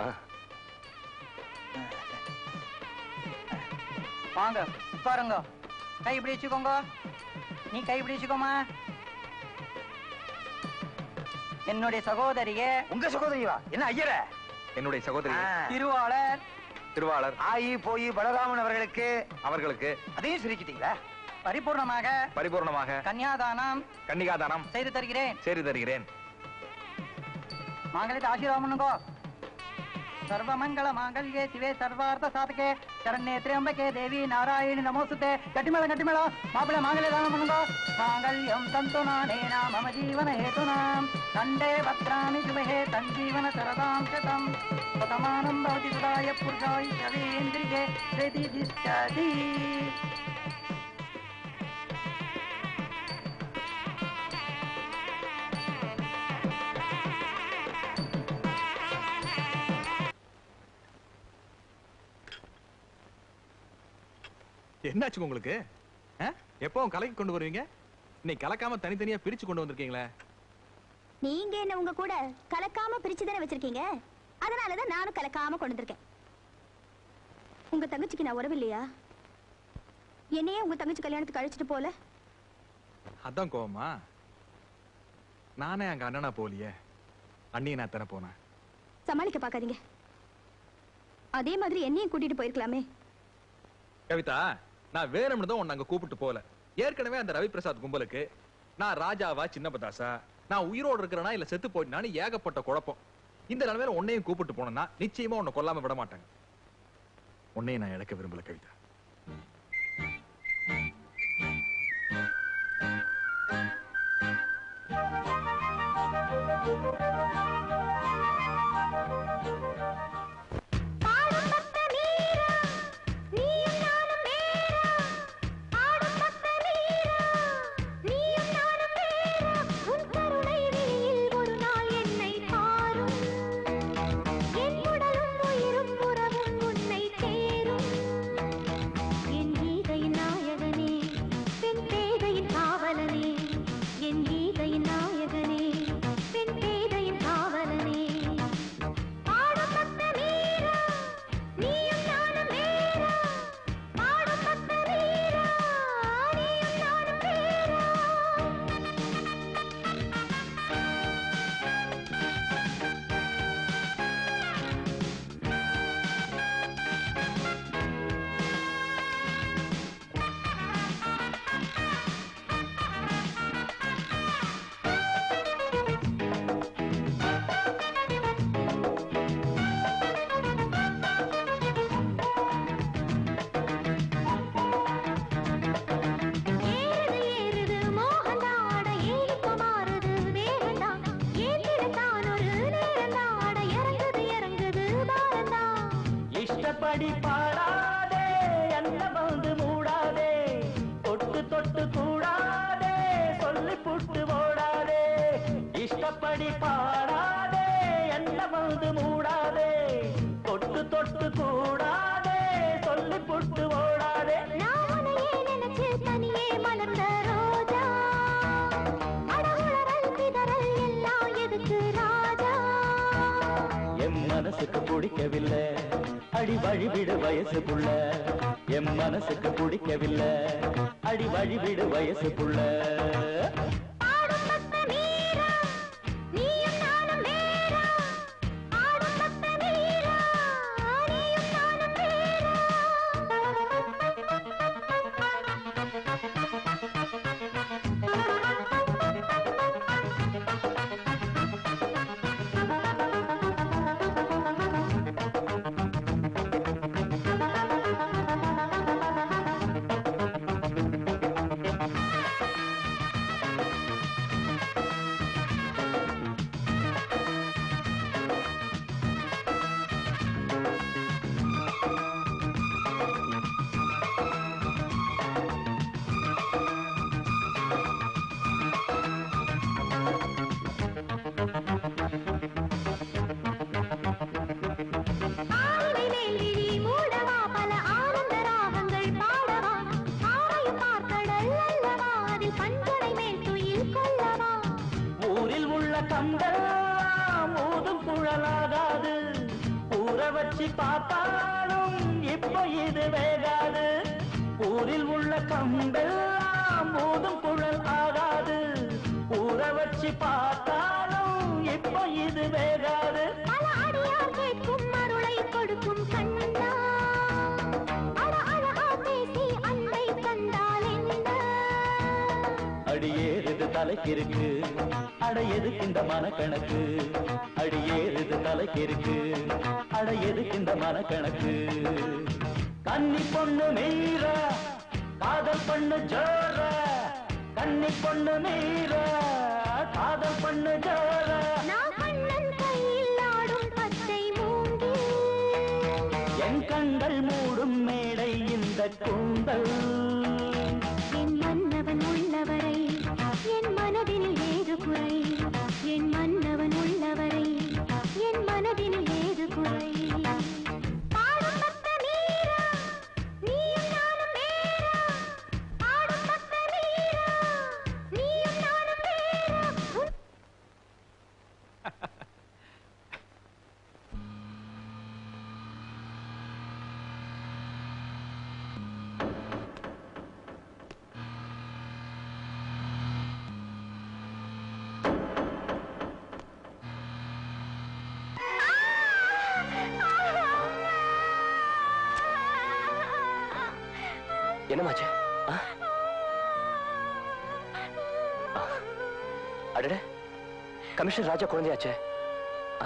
வாங்க உட்காருங்க கை இப்படி வச்சுக்கோங்க நீ கை இப்படி வச்சுக்கோமா என்னுடைய சகோதரியே உங்க சகோதரிவா என்ன ஐயர என்னுடைய சகோதரி திருவாளர் திருவாளர் ஆயி போய் பலராமன் அவர்களுக்கு அவர்களுக்கு அதையும் சிரிக்கிட்டீங்களா பரிபூர்ணமாக பரிபூர்ணமாக கன்னியாதானம் கன்னிகாதானம் செய்து தருகிறேன் செய்து தருகிறேன் மாங்கலிත ஆசீர்வாதம் பண்ணுங்கோ சர்வமங்கள மாங்கல்யே சிவே சர்வார்த்த சாதகே சரண்யே திரியம்பகே தேவி நாராயணி நமோசுதே கட்டிமேளம் கட்டிமேளம் மாப்பிள்ளை மாங்கல்ய தானம் பண்ணுங்கோ மாங்கல்யம் தந்து நானேனா மம ஜீவன ஹேதுனாம் கண்டே பத்ராணி சுபஹே தஞ்சீவன சரதாம் சதம் சதமானம் பவதி சுதாய புருஷாய் சவேந்திரிகே பிரதிதிஷ்டதி என்னாச்சு உங்களுக்கு ஆ? எப்பவும் கலக்கி கொண்டு வருவீங்க இன்னைக்கு கலக்காம தனித்தனியா பிரிச்சு கொண்டு வந்திருக்கீங்களே நீங்க என்ன உங்க கூட கலக்காம பிரிச்சு தானே வச்சிருக்கீங்க அதனாலதான் நானும் கலக்காம கொண்டு வந்திருக்கேன் உங்க தங்கச்சிக்கு நான் உறவு இல்லையா என்னையே உங்க தங்கச்சி கல்யாணத்துக்கு அழைச்சிட்டு போல அதான் கோவமா நானே அங்க அண்ணனா போலியே அண்ணியை நான் தர போனேன் சமாளிக்க பார்க்காதீங்க அதே மாதிரி என்னையும் கூட்டிட்டு போயிருக்கலாமே கவிதா நான் வேணும்னு தான் உன்னை அங்க கூப்பிட்டு போல ஏற்கனவே அந்த ரவி பிரசாத் கும்பலுக்கு நான் ராஜாவா சின்ன பதாசா நான் உயிரோடு இருக்கிறேனா இல்ல செத்து போயிட்டானு ஏகப்பட்ட குழப்பம் இந்த நிலைமையில உன்னையும் கூப்பிட்டு போனேன்னா நிச்சயமா உன்னை கொல்லாம விட மாட்டாங்க உன்னையும் நான் இழக்க விரும்பல கவிதா இஷ்டப்படி பாடாதே என்ன வந்து மூடாதே தொட்டு தொட்டு கூடாதே சொல்லி புட்டு ஓடாதே இஷ்டப்படி பாடாதே என்ன வந்து மூடாதே தொட்டு தொட்டு கூடாதே சொல்லி புட்டு ஓடாதே நினைச்சு தனியே மலர்ந்த ரோஜா அடகுளறல் பிதறல் எல்லாம் எதுக்கு ராஜா என் மனசுக்கு பிடிக்கவில்லை அடி வழிவிடு வயசு புள்ள என் மனசுக்கு பிடிக்கவில்லை அடி வழிவிடு வயசு புள்ள ஆளுமை மேல்விழி மூடவா பல ஆனந்த ராகங்கள் பாடவா ஆரையும் பார்க்கடல் அல்லவா அதில் பண்படை மேல் துயில் கொள்ளவா ஊரில் உள்ள கம்பெல்லாம் ஊதும் குழலாகாது ஊற வச்சு பார்த்தாலும் இப்ப இது வேகாது ஊரில் உள்ள கம்பெல்லாம் ஊதும் குழல் ஆகாது ஊற வச்சு பார்த்தாலும் இப்போ இது வேகாது பல அடியார் கேட்கும் அருளை கொடுக்கும் கண்ணா அட அழகா பேசி அன்பை தந்தால் என்ன அடியேறுது தலைக்கிருக்கு அட எதுக்கு இந்த மனக்கணக்கு அடியேறுது தலைக்கிருக்கு அட எதுக்கு இந்த மனக்கணக்கு கன்னி பொண்ணு மீரா காதல் பண்ணு ஜோரா கன்னி பொண்ணு மீரா காதல் பண்ணு ஜோரா நான் கண்ணன் கையில் ஆடும் பச்சை மூங்கில் என் கண்கள் மூடும் மேடை இந்த கூந்தல் என் மன்னவன் உள்ளவரை என் மனதில் ஏது குறை என் மன்னவன் உள்ளவரை என் மனதில் ஏது குறை பாடும் பக்த நீரா நீயும் நானும் நேரா பாடும் பக்த நீரா நீயும் நானும் நேரா உன் என்னமாச்சு ஆ? ஆ. அடடே கமிஷனர் ராஜா குழந்தையாச்சே ஆ?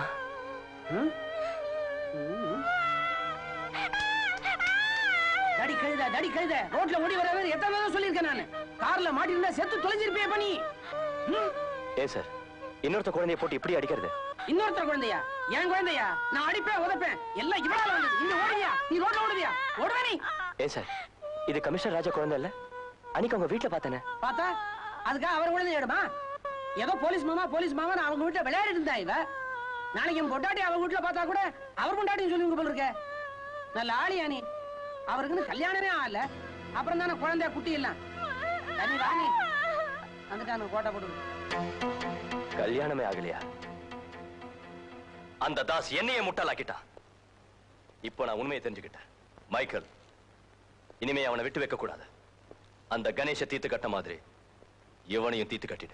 தடி கழுத தடி கழுத ரோட்ல ஓடி வர எத்தனை தடவை சொல்லியிருக்கேன் நானு கார்ல மாட்டிருந்தா செத்து தொலைஞ்சிருப்பே பண்ணி ஏன் சார் இன்னொருத்த குழந்தைய போட்டு இப்படி அடிக்கிறது இன்னொருத்தர் குழந்தையா என் குழந்தையா நான் அடிப்பேன் உதப்பேன் எல்லாம் இவனால வந்தது நீ ஓடுவியா நீ ரோட்ல ஓடுவியா ஓடுவே நீ ஏன் சார் இது கமிஷனர் ராஜா குழந்தை இல்ல அன்னைக்கு அவங்க வீட்டுல பார்த்தேனே பார்த்தா அதுக்காக அவர் குழந்தை எடுமா ஏதோ போலீஸ் மாமா போலீஸ் மாமா அவங்க வீட்டுல விளையாடிட்டு இருந்தா இவ நாளைக்கு என் பொண்டாட்டி அவங்க வீட்டுல பார்த்தா கூட அவர் பொண்டாட்டின்னு சொல்லி போல இருக்க நல்ல ஆளியா நீ அவருக்குன்னு கல்யாணமே ஆகல அப்புறம் தானே குழந்தைய குட்டி எல்லாம் சரி வாணி வந்துட்டானு கோட்டை போட்டு கல்யாணமே ஆகலையா அந்த தாஸ் என்னையே முட்டாளாக்கிட்டான் இப்போ நான் உண்மையை தெரிஞ்சுக்கிட்டேன் மைக்கேல் இனிமே அவனை விட்டு வைக்க கூடாது அந்த கணேஷ தீத்து கட்ட மாதிரி இவனையும் தீத்து கட்டிட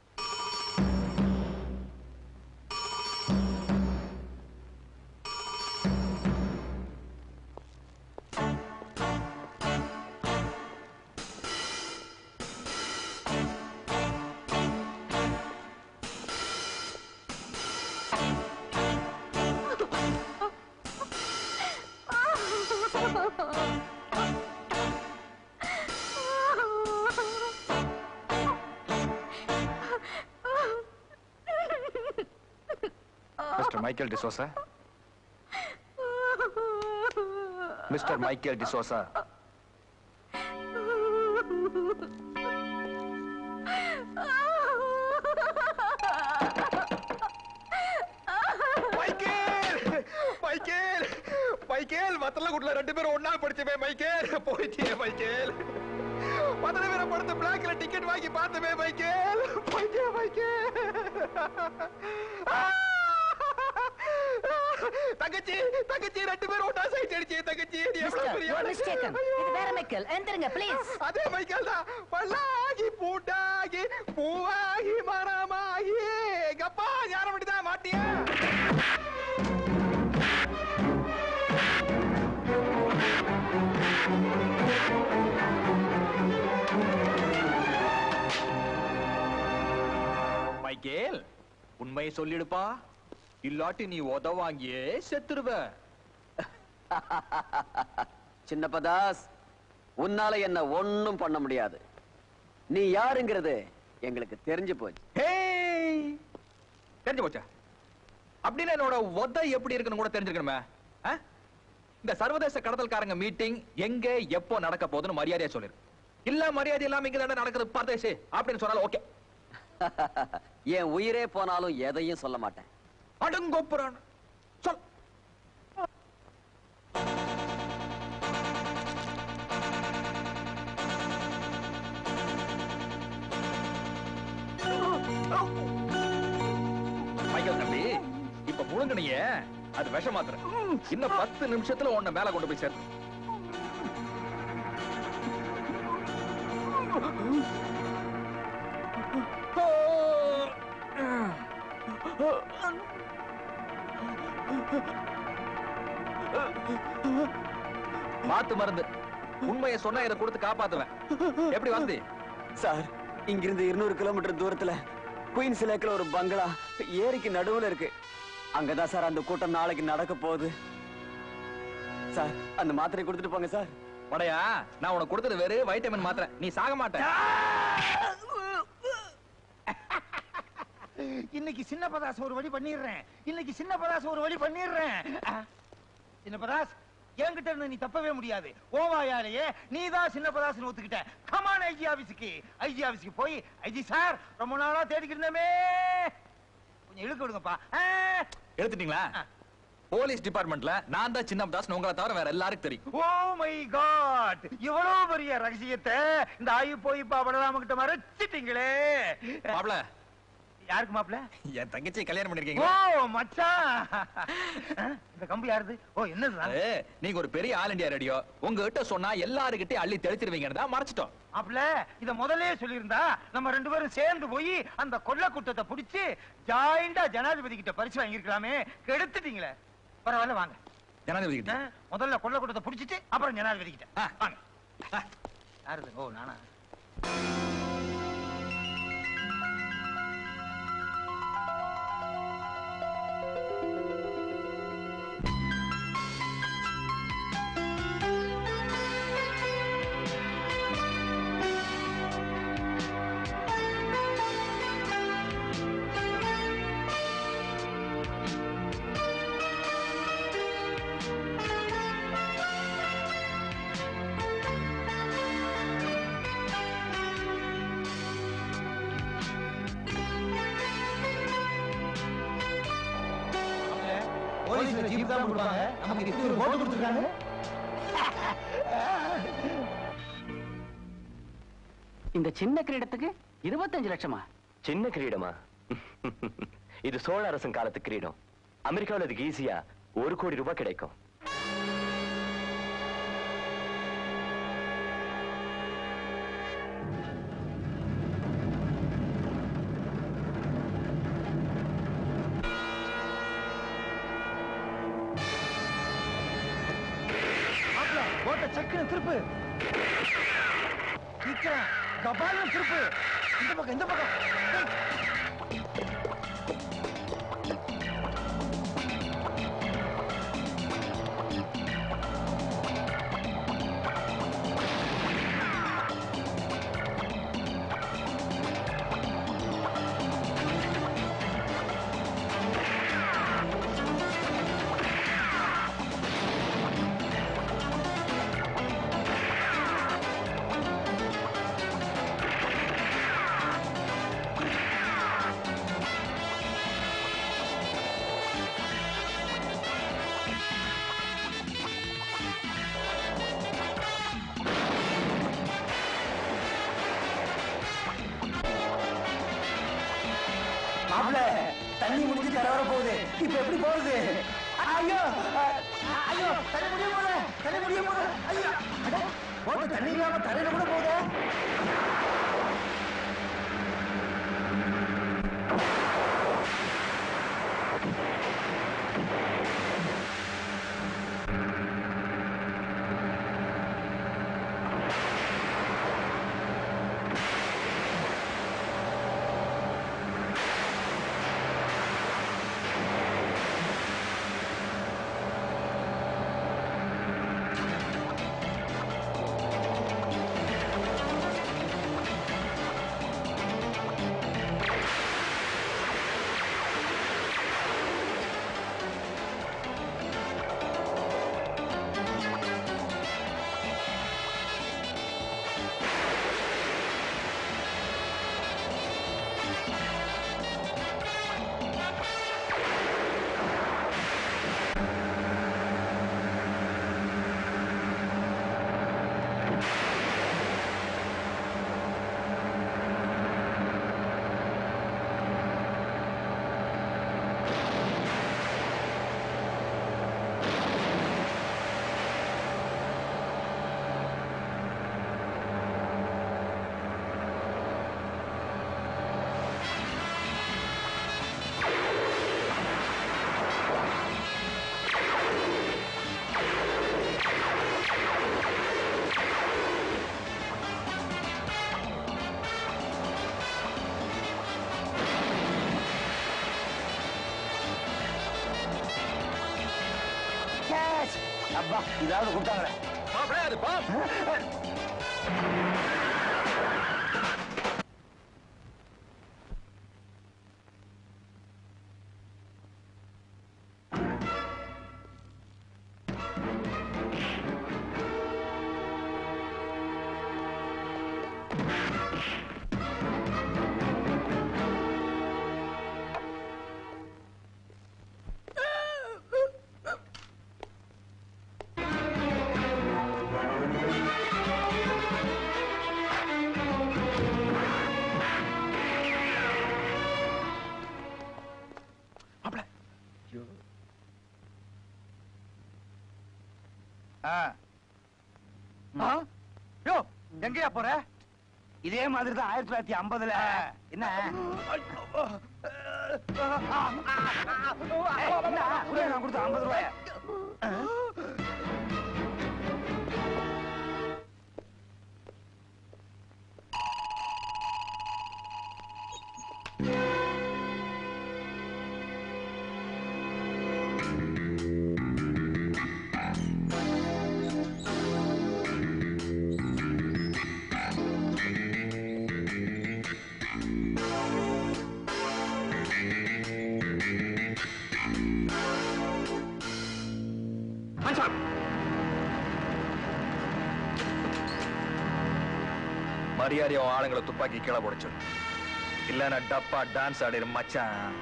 Mister Michael D'Souza Mister Michael D'Souza Michael Michael Michael வத்தலகுட்ல ரெண்டு பேரும் ஒண்ணா படிச்சவே மைக்கேல் போயிட்டே மைக்கேல் மதுரை வீர படத்து பிளாக்ல டிக்கெட் வாங்கி பார்த்தவே மைக்கேல் போயிட்டே மைக்கேல் தங்கச்சி தங்கச்சி ரெண்டு பேரும் ஒண்ணா சைட் அடிச்சு தங்கச்சி நீ எவ்வளவு பெரிய ஆளு. இது வேற மைக்கேல் எந்திருங்க ப்ளீஸ் அதே மைக்கேல் தான் பல்லாகி பூட்டாகி பூவாகி மரமாகி எங்க அப்பா ஞானம் தான் மாட்டியா மைக்கேல் உண்மையை சொல்லிடுப்பா இல்லாட்டி நீ உத வாங்கியே செத்துருவ சின்னப்பதாஸ் உன்னால என்ன ஒண்ணும் பண்ண முடியாது நீ யாருங்கிறது எங்களுக்கு தெரிஞ்சு போச்சு ஹேய் தெரிஞ்சு போச்சா அப்படின்னு என்னோட உத எப்படி இருக்குன்னு கூட தெரிஞ்சிருக்கணுமே ஆ? இந்த சர்வதேச கடத்தல்காரங்க மீட்டிங் எங்க எப்போ நடக்க போகுதுன்னு மரியாதையா சொல்லிரு இல்ல மரியாதை இல்லாம இங்க தானே நடக்குது பரதேசி அப்படின்னு சொன்னாலும் ஓகே என் உயிரே போனாலும் எதையும் சொல்ல மாட்டேன் அடங்கோப்புறான் சொல் மைக்கேல் தம்பி இப்ப முழுங்கனைய அது விஷ மாத்திரை இன்னும் பத்து நிமிஷத்துல உன்னை மேல கொண்டு போய் சேர்த்து மாத்து மருந்து உண்மையை சொன்னா இதை கொடுத்து காப்பாத்துவேன் எப்படி வசதி சார் இங்கிருந்து இருநூறு கிலோமீட்டர் தூரத்துல குயின்ஸ் லேக்ல ஒரு பங்களா ஏரிக்கு நடுவுல இருக்கு அங்கதான் சார் அந்த கூட்டம் நாளைக்கு நடக்க போகுது சார் அந்த மாத்திரை கொடுத்துட்டு போங்க சார் உடையா நான் உனக்கு கொடுத்தது வேறு வைட்டமின் மாத்திரை நீ சாக மாட்ட இன்னைக்கு சின்ன பதாஸ் ஒரு வழி பண்ணிடுறேன் இன்னைக்கு சின்ன பதாஸ் ஒரு வழி பண்ணிடுறேன் ஆ, சின்ன பதாஸ் என்கிட்ட இருந்து நீ தப்பவே முடியாது ஓவாயாலேயே நீ தான் சின்ன பதாஸ் ஒத்துக்கிட்ட கமான் ஐஜி ஆபீஸுக்கு ஐஜி ஆபீஸுக்கு போய் ஐஜி சார் ரொம்ப நாளா தேடிக்கிட்டு இருந்தோமே கொஞ்சம் இழுக்க விடுங்கப்பா ஆ, எடுத்துட்டீங்களா போலீஸ் டிபார்ட்மெண்ட்ல நான் தான் சின்ன தாஸ் உங்களை தவிர வேற எல்லாருக்கும் தெரியும் ஓ மை காட் இவ்வளவு பெரிய ரகசியத்தை இந்த ஆயு போய் பலராம கிட்ட மறைச்சிட்டீங்களே மாப்ள யாருக்கு மாப்ள என் தங்கச்சி கல்யாணம் பண்ணிருக்கீங்க ஓ மச்சான் இந்த கம்பு யாருது ஓ என்னது அது, நீங்க ஒரு பெரிய ஆல் இந்தியா ரேடியோ உங்ககிட்ட சொன்னா எல்லாருக்கிட்டே அள்ளி தெளிச்சிருவீங்கன்னு தான் மறைச்சிட்டோம் மாப்ள இத முதல்லயே சொல்லியிருந்தா நம்ம ரெண்டு பேரும் சேர்ந்து போய் அந்த கொள்ள கூட்டத்தை புடிச்சு ஜாயிண்டா ஜனாதிபதி கிட்ட பரிசு வாங்கியிருக்கலாமே கெடுத்துட்டீங்களே பரவாயில்ல வாங்க ஜனாதிபதி கிட்ட ஆ, முதல்ல கொள்ள கூட்டத்தை புடிச்சிட்டு அப்புறம் ஜனாதிபதி கிட்ட வாங்க யாருது ஓ நானா போலீஸ்ல ஜீப் தான் கொடுப்பாங்க நமக்கு இப்படி ஒரு போட்டு கொடுத்துருக்காங்க இந்த சின்ன கிரீடத்துக்கு இருபத்தஞ்சு லட்சமா சின்ன கிரீடமா இது சோழ அரசன் காலத்து கிரீடம் அமெரிக்காவில் இதுக்கு ஈஸியா ஒரு கோடி ரூபாய் கிடைக்கும் மாப்ள போட்ட செக்குன்னு திருப்பு சீக்கிரம் கபாலம் திருப்பு இந்த பக்கம் இந்த பக்கம் டேய். மாப்ள தண்ணி முடிஞ்சு கரை வர போகுது இப்ப எப்படி போறது ஐயோ அஹ், ஐயோ தண்ணி முடிய போகுது தண்ணி முடிய போகுது ஐயோ அட, போட்டு தண்ணி இல்லாம தரையில கூட போகுது எஸ் அப்பா இதாவது கொடுத்தாங்களே மாப்பிள அது பாம் ஆ. ஆ? யோ எங்கயா போற இதே மாதிரி தான் ஆயிரத்தி தொள்ளாயிரத்தி ஐம்பதுல என்ன ஏய், என்ன? குடு, நான் கொடுத்த ஐம்பது ரூபாய மரியாதை உன் ஆளுங்களை துப்பாக்கி கீழே போடச்சு இல்லன்னா டப்பா டான்ஸ் ஆடிரு மச்சான்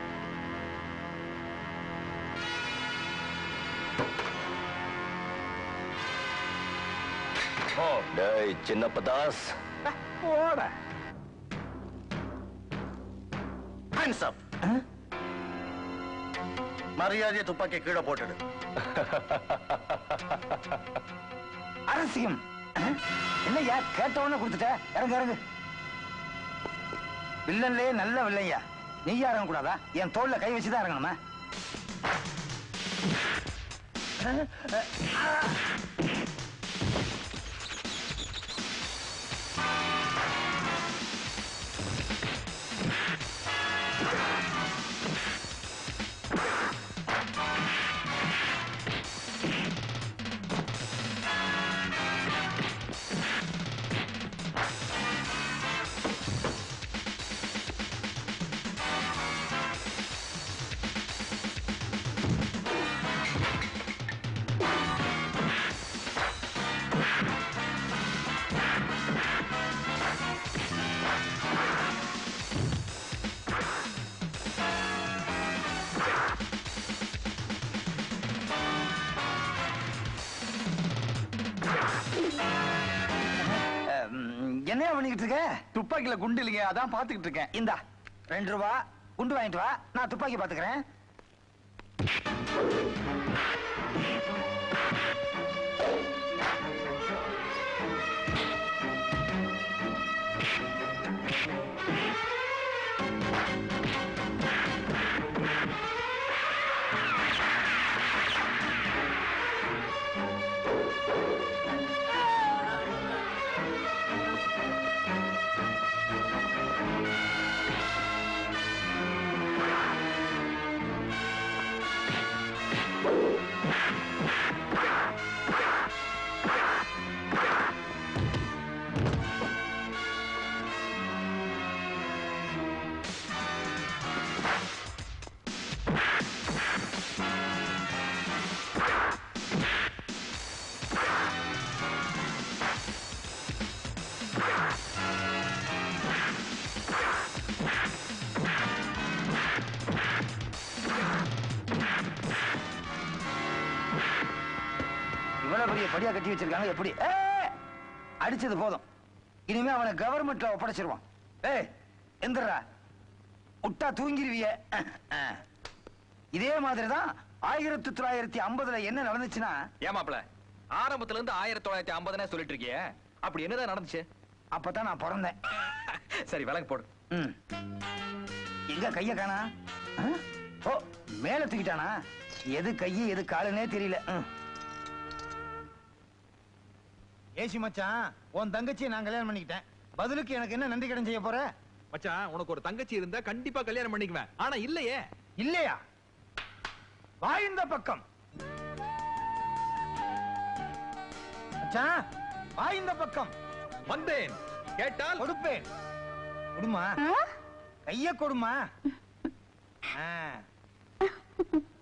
ஓ டேய் சின்னப்பதாஸ் போட ஹேண்ட்ஸ் அப் மரியாதையை துப்பாக்கி கீழே போட்டுடு அரசியம் என்னய்யா கேட்டவொடனே கொடுத்துட்ட இறங்கு இறங்கு வில்லன்லயே நல்ல வில்லையா நீயா இறங்க கூடாதா என் தோல்ல கை வச்சுதான் இறங்கணுமா என்னையா பண்ணிக்கிட்டு இருக்க துப்பாக்கில குண்டு இல்லைங்க அதான் பாத்துக்கிட்டு இருக்கேன் இந்தா ரெண்டு ரூபா குண்டு வாங்கிட்டு வா நான் துப்பாக்கி பாத்துக்கிறேன் இவ்வளவு பெரிய படியா கட்டி வச்சிருக்காங்க எப்படி ஏய், அடிச்சது போதும் இனிமே அவனை கவர்மெண்ட்ல ஒப்படைச்சிருவான் ஏய் எந்திரா முட்டா தூங்கிருவிய அஹ், அஹ். இதே மாதிரிதான் ஆயிரத்தி தொள்ளாயிரத்தி ஐம்பதுல என்ன நடந்துச்சுன்னா ஏமாப்ல ஆரம்பத்துல இருந்து ஆயிரத்தி தொள்ளாயிரத்தி ஐம்பதுனே சொல்லிட்டு இருக்கியே அப்படி என்னதான் நடந்துச்சு அப்பதான் நான் பிறந்தேன் சரி விலங்கு போடு ம். எங்க கைய காணா அஹ்? ஓ மேல தூக்கிட்டானா எது கையு எது காலுன்னே தெரியல ம். ஏசி மச்சான் உன் தங்கச்சியை நான் கல்யாணம் பண்ணிக்கிட்டேன் பதிலுக்கு எனக்கு என்ன நன்றி கடன் செய்ய போற மச்சான் உனக்கு ஒரு தங்கச்சி இருந்தா கண்டிப்பா கல்யாணம் பண்ணிக்குவேன் ஆனா இல்லையே இல்லையா வா இந்த பக்கம் மச்சான் வா இந்த பக்கம் வந்தேன் கேட்டால் கொடுப்பேன் கொடுமா கைய கொடுமா ஆ.